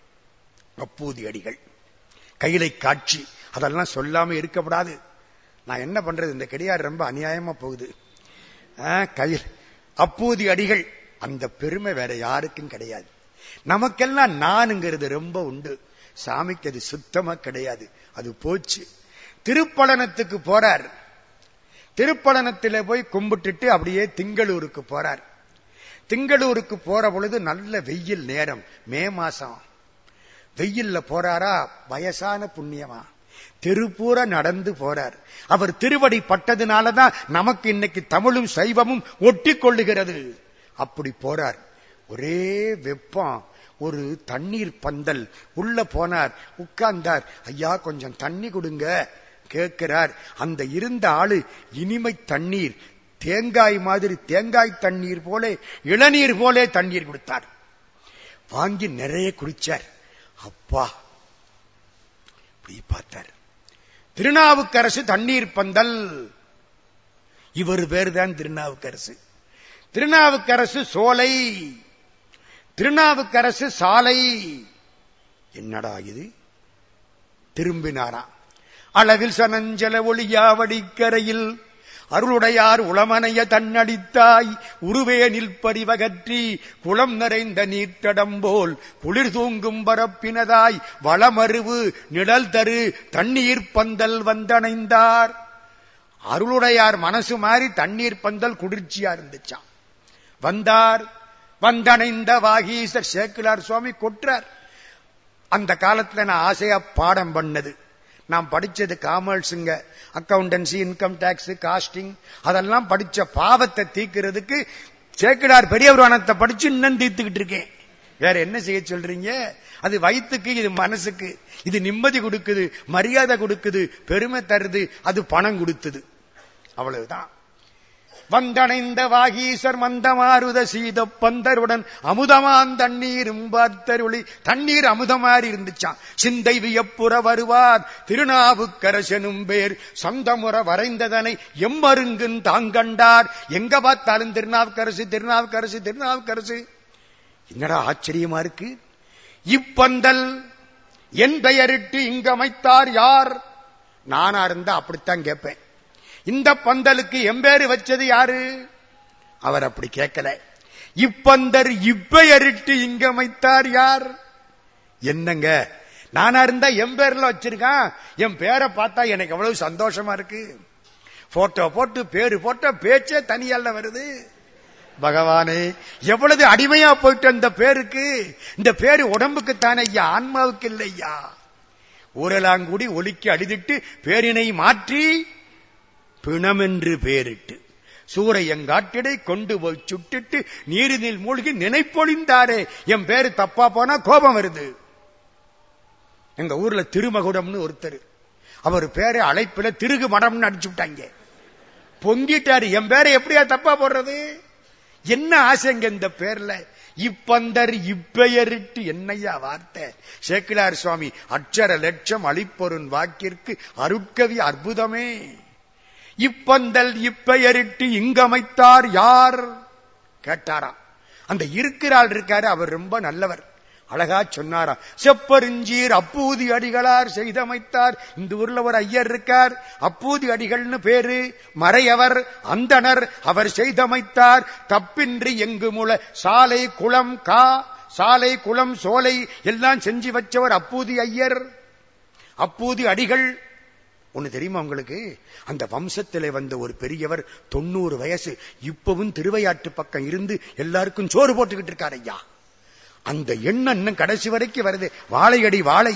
[SPEAKER 2] அப்பூதி அடிகள் கையிலை காட்சி அதெல்லாம் சொல்லாம இருக்கப்படாது நான் என்ன பண்றது இந்த கிடையாது ரொம்ப அநியாயமா போகுது ஆ, கையில் அப்பூதி அடிகள் அந்த பெருமை வேற யாருக்கும் கிடையாது நமக்கெல்லாம் நானுங்கிறது ரொம்ப உண்டு சாமிக்கு அது சுத்தமா கிடையாது அது போச்சு திருப்பலனத்துக்கு போறார் திருப்பலனத்தில போய் கும்பிட்டுட்டு அப்படியே திங்களூருக்கு போறார் திங்களூருக்கு போற பொழுது நல்ல வெயில் நேரம் மே மாசம் வெயில்ல போறாரா வயசான புண்ணியமா தெருப்பூர நடந்து போறார் அவர் திருவடி பட்டதுனாலதான் நமக்கு இன்னைக்கு தமிழும் சைவமும் ஒட்டி கொள்ளுகிறது அப்படி போறார் ஒரே வெப்பம் ஒரு தண்ணீர் பந்தல் உள்ள போனார் உட்கார்ந்தார் ஐயா கொஞ்சம் தண்ணி கொடுங்க கேட்கிறார் அந்த இருந்த ஆளு இனிமை தண்ணீர் தேங்காய் மாதிரி தேங்காய் தண்ணீர் போல இளநீர் போலே தண்ணீர் கொடுத்தார் வாங்கி நிறைய குடிச்சார் அப்பா இப்படி பார்த்தார் திருநாவுக்கரசு தண்ணீர் பந்தல் இவர் பேர் தான் திருநாவுக்கரசு திருநாவுக்கரசு சோலை திருநாவுக்கரசு சாலை என்னடா இது திரும்பினாராம் அளவில் சனஞ்சல ஒளியாவடிக்கரையில் அருளுடையார் உளமனைய தன்னடித்தாய் உருவே நிற்பறிவகற்றி குளம் நிறைந்த நீர்த்தடம்போல் குளிர் தூங்கும் பரப்பினதாய் வளமருவு நிழல் தரு தண்ணீர் பந்தல் வந்தணைந்தார் அருளுடையார் மனசு மாறி தண்ணீர் பந்தல் குளிர்ச்சியா இருந்துச்சாம் வந்தார் வந்தணைந்த வாகீசர் சேக்கிலார் சுவாமி கொற்றார் அந்த காலத்துல நான் ஆசையா பாடம் பண்ணது நான் படிச்சது காமர்ஸுங்க அக்கவுண்டன்சி இன்கம் டாக்ஸ் காஸ்டிங் அதெல்லாம் படிச்ச பாவத்தை தீக்கிறதுக்கு சேக்கிடார் பெரிய புராணத்தை படிச்சு இன்னும் தீர்த்துக்கிட்டு இருக்கேன் வேற என்ன செய்ய சொல்றீங்க அது வயிற்றுக்கு இது மனசுக்கு இது நிம்மதி கொடுக்குது மரியாதை கொடுக்குது பெருமை தருது அது பணம் கொடுத்தது அவ்வளவுதான் வந்தணைந்த வாகீசர் மந்தமாருத சீத பந்தருடன் அமுதமான் தண்ணீரும் பார்த்தருளி தண்ணீர் அமுதமாரி இருந்துச்சான் சிந்தை வியப்புற வருவார் திருநாவுக்கரசனும் பேர் சொந்தமுற வரைந்ததனை எம்மருங்குன் தாங்கண்டார் எங்க பார்த்தாலும் திருநாவுக்கரசு திருநாவுக்கரசு திருநாவுக்கரசு என்னடா ஆச்சரியமா இருக்கு இப்பந்தல் என் பெயரிட்டு இங்கமைத்தார் யார் நானா இருந்தா அப்படித்தான் கேட்பேன் இந்த பந்தலுக்கு எம்பேரு வச்சது யாரு அவர் அப்படி கேட்கல இப்பந்தர் இப்பெயரிட்டு இங்கமைத்தார் யார் என்னங்க நானா இருந்தா என் பேர்ல வச்சிருக்கான் என் பேரை பார்த்தா எனக்கு எவ்வளவு சந்தோஷமா இருக்கு போட்டோ போட்டு பேரு போட்ட பேச்சே தனியால வருது பகவானே எவ்வளவு அடிமையா போயிட்டு அந்த பேருக்கு இந்த பேரு உடம்புக்கு தானே ஐயா ஆன்மாவுக்கு இல்லை ஐயா ஊரலாங்குடி ஒலிக்கு அடிதிட்டு பேரினை மாற்றி பிணமென்று பேரிட்டு சூரையங்காட்டிடை கொண்டு போய் சுட்டிட்டு நீரினில் மூழ்கி நினைப்பொழிந்தாரே என் பேரு தப்பா போனா கோபம் வருது எங்க ஊர்ல திருமகுடம்னு ஒருத்தர் அவர் பேரை அழைப்புல திருகு மடம்னு அடிச்சு விட்டாங்க பொங்கிட்டாரு என் பேரை எப்படியா தப்பா போடுறது என்ன ஆசைங்க இந்த பேர்ல இப்பந்தர் இப்பெயரிட்டு என்னையா வார்த்தை சேக்கிலார் சுவாமி அச்சர லட்சம் அளிப்பொருன் வாக்கிற்கு அருட்கவி அற்புதமே இப்பந்தல் இப்பெயரிட்டு இங்கமைத்தார் யார் கேட்டாராம் அந்த இருக்கிறாள் இருக்காரு அவர் ரொம்ப நல்லவர் அழகா சொன்னாராம் செப்பருஞ்சீர் அப்பூதி அடிகளார் செய்தமைத்தார் இந்த ஊர்ல ஒரு ஐயர் இருக்கார் அப்பூதி அடிகள்னு பேரு மறையவர் அந்தனர் அவர் செய்தமைத்தார் தப்பின்றி எங்கு முள சாலை குளம் கா சாலை குளம் சோலை எல்லாம் செஞ்சு வச்சவர் அப்பூதி ஐயர் அப்பூதி அடிகள் ஒண்ணு தெரியுமா உங்களுக்கு அந்த வம்சத்திலே வந்த ஒரு பெரியவர் தொண்ணூறு வயசு இப்பவும் திருவையாற்று பக்கம் இருந்து எல்லாருக்கும் சோறு போட்டுக்கிட்டு இருக்காரு ஐயா அந்த எண்ணம் இன்னும் கடைசி வரைக்கும் வருது வாழையடி வாழை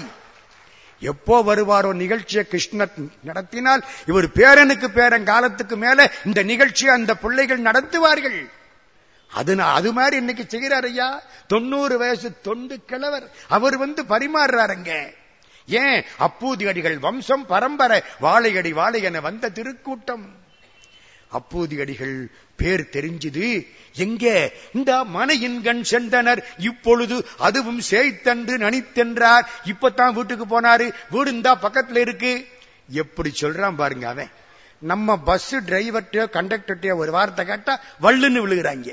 [SPEAKER 2] எப்போ வருவாரோ நிகழ்ச்சியை கிருஷ்ணர் நடத்தினால் இவர் பேரனுக்கு பேரன் காலத்துக்கு மேல இந்த நிகழ்ச்சியை அந்த பிள்ளைகள் நடத்துவார்கள் அது அது மாதிரி இன்னைக்கு செய்கிறார் ஐயா தொண்ணூறு வயசு தொண்டு கிழவர் அவர் வந்து பரிமாறுறாருங்க ஏன் அப்பூதி அடிகள் வம்சம் பரம்பரை வாழையடி வாழை என வந்த திருக்கூட்டம் அப்பூதி அடிகள் பேர் தெரிஞ்சுது எங்கே இந்த மனையின்கண் சென்றனர் இப்பொழுது அதுவும் சேய்த்தன்று நனித்தென்றார் இப்பதான் வீட்டுக்கு போனாரு வீடு இந்தா பக்கத்துல இருக்கு எப்படி சொல்றான் பாருங்க அவன் நம்ம பஸ் டிரைவர்கிட்டயோ கண்டக்டர்கிட்டயோ ஒரு வார்த்தை கேட்டா வள்ளுன்னு விழுகிறாங்க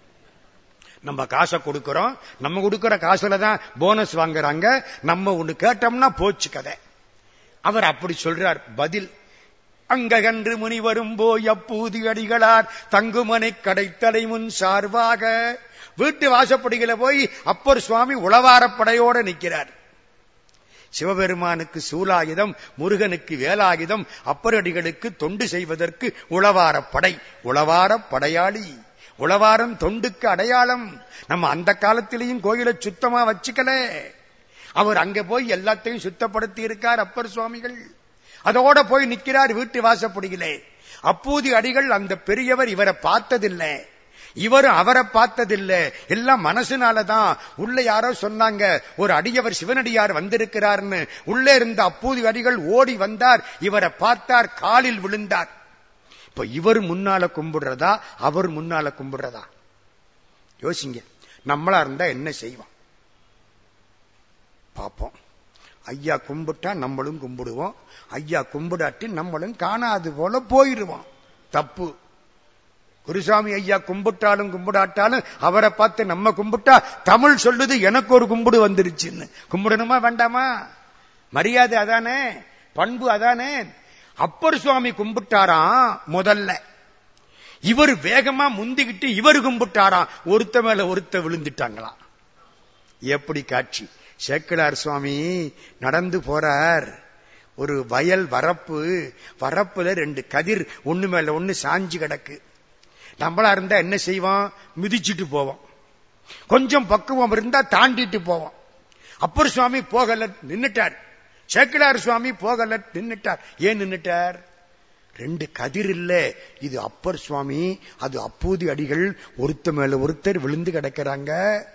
[SPEAKER 2] நம்ம காசை கொடுக்கிறோம் நம்ம கொடுக்கிற காசுல தான் போனஸ் வாங்குறாங்க நம்ம ஒண்ணு கேட்டோம்னா போச்சு கதை அவர் அப்படி சொல்றார் பதில் அங்ககன்று முனிவரும் போய் அப்பூதி அடிகளார் தங்குமனை கடைத்தலை முன் சார்பாக வீட்டு வாசப்படிகள போய் அப்பர் சுவாமி உளவாரப்படையோட நிற்கிறார் சிவபெருமானுக்கு சூலாயுதம் முருகனுக்கு வேலாயுதம் அப்பரடிகளுக்கு தொண்டு செய்வதற்கு உளவாரப்படை உளவாரப் படையாளி உளவாரம் தொண்டுக்கு அடையாளம் நம்ம அந்த காலத்திலையும் கோயிலை சுத்தமா வச்சுக்கல அவர் அங்க போய் எல்லாத்தையும் சுத்தப்படுத்தி இருக்கார் அப்பர் சுவாமிகள் அதோட போய் நிற்கிறார் வீட்டு வாசப்படியிலே அப்பூதி அடிகள் அந்த பெரியவர் இவரை பார்த்ததில்லை இவரும் அவரை பார்த்ததில்லை எல்லாம் மனசுனாலதான் உள்ள யாரோ சொன்னாங்க ஒரு அடியவர் சிவனடியார் வந்திருக்கிறார்னு உள்ளே இருந்த அப்பூதி அடிகள் ஓடி வந்தார் இவரை பார்த்தார் காலில் விழுந்தார் இப்ப இவர் முன்னால கும்பிடுறதா அவர் முன்னால கும்பிடுறதா யோசிங்க நம்மளா இருந்தா என்ன செய்வோம் பார்ப்போம் ஐயா கும்பிட்டா நம்மளும் கும்பிடுவோம் ஐயா கும்பிடாட்டி நம்மளும் காணாது போல போயிருவோம் தப்பு குருசாமி ஐயா கும்பிட்டாலும் கும்பிடாட்டாலும் அவரை பார்த்து நம்ம கும்பிட்டா தமிழ் சொல்லுது எனக்கு ஒரு கும்பிடு வந்துருச்சுன்னு கும்பிடணுமா வேண்டாமா மரியாதை அதானே பண்பு அதானே அப்பர் சுவாமி கும்பிட்டாராம் முதல்ல இவர் வேகமா முந்திக்கிட்டு இவர் கும்பிட்டாராம் ஒருத்த மேல ஒருத்த விழுந்துட்டாங்களாம் எப்படி காட்சி சேக்கிலார் சுவாமி நடந்து போறார் ஒரு வயல் வரப்பு வரப்புல ரெண்டு கதிர் ஒண்ணு மேல ஒண்ணு சாஞ்சு கிடக்கு நம்மளா இருந்தா என்ன செய்வோம் மிதிச்சுட்டு போவோம் கொஞ்சம் பக்குவம் இருந்தா தாண்டிட்டு போவோம் அப்பர் சுவாமி போகல நின்னுட்டார் சேக்கிலார் சுவாமி போகல நின்னுட்டார் ஏன் நின்னுட்டார் ரெண்டு கதிர் இல்ல இது அப்பர் சுவாமி அது அப்பூதி அடிகள் ஒருத்த மேல ஒருத்தர் விழுந்து கிடக்கிறாங்க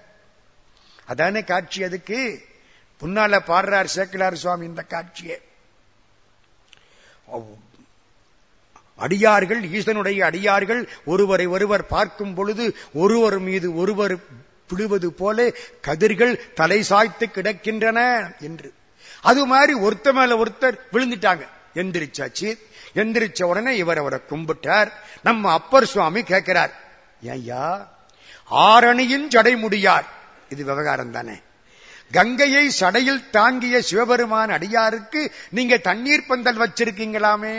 [SPEAKER 2] அதானே காட்சி அதுக்கு முன்னால பாடுறார் சேக்கிலார் சுவாமி இந்த காட்சியை அடியார்கள் ஈசனுடைய அடியார்கள் ஒருவரை ஒருவர் பார்க்கும் பொழுது ஒருவர் மீது ஒருவர் விழுவது போல கதிர்கள் தலை சாய்த்து கிடக்கின்றன என்று அது மாதிரி ஒருத்த மேல ஒருத்தர் விழுந்துட்டாங்க எந்திரிச்சாச்சு எந்திரிச்ச உடனே இவர் அவரை கும்பிட்டார் நம்ம அப்பர் சுவாமி கேட்கிறார் ஐயா ஆரணியின் ஜடை முடியார் இது விவகாரம் தானே கங்கையை சடையில் தாங்கிய சிவபெருமான் அடியாருக்கு நீங்க தண்ணீர் பந்தல் வச்சிருக்கீங்களாமே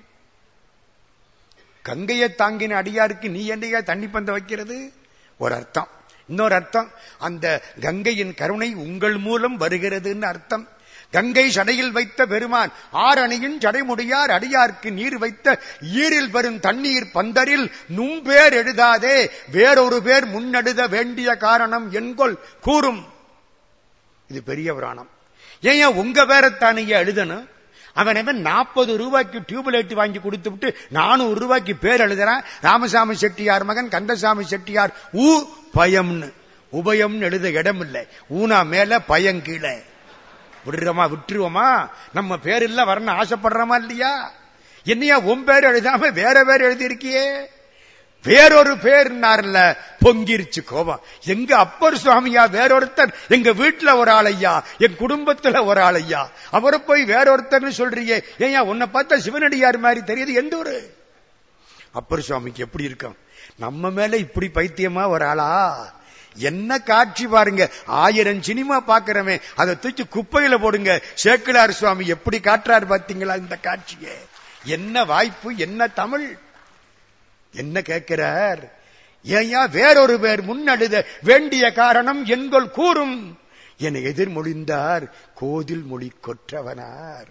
[SPEAKER 2] கங்கையை தாங்கின அடியாருக்கு நீ என்னையா தண்ணி பந்தல் வைக்கிறது ஒரு அர்த்தம் இன்னொரு அர்த்தம் அந்த கங்கையின் கருணை உங்கள் மூலம் வருகிறதுன்னு அர்த்தம் கங்கை சடையில் வைத்த பெருமான் ஆரணியின் ஜடைமுடியார் அடியார்க்கு நீர் வைத்த ஈரில் வரும் தண்ணீர் பந்தரில் நும்பேர் எழுதாதே வேறொரு பேர் முன்னெடுத வேண்டிய காரணம் என்கொள் கூறும் இது பெரிய புராணம் ஏன் உங்க பேரத்தானைய எழுதணும் அவன் அவன் நாற்பது ரூபாய்க்கு டியூப்லைட் வாங்கி கொடுத்து விட்டு நானூறு ரூபாய்க்கு பேர் எழுதுறான் ராமசாமி செட்டியார் மகன் கந்தசாமி செட்டியார் ஊ பயம்னு உபயம்னு எழுத இடம் இல்லை ஊனா மேல பயம் கீழே விடுறோமா விட்டுருவோமா நம்ம பேர் இல்ல வரணும் ஆசைப்படுறோமா இல்லையா என்னையா உன் பேர் எழுதாம வேற பேர் எழுதியிருக்கியே வேறொரு பேர்னார்ல பொங்கிருச்சு கோபம் எங்க அப்பர் சுவாமியா வேறொருத்தர் எங்க வீட்டுல ஒரு ஆளையா என் குடும்பத்துல ஒரு ஆளையா அவரை போய் வேறொருத்தர்னு சொல்றியே ஏன் உன்னை பார்த்தா சிவனடியார் மாதிரி தெரியுது எந்த ஒரு அப்பர் சுவாமிக்கு எப்படி இருக்கும் நம்ம மேல இப்படி பைத்தியமா ஒரு ஆளா என்ன காட்சி பாருங்க ஆயிரம் சினிமா பாக்குறமே அதை தூக்கி குப்பையில போடுங்க சேக்கிலார் சுவாமி எப்படி காட்டுறாரு பாத்தீங்களா இந்த காட்சியை என்ன வாய்ப்பு என்ன தமிழ் என்ன கேட்கிறார் ஏயா வேறொரு பேர் முன்னெழுத வேண்டிய காரணம் என்கொள் கூறும் என எதிர்மொழிந்தார் கோதில் மொழி கொற்றவனார்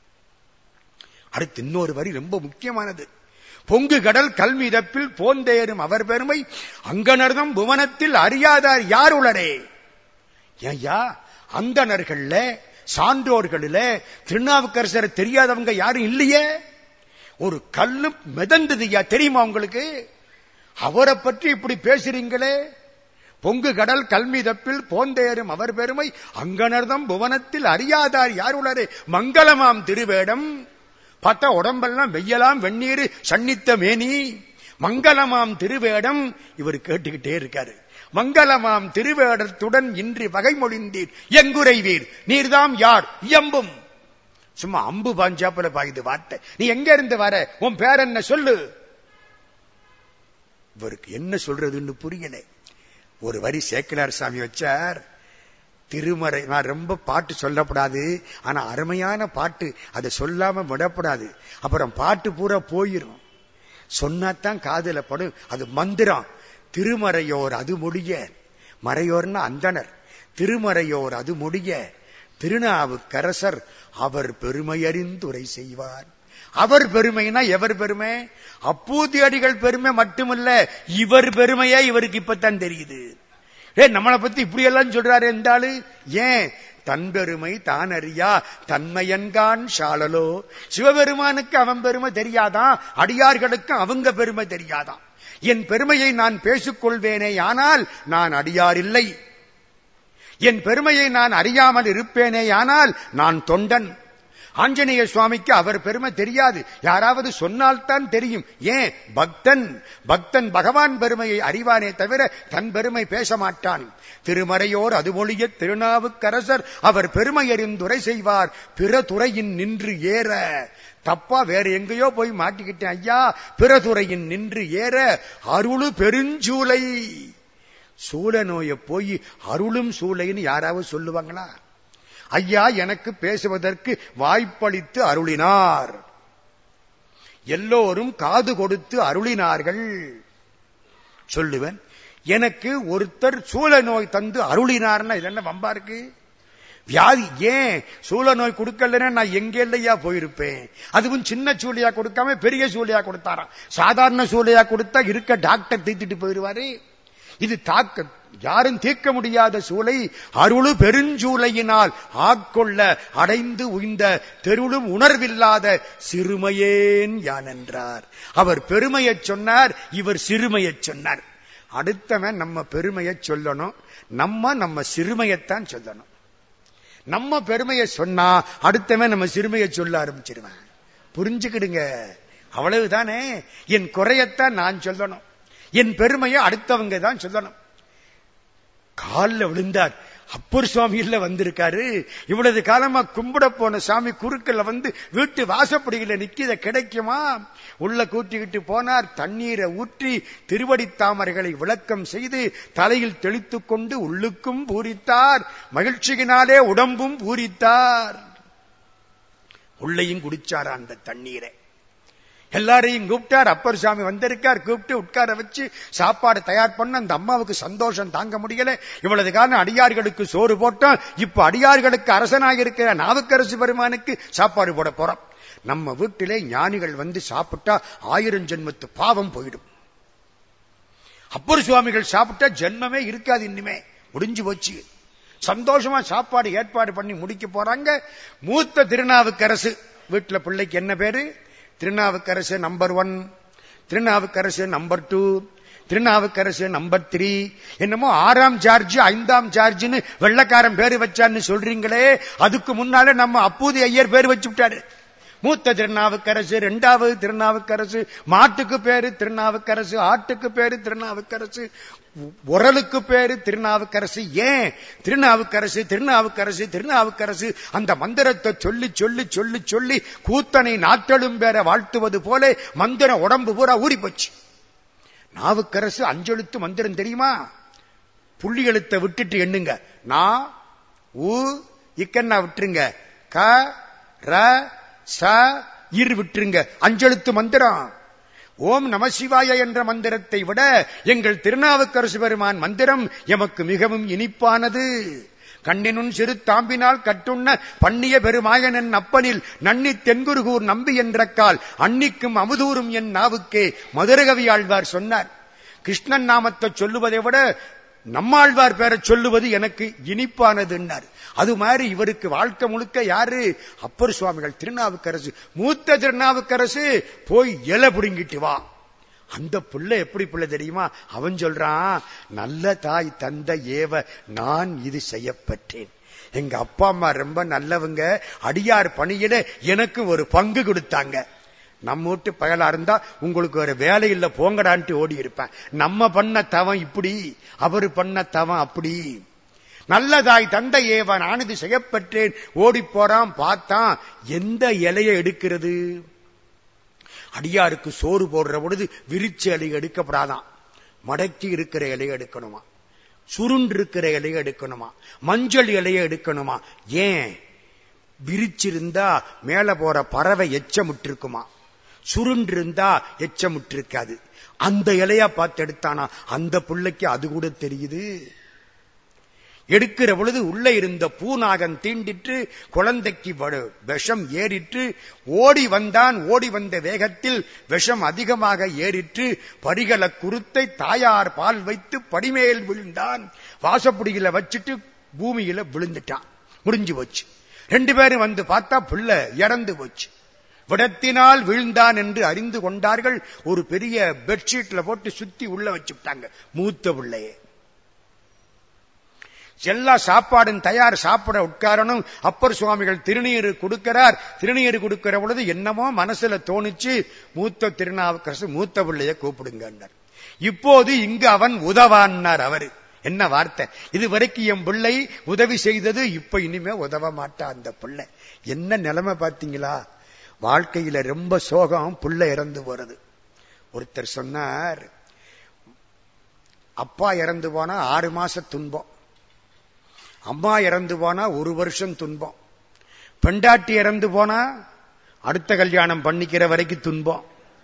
[SPEAKER 2] அடுத்து இன்னொரு வரி ரொம்ப முக்கியமானது பொங்கு கடல் கல்மிதப்பில் போந்தேறும் அவர் பெருமை அங்கனர்தம் புவனத்தில் அறியாதார் யார் உளரே ஐயா அந்தணர்கள்ல சான்றோர்களில திருநாவுக்கரசரை தெரியாதவங்க யாரும் இல்லையே ஒரு கல்லு மிதந்ததுயா தெரியுமா உங்களுக்கு அவரை பற்றி இப்படி பேசுறீங்களே பொங்கு கடல் கல்மிதப்பில் போந்தேறும் அவர் பெருமை அங்கனர்தம் புவனத்தில் அறியாதார் யார் உளரே மங்களமாம் திருவேடம் பார்த்தா உடம்பெல்லாம் வெய்யலாம் வெந்நீர் சன்னித்த மேனி மங்களமாம் திருவேடம் இவர் கேட்டுக்கிட்டே இருக்காரு மங்களமாம் திருவேடத்துடன் இன்று வகைமொழிந்தீர் எங்குரைவீர் நீர்தாம் யார் இயம்பும் சும்மா அம்பு பாஞ்சாப்புல பாயுது வார்த்தை நீ எங்க இருந்து வர உன் பேர் என்ன சொல்லு இவருக்கு என்ன சொல்றதுன்னு புரியல ஒரு வரி சேக்கிலார் சாமி வச்சார் திருமறை நான் ரொம்ப பாட்டு சொல்லப்படாது ஆனா அருமையான பாட்டு அதை சொல்லாம விடப்படாது அப்புறம் பாட்டு பூரா போயிரும் சொன்னாதான் காதல படும் அது மந்திரம் திருமறையோர் அது முடிய மறையோர்னா அந்தனர் திருமறையோர் அது முடிய திருநாவுக்கரசர் அவர் பெருமையறிந்துரை செய்வார் அவர் பெருமைனா எவர் பெருமை அப்பூதி அடிகள் பெருமை மட்டுமல்ல இவர் பெருமையே இவருக்கு இப்பதான் தெரியுது ஏ நம்மளை பத்தி இப்படி எல்லாம் சொல்றாரு என்றாலு ஏன் தன் பெருமை தான் அறியா தன்மையன்கான் சாலலோ சிவபெருமானுக்கு அவன் பெருமை தெரியாதான் அடியார்களுக்கு அவங்க பெருமை தெரியாதான் என் பெருமையை நான் பேசிக்கொள்வேனே ஆனால் நான் அடியார் இல்லை என் பெருமையை நான் அறியாமல் இருப்பேனே ஆனால் நான் தொண்டன் ஆஞ்சநேய சுவாமிக்கு அவர் பெருமை தெரியாது யாராவது சொன்னால்தான் தெரியும் ஏன் பக்தன் பக்தன் பகவான் பெருமையை அறிவானே தவிர தன் பெருமை பேச மாட்டான் திருமறையோர் அதுமொழிய திருநாவுக்கரசர் அவர் பெருமை அறிந்துரை செய்வார் பிற துறையின் நின்று ஏற தப்பா வேற எங்கேயோ போய் மாட்டிக்கிட்டேன் ஐயா பிற துறையின் நின்று ஏற அருளு பெருஞ்சூலை சூழ நோய போய் அருளும் சூளைன்னு யாராவது சொல்லுவாங்களா ஐயா எனக்கு பேசுவதற்கு வாய்ப்பளித்து அருளினார் எல்லோரும் காது கொடுத்து அருளினார்கள் சொல்லுவேன் எனக்கு ஒருத்தர் சூழ நோய் தந்து அருளினார்னா இது என்ன வம்பா இருக்கு வியாதி ஏன் சூழ நோய் கொடுக்கலன்னா நான் எங்க இல்லையா போயிருப்பேன் அதுவும் சின்ன சூழியா கொடுக்காம பெரிய சூழியா கொடுத்தாராம் சாதாரண சூழியா கொடுத்தா இருக்க டாக்டர் தீத்துட்டு போயிருவாரு இது தாக்க யாரும் தீர்க்க முடியாத சூளை அருளு பெருஞ்சூலையினால் ஆட்கொள்ள அடைந்து உய்ந்த தெருளும் உணர்வில்லாத சிறுமையேன் யான் என்றார் அவர் பெருமையைச் சொன்னார் இவர் சிறுமையைச் சொன்னார் அடுத்தவன் நம்ம பெருமையை சொல்லணும் நம்ம நம்ம சிறுமையைத்தான் சொல்லணும் நம்ம பெருமையை சொன்னா அடுத்தவன் நம்ம சிறுமையை சொல்ல ஆரம்பிச்சிருவேன் புரிஞ்சுக்கிடுங்க அவ்வளவுதானே என் குறையத்தான் நான் சொல்லணும் என் பெருமையை அடுத்தவங்க தான் சொல்லணும் காலில் விழுந்தார் அப்பர் சுவாமி இல்ல வந்திருக்காரு இவ்வளவு காலமா கும்பிட போன சாமி குறுக்கல்ல வந்து வீட்டு வாசப்படியில நிக்கித கிடைக்குமா உள்ள கூட்டிக்கிட்டு போனார் தண்ணீரை ஊற்றி திருவடி தாமரைகளை விளக்கம் செய்து தலையில் தெளித்துக் கொண்டு உள்ளுக்கும் பூரித்தார் மகிழ்ச்சியினாலே உடம்பும் பூரித்தார் உள்ளையும் குடிச்சாரா அந்த தண்ணீரை எல்லாரையும் கூப்பிட்டார் அப்பர் சாமி வந்திருக்கார் கூப்பிட்டு உட்கார வச்சு சாப்பாடு தயார் பண்ண அந்த அம்மாவுக்கு சந்தோஷம் தாங்க முடியல இவ்வளவு காலம் அடியார்களுக்கு சோறு போட்டோம் இப்ப அடியார்களுக்கு அரசனாக இருக்கிற நாவுக்கரசு பெருமானுக்கு சாப்பாடு போட போறோம் நம்ம வீட்டிலே ஞானிகள் வந்து சாப்பிட்டா ஆயிரம் ஜென்மத்து பாவம் போயிடும் அப்பர் சுவாமிகள் சாப்பிட்டா ஜென்மமே இருக்காது இனிமே முடிஞ்சு போச்சு சந்தோஷமா சாப்பாடு ஏற்பாடு பண்ணி முடிக்க போறாங்க மூத்த திருநாவுக்கரசு வீட்டுல பிள்ளைக்கு என்ன பேரு Thirunavukkarasu number one Thirunavukkarasu number two Thirunavukkarasu number three என்னமோ ஆறாம் சார்ஜ் ஐந்தாம் சார்ஜ்னு வெள்ளக்காரன் பேரு வச்சான்னு சொல்றீங்களே அதுக்கு முன்னால நம்ம அப்பூதி ஐயர் பேர் வச்சு விட்டாரு மூத்த திருநாவுக்கரசு இரண்டாவது திருநாவுக்கரசு மாட்டுக்கு பேரு திருநாவுக்கரசு ஆட்டுக்கு பேரு திருநாவுக்கரசு உரலுக்கு பேரு திருநாவுக்கரசு ஏன் திருநாவுக்கரசு திருநாவுக்கரசு திருநாவுக்கரசு அந்த மந்திரத்தை சொல்லி சொல்லி சொல்லி சொல்லி கூத்தனை நாட்டலும் பேர வாழ்த்துவது போல மந்திரம் உடம்பு பூரா ஊறி போச்சு நாவுக்கரசு அஞ்செழுத்து மந்திரம் தெரியுமா புள்ளி எழுத்தை விட்டுட்டு எண்ணுங்க நா உ இக்கன்னா விட்டுருங்க க ர ச இர் விட்டுருங்க அஞ்செழுத்து மந்திரம் ஓம் நம சிவாய என்ற மந்திரத்தை விட எங்கள் திருநாவுக்கரசு பெருமான் மந்திரம் எமக்கு மிகவும் இனிப்பானது கண்ணினுன் சிறு தாம்பினால் கட்டுண்ண பண்ணிய பெருமாயனன் அப்பனில் நன்னி தென்குருகூர் நம்பி என்ற கால் அன்னிக்கும் அமுதூரும் என் நாவுக்கே மதுரகவி ஆழ்வார் சொன்னார் கிருஷ்ணன் நாமத்தை சொல்லுவதை விட நம்மாழ்வார் பேரை சொல்லுவது எனக்கு இனிப்பானதுன்னார் அது மாதிரி இவருக்கு வாழ்க்கை முழுக்க யாரு அப்பர் சுவாமிகள் திருநாவுக்கரசு மூத்த திருநாவுக்கரசு போய் இலை புடுங்கிட்டு வா அந்த பிள்ளை எப்படி பிள்ளை தெரியுமா அவன் சொல்றான் நல்ல தாய் தந்த ஏவ நான் இது செய்யப்பட்டேன் எங்க அப்பா அம்மா ரொம்ப நல்லவங்க அடியார் பணியில எனக்கு ஒரு பங்கு கொடுத்தாங்க நம்ம வீட்டு பயலா இருந்தா உங்களுக்கு ஒரு வேலை இல்ல போங்கடான்ட்டு ஓடி இருப்பேன் நம்ம பண்ண தவம் இப்படி அவரு பண்ண தவம் அப்படி நல்லதாய் தந்தை ஏவன் நான் இது செய்யப்பட்டேன் ஓடி போறான் பார்த்தான் எந்த இலையை எடுக்கிறது அடியாருக்கு சோறு போடுற பொழுது விரிச்ச இலை எடுக்கப்படாதான் மடக்கி இருக்கிற இலையை எடுக்கணுமா சுருண்டு இருக்கிற இலையை எடுக்கணுமா மஞ்சள் இலையை எடுக்கணுமா ஏன் விரிச்சிருந்தா மேல போற பறவை எச்சமிட்டு இருக்குமா சுருண்டு இருந்தா எச்சமிட்டு இருக்காது அந்த இலையா பார்த்து எடுத்தானா அந்த பிள்ளைக்கு அது கூட தெரியுது எடுக்கிற பொழுது உள்ள இருந்த பூநாகன் தீண்டிட்டு குழந்தைக்கு விஷம் ஏறிற்று ஓடி வந்தான் ஓடி வந்த வேகத்தில் விஷம் அதிகமாக ஏறிற்று பரிகல குருத்தை தாயார் பால் வைத்து படிமேல் விழுந்தான் வாசப்புடியில வச்சுட்டு பூமியில விழுந்துட்டான் முடிஞ்சு போச்சு ரெண்டு பேரும் வந்து பார்த்தா புள்ள இறந்து போச்சு விடத்தினால் விழுந்தான் என்று அறிந்து கொண்டார்கள் ஒரு பெரிய பெட்ஷீட்ல போட்டு சுத்தி உள்ள வச்சுட்டாங்க மூத்த பிள்ளையே எல்லா சாப்பாடும் தயார் சாப்பிட உட்காரணும் அப்பர் சுவாமிகள் திருநீர் கொடுக்கிறார் திருநீர் கொடுக்கிற பொழுது என்னமோ மனசுல தோணுச்சு மூத்த திருநாவுக்கரசு மூத்த பிள்ளைய கூப்பிடுங்க இப்போது இங்கு அவன் உதவான்னார் அவரு என்ன வார்த்தை இது வரைக்கும் என் பிள்ளை உதவி செய்தது இப்ப இனிமே உதவ மாட்டா அந்த பிள்ளை என்ன நிலைமை பாத்தீங்களா வாழ்க்கையில ரொம்ப சோகம் புள்ள இறந்து போறது ஒருத்தர் சொன்னார் அப்பா இறந்து போனா ஆறு மாச துன்பம் அம்மா இறந்து போனா ஒரு வருஷம் துன்பம் பெண்டாட்டி இறந்து போனா அடுத்த கல்யாணம் பண்ணிக்கிற வரைக்கும் துன்பம்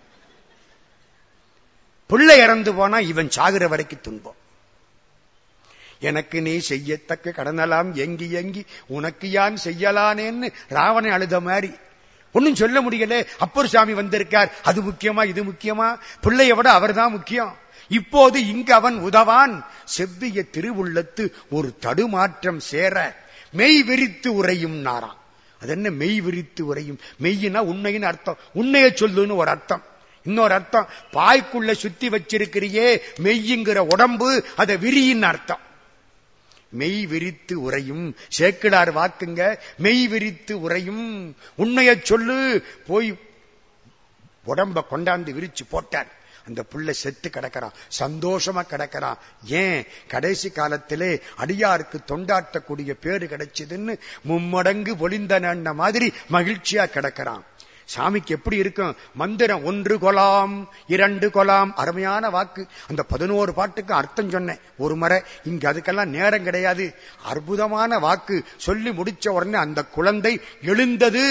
[SPEAKER 2] பிள்ளை இறந்து போனா இவன் சாகுற வரைக்கும் துன்பம் எனக்கு நீ செய்யத்தக்க கடனலாம் எங்கி எங்கி உனக்கு யான் செய்யலானேன்னு ராவணன் அழுத மாதிரி ஒன்னும் சொல்ல முடியல அப்பர் சாமி வந்திருக்கார் அது முக்கியமா இது முக்கியமா பிள்ளைய விட அவர்தான் முக்கியம் இப்போது இங்கு அவன் உதவான் செவ்விய திருவுள்ளத்து ஒரு தடுமாற்றம் சேர மெய் விரித்து உரையும் நாராம் அது என்ன மெய் விரித்து உரையும் மெய்யினா உண்மையின் அர்த்தம் உண்மையை சொல்லுன்னு ஒரு அர்த்தம் இன்னொரு அர்த்தம் பாய்க்குள்ள சுத்தி வச்சிருக்கிறியே மெய்யுங்கிற உடம்பு அதை விரியின் அர்த்தம் மெய் விரித்து உரையும் சேக்கிடார் வாக்குங்க மெய் விரித்து உரையும் உண்மையை சொல்லு போய் உடம்ப கொண்டாந்து விரிச்சு போட்டார் அந்த புள்ள செத்து கிடக்கிறான் சந்தோஷமா கிடக்கிறான் ஏன் கடைசி காலத்திலே அடியாருக்கு தொண்டாட்டக்கூடிய பேரு கிடைச்சதுன்னு மும்மடங்கு பொழிந்தன மாதிரி மகிழ்ச்சியா கிடக்கிறான் சாமிக்கு எப்படி இருக்கும் மந்திரம் ஒன்று கொலாம் இரண்டு கொலாம் அருமையான வாக்கு அந்த பதினோரு பாட்டுக்கு அர்த்தம் சொன்னேன் ஒரு முறை இங்க அதுக்கெல்லாம் நேரம் கிடையாது அற்புதமான வாக்கு சொல்லி முடிச்ச உடனே அந்த குழந்தை எழுந்தது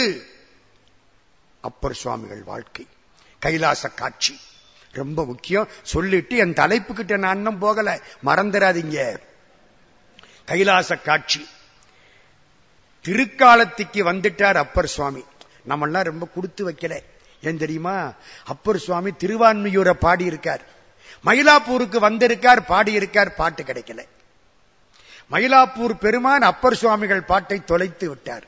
[SPEAKER 2] அப்பர் சுவாமிகள் வாழ்க்கை கைலாச காட்சி ரொம்ப முக்கியம் சொல்லிட்டு என் தலைப்பு கிட்ட நான் இன்னும் போகல மறந்துடாதீங்க கைலாச காட்சி திருக்காலத்துக்கு வந்துட்டார் அப்பர் சுவாமி நம்மெல்லாம் ரொம்ப கொடுத்து வைக்கல ஏன் தெரியுமா அப்பர் சுவாமி திருவான்மையூரை பாடி இருக்கார் மயிலாப்பூருக்கு வந்திருக்கார் பாடி இருக்கார் பாட்டு கிடைக்கல மயிலாப்பூர் பெருமான் அப்பர் சுவாமிகள் பாட்டை தொலைத்து விட்டார்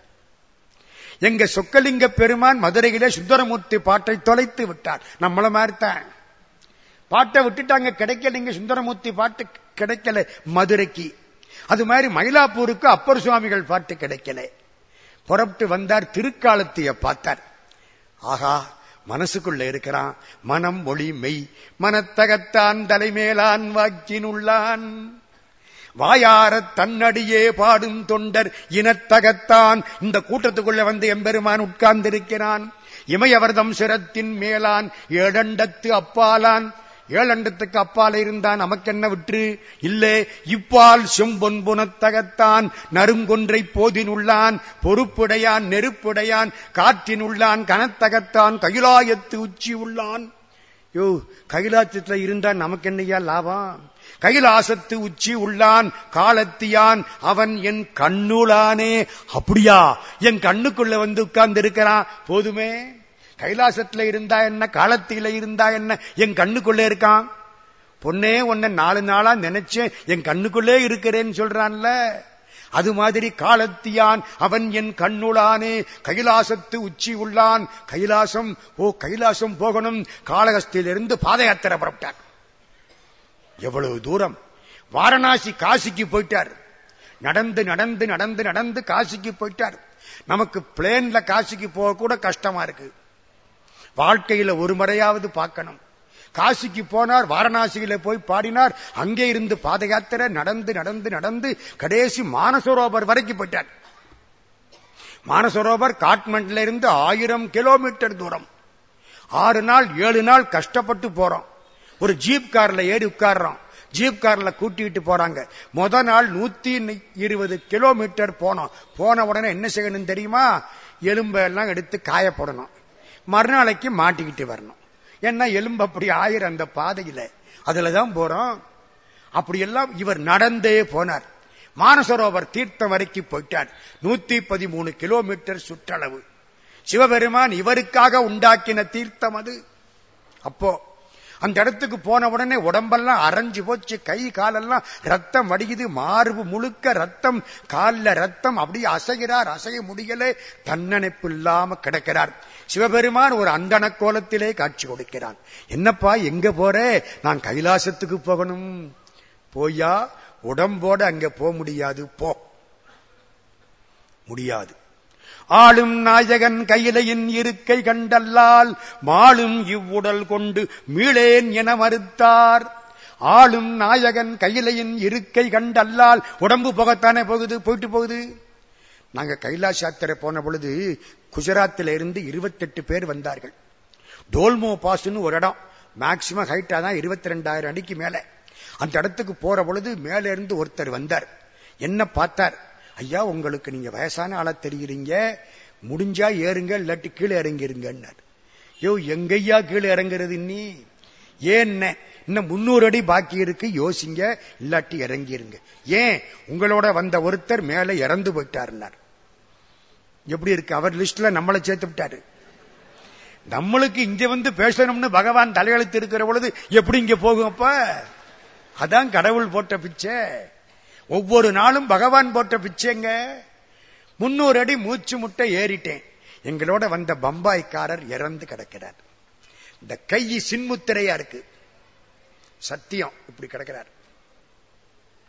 [SPEAKER 2] எங்க சொக்கலிங்க பெருமான் மதுரையிலே சுந்தரமூர்த்தி பாட்டை தொலைத்து விட்டார் நம்மள மாதிரி தான் பாட்டை விட்டுட்டாங்க கிடைக்கலைங்க சுந்தரமூர்த்தி பாட்டு கிடைக்கல மதுரைக்கு அது மாதிரி மயிலாப்பூருக்கு அப்பர் சுவாமிகள் பாட்டு கிடைக்கல புறப்பட்டு வந்தார் திருக்காலத்தைய பார்த்தார் ஆகா மனசுக்குள்ள இருக்கிறான் மனம் ஒளி மெய் மனத்தகத்தான் தலைமேலான் வாக்கினுள்ளான் வாயாரத் தன்னடியே பாடும் தொண்டர் இனத்தகத்தான் இந்த கூட்டத்துக்குள்ள வந்து எம்பெருமான் உட்கார்ந்திருக்கிறான் இமயவர்தம் சிரத்தின் மேலான் ஏழண்டத்து அப்பாலான் ஏழண்டத்துக்கு அப்பால இருந்தான் நமக்கென்ன விற்று இல்லே இப்பால் செம்பொன்புனத்தகத்தான் நறுங்கொன்றை போதினுள்ளான் பொறுப்புடையான் நெருப்புடையான் காற்றினுள்ளான் கனத்தகத்தான் கைலாயத்து உச்சி உள்ளான் யோ கைலாசத்துல இருந்தா நமக்கு என்னையா லாபம் கைலாசத்து உச்சி உள்ளான் காலத்தியான் அவன் என் கண்ணுளானே அப்படியா என் கண்ணுக்குள்ள வந்து உட்கார்ந்து இருக்கிறான் போதுமே கைலாசத்துல இருந்தா என்ன காலத்தில இருந்தா என்ன என் கண்ணுக்குள்ளே இருக்கான் பொண்ணே உன்னை நாலு நாளா நினைச்சேன் என் கண்ணுக்குள்ளே இருக்கிறேன்னு சொல்றான்ல அது மாதிரி காலத்தியான் அவன் என் கண்ணுளானே கைலாசத்து உச்சி உள்ளான் கைலாசம் ஓ கைலாசம் போகணும் காளகஸ்திலிருந்து பாத யாத்திரை புறப்பட்டார் எவ்வளவு தூரம் வாரணாசி காசிக்கு போயிட்டார் நடந்து நடந்து நடந்து நடந்து காசிக்கு போயிட்டார் நமக்கு பிளேன்ல காசிக்கு போக கூட கஷ்டமா இருக்கு வாழ்க்கையில ஒரு முறையாவது பார்க்கணும் காசிக்கு போனார் வாரணாசியில போய் பாடினார் அங்கே இருந்து பாத யாத்திரை நடந்து நடந்து நடந்து கடைசி மானசரோவர் வரைக்கும் போயிட்டார் மானசரோவர் காட்மண்ட்ல இருந்து ஆயிரம் கிலோமீட்டர் தூரம் ஆறு நாள் ஏழு நாள் கஷ்டப்பட்டு போறோம் ஒரு ஜீப் கார்ல ஏறி உட்கார்றோம் ஜீப் கார்ல கூட்டிட்டு போறாங்க முத நாள் நூத்தி இருபது கிலோமீட்டர் போனோம் போன உடனே என்ன செய்யணும் தெரியுமா எலும்பு எல்லாம் எடுத்து காயப்படணும் மறுநாளைக்கு மாட்டிக்கிட்டு வரணும் ஏன்னா எலும்பு அப்படி ஆயிரம் அந்த பாதையில அதுலதான் போறோம் அப்படியெல்லாம் இவர் நடந்தே போனார் மானசரோவர் தீர்த்தம் வரைக்கும் போயிட்டார் நூத்தி பதிமூணு கிலோமீட்டர் சுற்றளவு சிவபெருமான் இவருக்காக உண்டாக்கின தீர்த்தம் அது அப்போ அந்த இடத்துக்கு போன உடனே உடம்பெல்லாம் அரைஞ்சு போச்சு கை காலெல்லாம் ரத்தம் வடிகுது மார்பு முழுக்க ரத்தம் கால்ல ரத்தம் அப்படியே அசைகிறார் அசைய முடியல தன்னணைப்பு இல்லாம கிடக்கிறார் சிவபெருமான் ஒரு அந்தன கோலத்திலே காட்சி கொடுக்கிறான் என்னப்பா எங்க போற நான் கைலாசத்துக்கு போகணும் போயா உடம்போட அங்க போக முடியாது போ முடியாது ஆளும் நாயகன் கையிலையின் இருக்கை கண்டல்லால் மாளும் இவ்வுடல் கொண்டு மீளேன் என மறுத்தார் ஆளும் நாயகன் கையிலையின் இருக்கை கண்டல்லால் உடம்பு போகத்தானே போகுது போயிட்டு போகுது நாங்க கைலாஷ் யாத்திரை போன பொழுது குஜராத்தில் இருந்து இருபத்தெட்டு பேர் வந்தார்கள் டோல்மோ பாஸ்னு ஒரு இடம் மேக்சிமம் ஹைட்டா தான் இருபத்தி ரெண்டாயிரம் அடிக்கு மேல அந்த இடத்துக்கு போற பொழுது மேல இருந்து ஒருத்தர் வந்தார் என்ன பார்த்தார் ஐயா உங்களுக்கு நீங்க வயசான ஆளா தெரிகிறீங்க முடிஞ்சா ஏறுங்க இல்லாட்டி கீழே இறங்கிருங்கன்னார் யோ எங்கய்யா கீழே இறங்குறது நீ ஏன் இன்னும் முன்னூறு அடி பாக்கி இருக்கு யோசிங்க இல்லாட்டி இறங்கிருங்க ஏன் உங்களோட வந்த ஒருத்தர் மேல இறந்து போயிட்டாருன்னார் எப்படி இருக்கு அவர் லிஸ்ட்ல நம்மளை சேர்த்து விட்டாரு நம்மளுக்கு இங்க வந்து பேசணும்னு பகவான் தலையெழுத்து இருக்கிற பொழுது எப்படி இங்க போகும் அப்ப அதான் கடவுள் போட்ட பிச்சை ஒவ்வொரு நாளும் பகவான் போட்ட பிச்சைங்க முன்னூறு அடி மூச்சு முட்டை ஏறிட்டேன் எங்களோட வந்த பம்பாய்க்காரர் இறந்து கிடக்கிறார் இந்த கை சின்முத்திரையா இருக்கு சத்தியம் இப்படி கிடக்கிறார்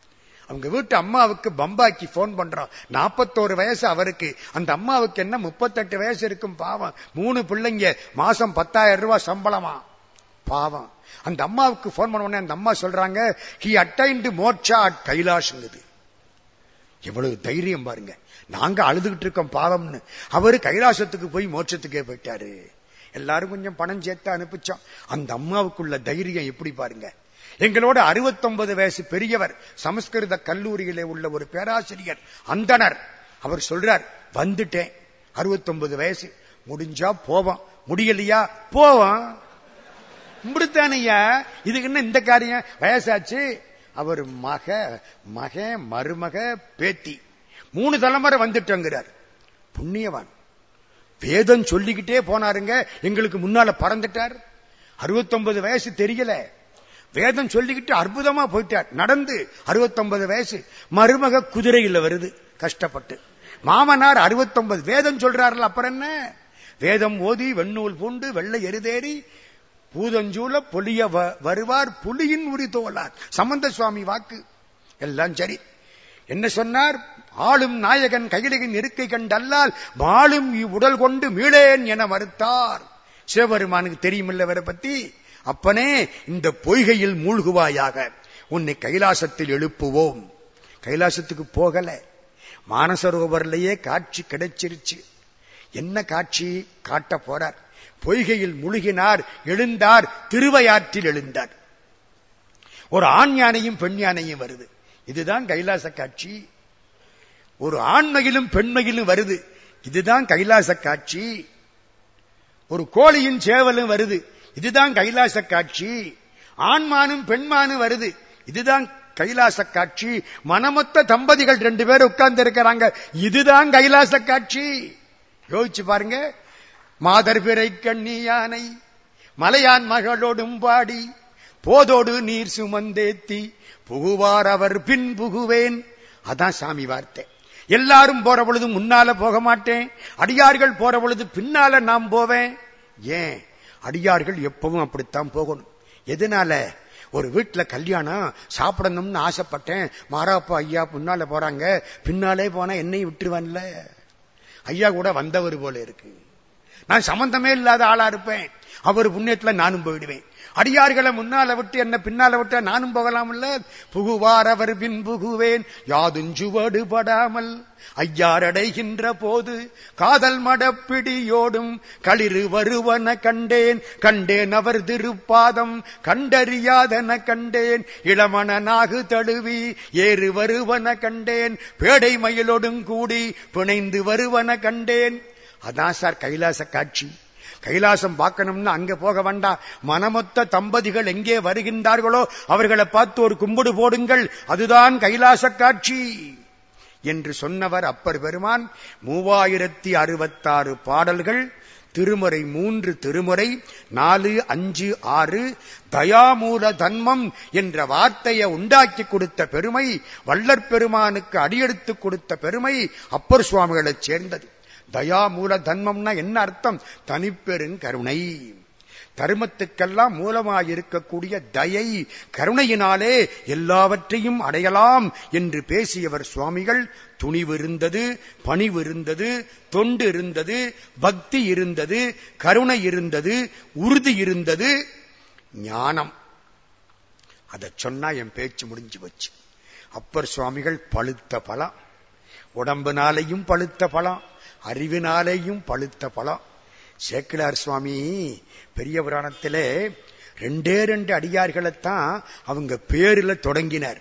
[SPEAKER 2] அவங்க வீட்டு அம்மாவுக்கு பம்பாக்கி போன் பண்றோம் நாற்பத்தோரு வயசு அவருக்கு அந்த அம்மாவுக்கு என்ன முப்பத்தெட்டு வயசு இருக்கும் பாவம் மூணு பிள்ளைங்க மாசம் பத்தாயிரம் ரூபாய் சம்பளமா பாவம் அந்த அம்மாவுக்கு போன் பண்ண உடனே அந்த அம்மா சொல்றாங்க ஹி அட்டைன்டு மோட்சா அட் கைலாஷ்ங்குது எவ்வளவு தைரியம் பாருங்க நாங்க அழுதுகிட்டு இருக்கோம் பாவம்னு அவரு கைலாசத்துக்கு போய் மோட்சத்துக்கே போயிட்டாரு எல்லாரும் கொஞ்சம் பணம் சேர்த்து அனுப்பிச்சோம் அந்த அம்மாவுக்குள்ள தைரியம் எப்படி பாருங்க எங்களோட 69 வயசு பெரியவர் சமஸ்கிருத கல்லூரியிலே உள்ள ஒரு பேராசிரியர் அந்தனர் அவர் சொல்றார் வந்துட்டேன் 69 வயசு முடிஞ்சா போவோம் முடியலையா போவோம் முடித்தானையா இதுக்கு என்ன இந்த காரியம் வயசாச்சு அவர் மக மக மருமக பேத்தி மூணு தலைமுறை வந்துட்டோங்கிறார் புண்ணியவான் வேதம் சொல்லிக்கிட்டே போனாருங்க எங்களுக்கு முன்னால பறந்துட்டார் 69 வயசு தெரியல வேதம் சொல்லிக்கிட்டு அற்புதமா போயிட்டார் நடந்து 69 வயசு மருமக குதிரையில வருது கஷ்டப்பட்டு மாமனார் 69 வேதம் சொல்றாருல அப்புறம் என்ன வேதம் ஓதி வெண்ணூல் பூண்டு வெள்ளை எருதேறி பூதஞ்சூல பொலிய வ- வருவார் புலியின் உரி தோலார் சம்பந்த சுவாமி வாக்கு எல்லாம் சரி என்ன சொன்னார் ஆளும் நாயகன் கையிலின் இருக்கை கண்டல்லால் வாழும் இவ்வுடல் கொண்டு மீளேன் என மறுத்தார் சிவபெருமானுக்கு தெரியுமில்ல இவரை பத்தி அப்பனே இந்த பொய்கையில் மூழ்குவாயாக உன்னை கைலாசத்தில் எழுப்புவோம் கைலாசத்துக்கு போகல மானசரோவரிலேயே காட்சி கிடைச்சிருச்சு என்ன காட்சி காட்ட போறார் பொய்கையில் முழுகினார் எழுந்தார் திருவையாற்றில் எழுந்தார் ஒரு ஆண் யானையும் பெண் யானையும் வருது இதுதான் கைலாச காட்சி ஒரு ஆண்மையிலும் பெண்மையிலும் வருது இதுதான் கைலாச காட்சி ஒரு கோழியின் சேவலும் வருது இதுதான் கைலாச காட்சி ஆண்மானும் பெண்மானும் வருது இதுதான் கைலாச காட்சி மனமொத்த தம்பதிகள் ரெண்டு பேர் உட்கார்ந்து இருக்கிறாங்க இதுதான் கைலாச காட்சி யோசிச்சு பாருங்க மாதர் பிறை கண்ணி யானை மலையான் மகளோடும் பாடி போதோடு நீர் சுமந்தேத்தி புகுவார் அவர் பின் புகுவேன் அதான் சாமி வார்த்தை எல்லாரும் போற பொழுது முன்னால போக மாட்டேன் அடியார்கள் போற பொழுது பின்னால நாம் போவேன் ஏன் அடியார்கள் எப்பவும் அப்படித்தான் போகணும் எதனால ஒரு வீட்டுல கல்யாணம் சாப்பிடணும்னு ஆசைப்பட்டேன் மாராப்பா ஐயா முன்னால போறாங்க பின்னாலே போனா என்னையும் விட்டுருவான்ல ஐயா கூட வந்தவர் போல இருக்கு நான் சம்பந்தமே இல்லாத ஆளா இருப்பேன் அவர் புண்ணியத்துல நானும் போயிடுவேன் அடியார்களை முன்னால விட்டு என்ன பின்னால விட்டு நானும் போகலாம்ல புகுவார் அவர் பின் புகுவேன் யாதுஞ்சுவடு படாமல் ஐயாரடைகின்ற போது காதல் மடப்பிடியோடும் களிறு வருவன கண்டேன் கண்டேன் அவர் திருப்பாதம் கண்டறியாதன கண்டேன் இளமணனாகு தழுவி ஏறு வருவன கண்டேன் பேடை மயிலோடும் கூடி பிணைந்து வருவன கண்டேன் அதான் சார் கைலாச காட்சி கைலாசம் பார்க்கணும்னு அங்க போக வேண்டாம் மனமொத்த தம்பதிகள் எங்கே வருகின்றார்களோ அவர்களை பார்த்து ஒரு கும்பிடு போடுங்கள் அதுதான் கைலாச காட்சி என்று சொன்னவர் அப்பர் பெருமான் மூவாயிரத்தி அறுபத்தாறு பாடல்கள் திருமுறை மூன்று திருமுறை நாலு அஞ்சு ஆறு தயாமூல தன்மம் என்ற வார்த்தையை உண்டாக்கி கொடுத்த பெருமை வள்ளற் பெருமானுக்கு அடியெடுத்து கொடுத்த பெருமை அப்பர் சுவாமிகளைச் சேர்ந்தது தயாமூல தன்மம்னா என்ன அர்த்தம் தனிப்பெருங்கருணை தர்மத்துக்கெல்லாம் மூலமாயிருக்கக்கூடிய தயை கருணையினாலே எல்லாவற்றையும் அடையலாம் என்று பேசியவர் சுவாமிகள் துணிவு இருந்தது பணிவு இருந்தது தொண்டு இருந்தது பக்தி இருந்தது கருணை இருந்தது உறுதி இருந்தது ஞானம் அதை சொன்னா என் பேச்சு முடிஞ்சு வச்சு அப்பர் சுவாமிகள் பழுத்த பழம் உடம்புனாலையும் பழுத்த பழம் அறிவினாலேயும் பழுத்த பழம் சேக்கிலார் சுவாமி பெரிய புராணத்திலே ரெண்டே ரெண்டு அடியார்களைத்தான் அவங்க பேர்ல தொடங்கினார்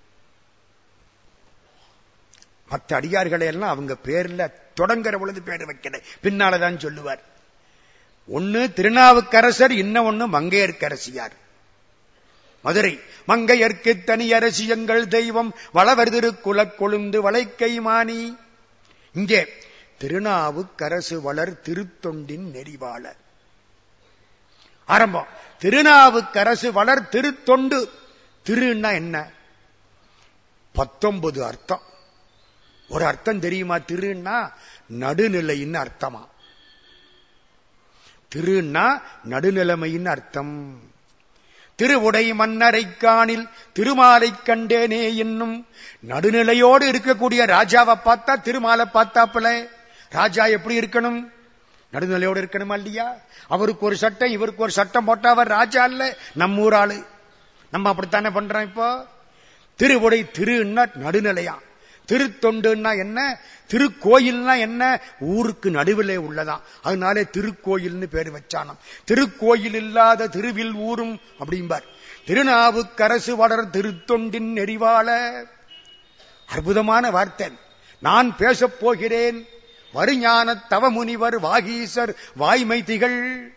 [SPEAKER 2] மற்ற அடியார்களை எல்லாம் அவங்க பேர்ல தொடங்குற பொழுது பேர் வைக்கல பின்னாலதான் சொல்லுவார் ஒன்னு திருநாவுக்கரசர் இன்னும் ஒண்ணு மங்கையர்க்கரசியார் மதுரை மங்கையர்க்கு தனி அரசியங்கள் தெய்வம் வளவர் திருக்குலக் கொழுந்து வளைக்கை மாணி இங்கே திருநாவுக்கரசு வளர் திருத்தொண்டின் நெறிவாளர் ஆரம்பம் திருநாவுக்கரசு வளர் திருத்தொண்டு திருன்னா என்ன பத்தொன்பது அர்த்தம் ஒரு அர்த்தம் தெரியுமா திருன்னா நடுநிலைன்னு அர்த்தமா திருன்னா நடுநிலைமைன்னு அர்த்தம் திருவுடை மன்னரை காணில் திருமாலை கண்டேனே என்னும் நடுநிலையோடு இருக்கக்கூடிய ராஜாவை பார்த்தா திருமாலை பார்த்தாப்புல ராஜா எப்படி இருக்கணும் நடுநிலையோடு இருக்கணுமா இல்லையா அவருக்கு ஒரு சட்டம் இவருக்கு ஒரு சட்டம் போட்டா அவர் ராஜா இல்ல நம்ம ஊர் ஆளு நம்ம அப்படித்தானே பண்றோம் இப்போ திருவுடை திருன்னா நடுநிலையா திருத்தொண்டுன்னா என்ன திருக்கோயில்னா என்ன ஊருக்கு நடுவிலே உள்ளதாம் அதனாலே திருக்கோயில்னு பேர் வச்சானாம் திருக்கோயில் இல்லாத திருவில் ஊரும் அப்படிம்பார் திருநாவுக்கரசு வளர் திருத்தொண்டின் நெறிவாள அற்புதமான வார்த்தை நான் பேசப் போகிறேன் வருஞான தவமுனிவர் வாகீசர் வாய்மை திகழ்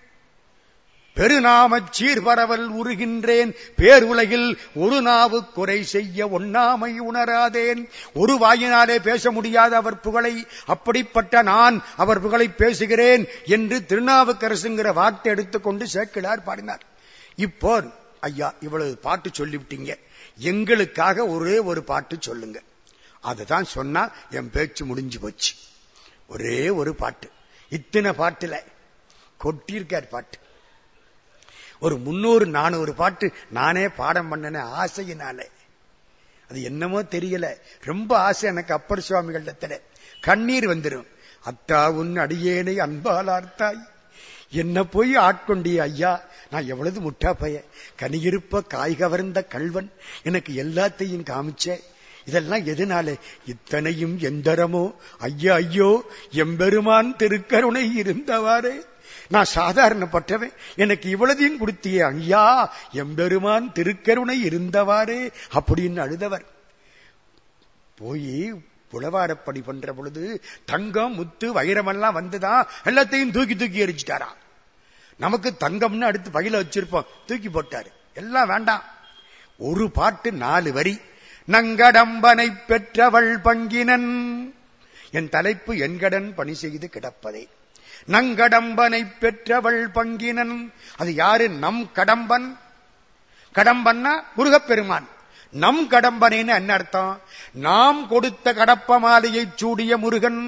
[SPEAKER 2] பெருநாமச் சீர்பரவல் உருகின்றேன் பேருலகில் ஒரு நாவு குறை செய்ய ஒண்ணாமை உணராதேன் ஒரு வாயினாலே பேச முடியாத அவர் புகழை அப்படிப்பட்ட நான் அவர் புகழை பேசுகிறேன் என்று திருநாவுக்கரசுங்கிற வார்த்தை எடுத்துக்கொண்டு சேக்கிழார் பாடினார் இப்போ ஐயா இவ்வளவு பாட்டு சொல்லிவிட்டீங்க எங்களுக்காக ஒரே ஒரு பாட்டு சொல்லுங்க அதுதான் சொன்னா என் பேச்சு முடிஞ்சு போச்சு ஒரே ஒரு பாட்டு இத்தனை பாட்டுல கொட்டியிருக்கார் பாட்டு ஒரு முன்னூறு நானூறு பாட்டு நானே பாடம் பண்ணன ஆசையினாலே அது என்னமோ தெரியல ரொம்ப ஆசை எனக்கு அப்பர் சுவாமிகளிடத்துல கண்ணீர் வந்துடும் அத்தா உன் அடியேனை அன்பால் ஆர்த்தாய் என்ன போய் ஆட்கொண்டிய ஐயா நான் எவ்வளவு முட்டா பைய கனியிருப்ப காய் கவர்ந்த கல்வன் எனக்கு எல்லாத்தையும் காமிச்ச இதெல்லாம் எதனால இத்தனையும் எந்தரமோ ஐயா ஐயோ எம்பெருமான் திருக்கருணை இருந்தவாறே நான் சாதாரணப்பட்டவன் எனக்கு இவ்வளதையும் கொடுத்தியே ஐயா எம்பெருமான் திருக்கருணை இருந்தவாறே அப்படின்னு அழுதவர் போய் புலவாரப்படி பண்ற பொழுது தங்கம் முத்து வைரமெல்லாம் வந்துதான் எல்லாத்தையும் தூக்கி தூக்கி எரிச்சிட்டாரா நமக்கு தங்கம்னு அடுத்து பையில வச்சிருப்போம் தூக்கி போட்டாரு எல்லாம் வேண்டாம் ஒரு பாட்டு நாலு வரி நங்கடம்பனை பெற்றவள் பங்கினன் என் தலைப்பு என்கடன் பணி செய்து கிடப்பதே நங்கடம்பனை பெற்றவள் பங்கினன் அது யாரு நம் கடம்பன் கடம்பன்னா முருகப்பெருமான் நம் கடம்பனைன்னு என்ன அர்த்தம் நாம் கொடுத்த கடப்ப மாலையை சூடிய முருகன்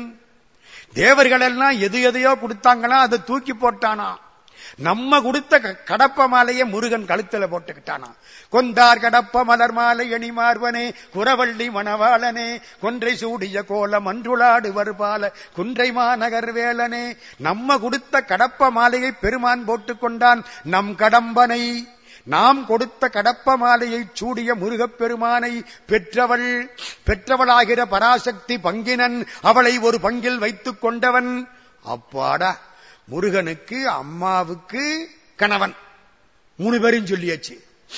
[SPEAKER 2] தேவர்கள் எல்லாம் எது எதையோ கொடுத்தாங்களா அதை தூக்கி போட்டானா நம்ம கொடுத்த கடப்ப மாலையை முருகன் கழுத்துல போட்டுக்கிட்டானா கொந்தார் கடப்ப மலர் மாலை எணிமார்வனே குரவள்ளி மணவாளனே கொன்றை சூடிய கோலம் அன்றுளாடு வருபால குன்றை மாநகர் வேலனே நம்ம கொடுத்த கடப்ப மாலையை பெருமான் போட்டுக் கொண்டான் நம் கடம்பனை நாம் கொடுத்த கடப்ப மாலையை சூடிய முருகப் பெருமானை பெற்றவள் பெற்றவளாகிற பராசக்தி பங்கினன் அவளை ஒரு பங்கில் வைத்துக் கொண்டவன் அப்பாடா முருகனுக்கு அம்மாவுக்கு கணவன் மூணு பேரும் சொல்லியாச்சு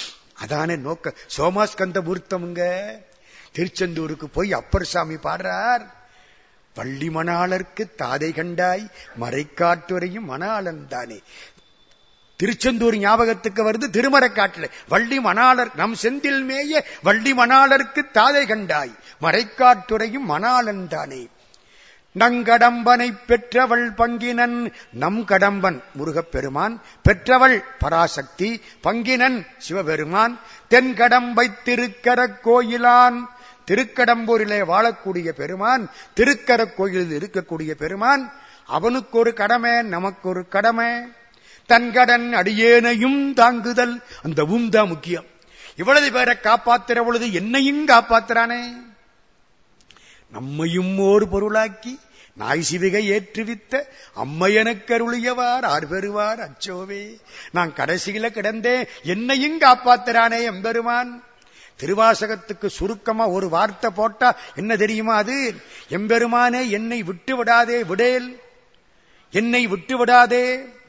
[SPEAKER 2] அதானே நோக்க சோமாஸ்கந்த மூர்த்தமுங்க திருச்செந்தூருக்கு போய் அப்பர் சாமி பாடுறார் வள்ளி மணாளர்க்கு தாதை கண்டாய் மறைக்காட்டுரையும் மணாளன் தானே திருச்செந்தூர் ஞாபகத்துக்கு வருது திருமறைக்காட்டுல வள்ளி மணாளர் நம் செந்தில் மேய வள்ளி மணாளருக்கு தாதை கண்டாய் மறைக்காட்டுரையும் மணாளன் தானே நங்கடம்பனை பெற்றவள் பங்கினன் நம் கடம்பன் முருகப்பெருமான் பெற்றவள் பராசக்தி பங்கினன் சிவபெருமான் தென்கடம்பை திருக்கர கோயிலான் திருக்கடம்பூரிலே வாழக்கூடிய பெருமான் திருக்கர கோயிலில் இருக்கக்கூடிய பெருமான் அவனுக்கு ஒரு கடமை நமக்கு ஒரு கடமை தன்கடன் அடியேனையும் தாங்குதல் அந்த உம் தான் முக்கியம் இவ்வளவு பேரை காப்பாத்துற பொழுது என்னையும் காப்பாத்துறானே நம்மையும் ஓர் பொருளாக்கி நாய் சிவிகை ஏற்றுவித்த அம்மையனுக்கருளியவார் ஆர் பெறுவார் அச்சோவே நான் கடைசியில கிடந்தேன் என்னையும் காப்பாத்துறானே எம்பெருமான் திருவாசகத்துக்கு சுருக்கமா ஒரு வார்த்தை போட்டா என்ன தெரியுமா அது எம்பெருமானே என்னை விட்டு விடாதே விடேல் என்னை விட்டு விடாதே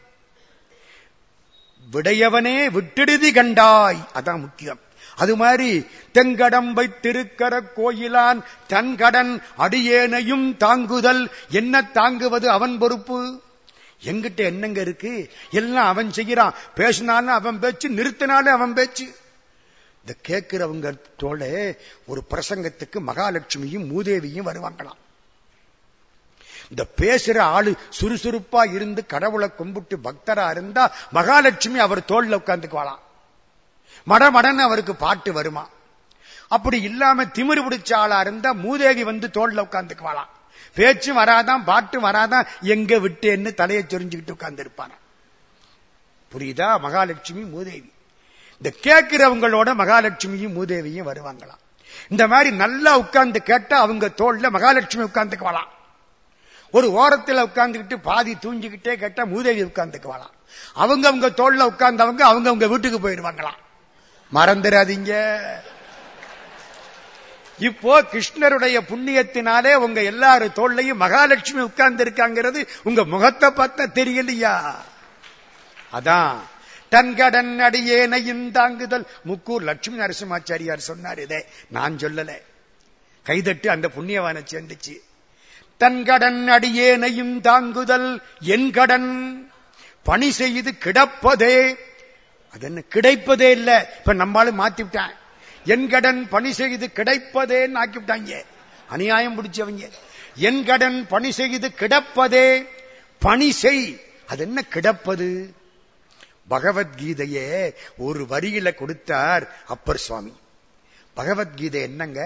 [SPEAKER 2] விடையவனே விட்டிடுதி கண்டாய் அதான் முக்கியம் அது மாதிரி தெங்கடம்பை திருக்கர கோயிலான் தன்கடன் அடியேனையும் தாங்குதல் என்ன தாங்குவது அவன் பொறுப்பு எங்கிட்ட என்னங்க இருக்கு எல்லாம் அவன் செய்கிறான் பேசினாலும் அவன் பேச்சு நிறுத்தினாலும் அவன் பேச்சு இந்த கேட்கிறவங்க தோட ஒரு பிரசங்கத்துக்கு மகாலட்சுமியும் மூதேவியும் வருவாங்களாம் இந்த பேசுற ஆளு சுறுசுறுப்பா இருந்து கடவுளை கும்பிட்டு பக்தரா இருந்தா மகாலட்சுமி அவர் தோல்ல உட்கார்ந்துக்குவாளாம் மடமடன்னு அவருக்கு பாட்டு வருமா அப்படி இல்லாம திமிரு பிடிச்ச ஆளா இருந்தா மூதேவி வந்து தோல்ல உட்கார்ந்துக்குவாளாம் பேச்சும் வராதான் பாட்டும் வராதான் எங்க விட்டேன்னு தலையை சொரிஞ்சுக்கிட்டு உட்கார்ந்து இருப்பான புரியுதா மகாலட்சுமி மூதேவி இந்த கேட்கிறவங்களோட மகாலட்சுமியும் மூதேவியும் வருவாங்களாம் இந்த மாதிரி நல்லா உட்கார்ந்து கேட்டா அவங்க தோல்ல மகாலட்சுமி உட்கார்ந்துக்குவாளாம் ஒரு ஓரத்துல உட்கார்ந்துக்கிட்டு பாதி தூங்கிக்கிட்டே கேட்டா மூதேவி உட்கார்ந்துக்குவாளாம் அவங்க அவங்க தோல்ல உட்கார்ந்தவங்க அவங்க அவங்க வீட்டுக்கு போயிடுவாங்களாம் மறந்துடாதீங்க இப்போ கிருஷ்ணருடைய புண்ணியத்தினாலே உங்க எல்லாரு தோல்லையும் மகாலட்சுமி உட்கார்ந்து இருக்காங்கிறது உங்க முகத்தை பார்த்தா தெரியலையா அதான் தன்கடன் அடியேனையும் தாங்குதல் முக்கூர் லட்சுமி நரசிம்மாச்சாரியார் சொன்னார் இதே நான் சொல்லல கைதட்டு அந்த புண்ணியவானை சேர்ந்துச்சு தன்கடன் அடியேனையும் தாங்குதல் என் கடன் பணி செய்து கிடப்பதே அது என்ன கிடைப்பதே இல்ல இப்ப நம்மளும் மாத்தி விட்டான் என் கடன் பணி செய்து கிடைப்பதேன்னு ஆக்கி விட்டாங்க அநியாயம் பிடிச்சவங்க என் கடன் பணி செய்து கிடப்பதே பணி செய் அது என்ன கிடப்பது பகவத்கீதையே ஒரு வரியில கொடுத்தார் அப்பர் சுவாமி பகவத்கீதை என்னங்க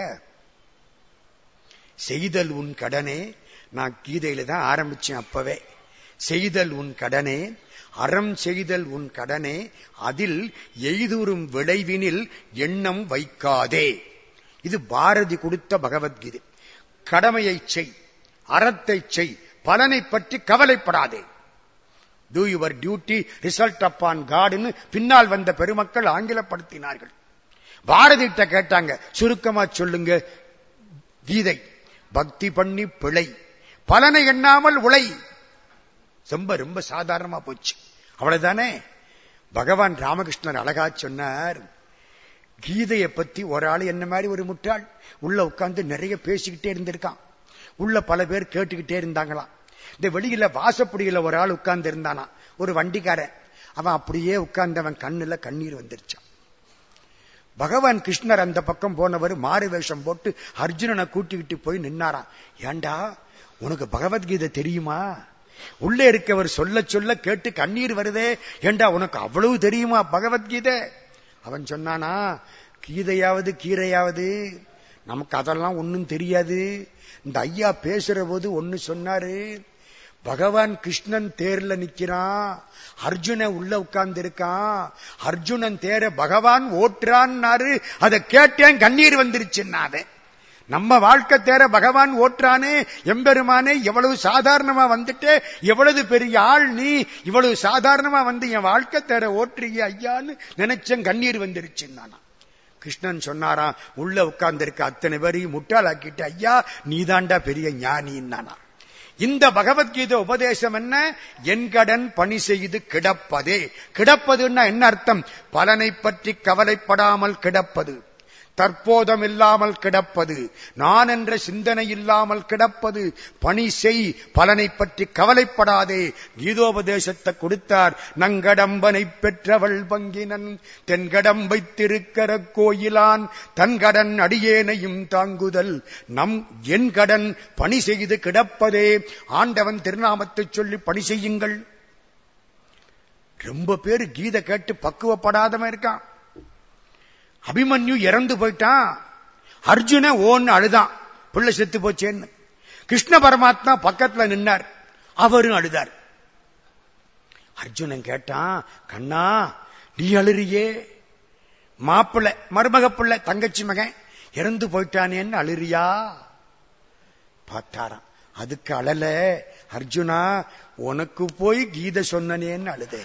[SPEAKER 2] செய்தல் உன் கடனே நான் கீதையில தான் ஆரம்பிச்சேன் அப்பவே செய்தல் உன் கடனே அறம் செய்தல் உன் கடனே அதில் எய்துறும் விளைவினில் எண்ணம் வைக்காதே இது பாரதி கொடுத்த பகவத்கீதை கடமையை செய் அறத்தை செய் பலனை பற்றி கவலைப்படாதே do your duty result upon காடுன்னு பின்னால் வந்த பெருமக்கள் ஆங்கிலப்படுத்தினார்கள் பாரதிட்ட கேட்டாங்க சுருக்கமா சொல்லுங்க கீதை பக்தி பண்ணி பிழை பலனை எண்ணாமல் உழை ரொம்ப ரொம்ப சாதாரணமா போச்சு அவ்வளவுதானே பகவான் ராமகிருஷ்ணர் அழகா சொன்னார் கீதையை பத்தி ஒரு ஆள் என்ன மாதிரி ஒரு முட்டாள் உள்ள உட்கார்ந்து நிறைய பேசிக்கிட்டே இருந்திருக்கான் உள்ள பல பேர் கேட்டுக்கிட்டே இருந்தாங்களாம் இந்த வெளியில வாசப்படியில ஒரு ஆள் உட்கார்ந்து இருந்தானா ஒரு வண்டிக்காரன் அவன் அப்படியே உட்கார்ந்தவன் கண்ணுல கண்ணீர் வந்துருச்சான் பகவான் கிருஷ்ணர் அந்த பக்கம் போனவர் மாறு வேஷம் போட்டு அர்ஜுனனை கூட்டிக்கிட்டு போய் நின்னாராம் ஏண்டா உனக்கு பகவத்கீதை தெரியுமா உள்ளே இருக்கவர் சொல்ல சொல்ல கேட்டு கண்ணீர் வருதே ஏண்டா உனக்கு அவ்வளவு தெரியுமா பகவத்கீதை அவன் சொன்னானா கீதையாவது கீரையாவது நமக்கு அதெல்லாம் ஒன்னும் தெரியாது இந்த ஐயா பேசுற போது ஒன்னு சொன்னாரு பகவான் கிருஷ்ணன் தேர்ல நிக்கிறான் அர்ஜுன உள்ள உட்கார்ந்து இருக்கான் அர்ஜுனன் தேர பகவான் ஓட்டுறான்னாரு அதை கேட்டேன் கண்ணீர் வந்துருச்சுன்னாவே நம்ம வாழ்க்கை தேர பகவான் ஓட்டுறானே எம்பெருமானே எவ்வளவு சாதாரணமா வந்துட்டு எவ்வளவு பெரிய ஆள் நீ இவ்வளவு சாதாரணமா வந்து என் வாழ்க்கை தேர ஓட்டுறீங்க ஐயான்னு நினைச்சேன் கண்ணீர் வந்துருச்சுன்னானா கிருஷ்ணன் சொன்னாராம் உள்ள உட்கார்ந்து இருக்க அத்தனை பேரையும் முட்டாளாக்கிட்டு ஐயா நீதாண்டா பெரிய ஞானின்னானா இந்த பகவத்கீதை உபதேசம் என்ன என் கடன் பணி செய்து கிடப்பதே கிடப்பதுன்னா என்ன அர்த்தம் பலனை பற்றி கவலைப்படாமல் கிடப்பது தற்போதம் இல்லாமல் கிடப்பது நான் என்ற சிந்தனை இல்லாமல் கிடப்பது பணி செய் பலனை பற்றி கவலைப்படாதே கீதோபதேசத்தை கொடுத்தார் நங்கடம்பனை பெற்றவள் பங்கினன் தென்கடம் வைத்திருக்கிற கோயிலான் தன்கடன் அடியேனையும் தாங்குதல் நம் என் கடன் பணி செய்து கிடப்பதே ஆண்டவன் திருநாமத்தை சொல்லி பணி செய்யுங்கள் ரொம்ப பேர் கீதை கேட்டு பக்குவப்படாதவன் இருக்கான் அபிமன்யு இறந்து போயிட்டான் அர்ஜுன ஓன்னு அழுதான் பிள்ளை செத்து போச்சேன்னு கிருஷ்ண பரமாத்மா பக்கத்துல நின்னார் அவரும் அழுதார் அர்ஜுனன் கேட்டான் கண்ணா நீ அழுறியே மாப்பிள்ளை மருமக பிள்ளை தங்கச்சி மகன் இறந்து போயிட்டானேன்னு அழுறியா பார்த்தாராம் அதுக்கு அழல அர்ஜுனா உனக்கு போய் கீதை சொன்னனேன்னு அழுதே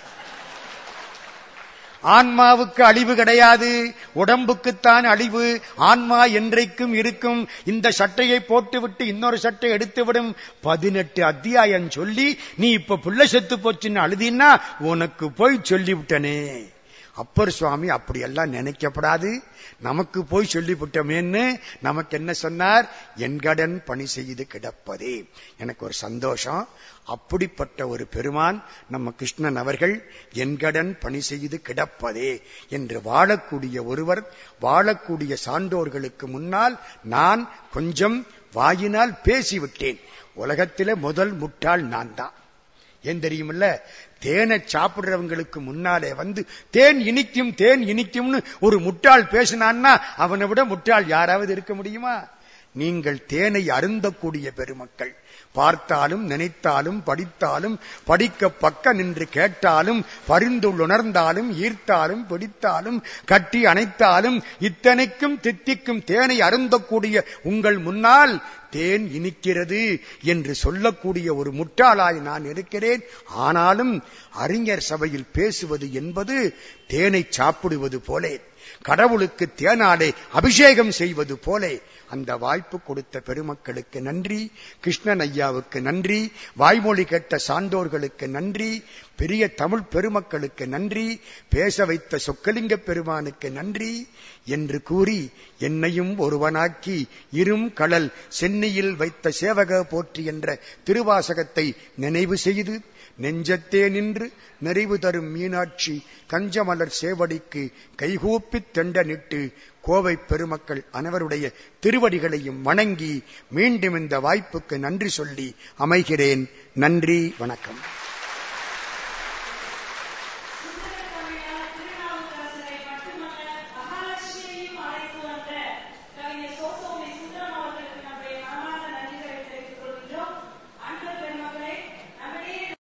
[SPEAKER 2] ஆன்மாவுக்கு அழிவு கிடையாது உடம்புக்குத்தான் அழிவு ஆன்மா என்றைக்கும் இருக்கும் இந்த சட்டையை போட்டுவிட்டு இன்னொரு சட்டை எடுத்துவிடும் பதினெட்டு அத்தியாயம் சொல்லி நீ இப்ப புள்ள செத்து போச்சுன்னு அழுதினா உனக்கு போய் சொல்லிவிட்டனே அப்பர் சுவாமி அப்படியெல்லாம் நினைக்கப்படாது நமக்கு போய் சொல்லிவிட்டோமேன்னு நமக்கு என்ன சொன்னார் என்கடன் பணி செய்து கிடப்பதே எனக்கு ஒரு சந்தோஷம் அப்படிப்பட்ட ஒரு பெருமான் நம்ம கிருஷ்ணன் அவர்கள் என்கடன் பணி செய்து கிடப்பதே என்று வாழக்கூடிய ஒருவர் வாழக்கூடிய சான்றோர்களுக்கு முன்னால் நான் கொஞ்சம் வாயினால் பேசிவிட்டேன் உலகத்திலே முதல் முட்டாள் நான் தான் ஏன் தெரியுமில்ல தேனை சாப்பிடுறவங்களுக்கு முன்னாலே வந்து தேன் இனிக்கும் தேன் இனிக்கும்னு ஒரு முட்டாள் பேசினான்னா அவனை விட முட்டாள் யாராவது இருக்க முடியுமா நீங்கள் தேனை அருந்தக்கூடிய பெருமக்கள் பார்த்தாலும் நினைத்தாலும் படித்தாலும் படிக்க பக்க நின்று கேட்டாலும் பரிந்துள்ளுணர்ந்தாலும் ஈர்த்தாலும் பிடித்தாலும் கட்டி அணைத்தாலும் இத்தனைக்கும் தித்திக்கும் தேனை அருந்தக்கூடிய உங்கள் முன்னால் தேன் இனிக்கிறது என்று சொல்லக்கூடிய ஒரு முட்டாளாய் நான் இருக்கிறேன் ஆனாலும் அறிஞர் சபையில் பேசுவது என்பது தேனை சாப்பிடுவது போலே கடவுளுக்கு தேனாடை அபிஷேகம் செய்வது போலே அந்த வாய்ப்பு கொடுத்த பெருமக்களுக்கு நன்றி கிருஷ்ணன் ஐயாவுக்கு நன்றி வாய்மொழி கேட்ட சான்றோர்களுக்கு நன்றி பெரிய தமிழ் பெருமக்களுக்கு நன்றி பேச வைத்த சொக்கலிங்க பெருமானுக்கு நன்றி என்று கூறி என்னையும் ஒருவனாக்கி இரும் கடல் சென்னையில் வைத்த சேவக போற்றி என்ற திருவாசகத்தை நினைவு செய்து நெஞ்சத்தே நின்று நிறைவு தரும் மீனாட்சி கஞ்சமலர் சேவடிக்கு கைகூப்பித் தெண்டனிட்டு கோவை பெருமக்கள் அனைவருடைய திருவடிகளையும் வணங்கி மீண்டும் இந்த வாய்ப்புக்கு நன்றி சொல்லி அமைகிறேன் நன்றி வணக்கம்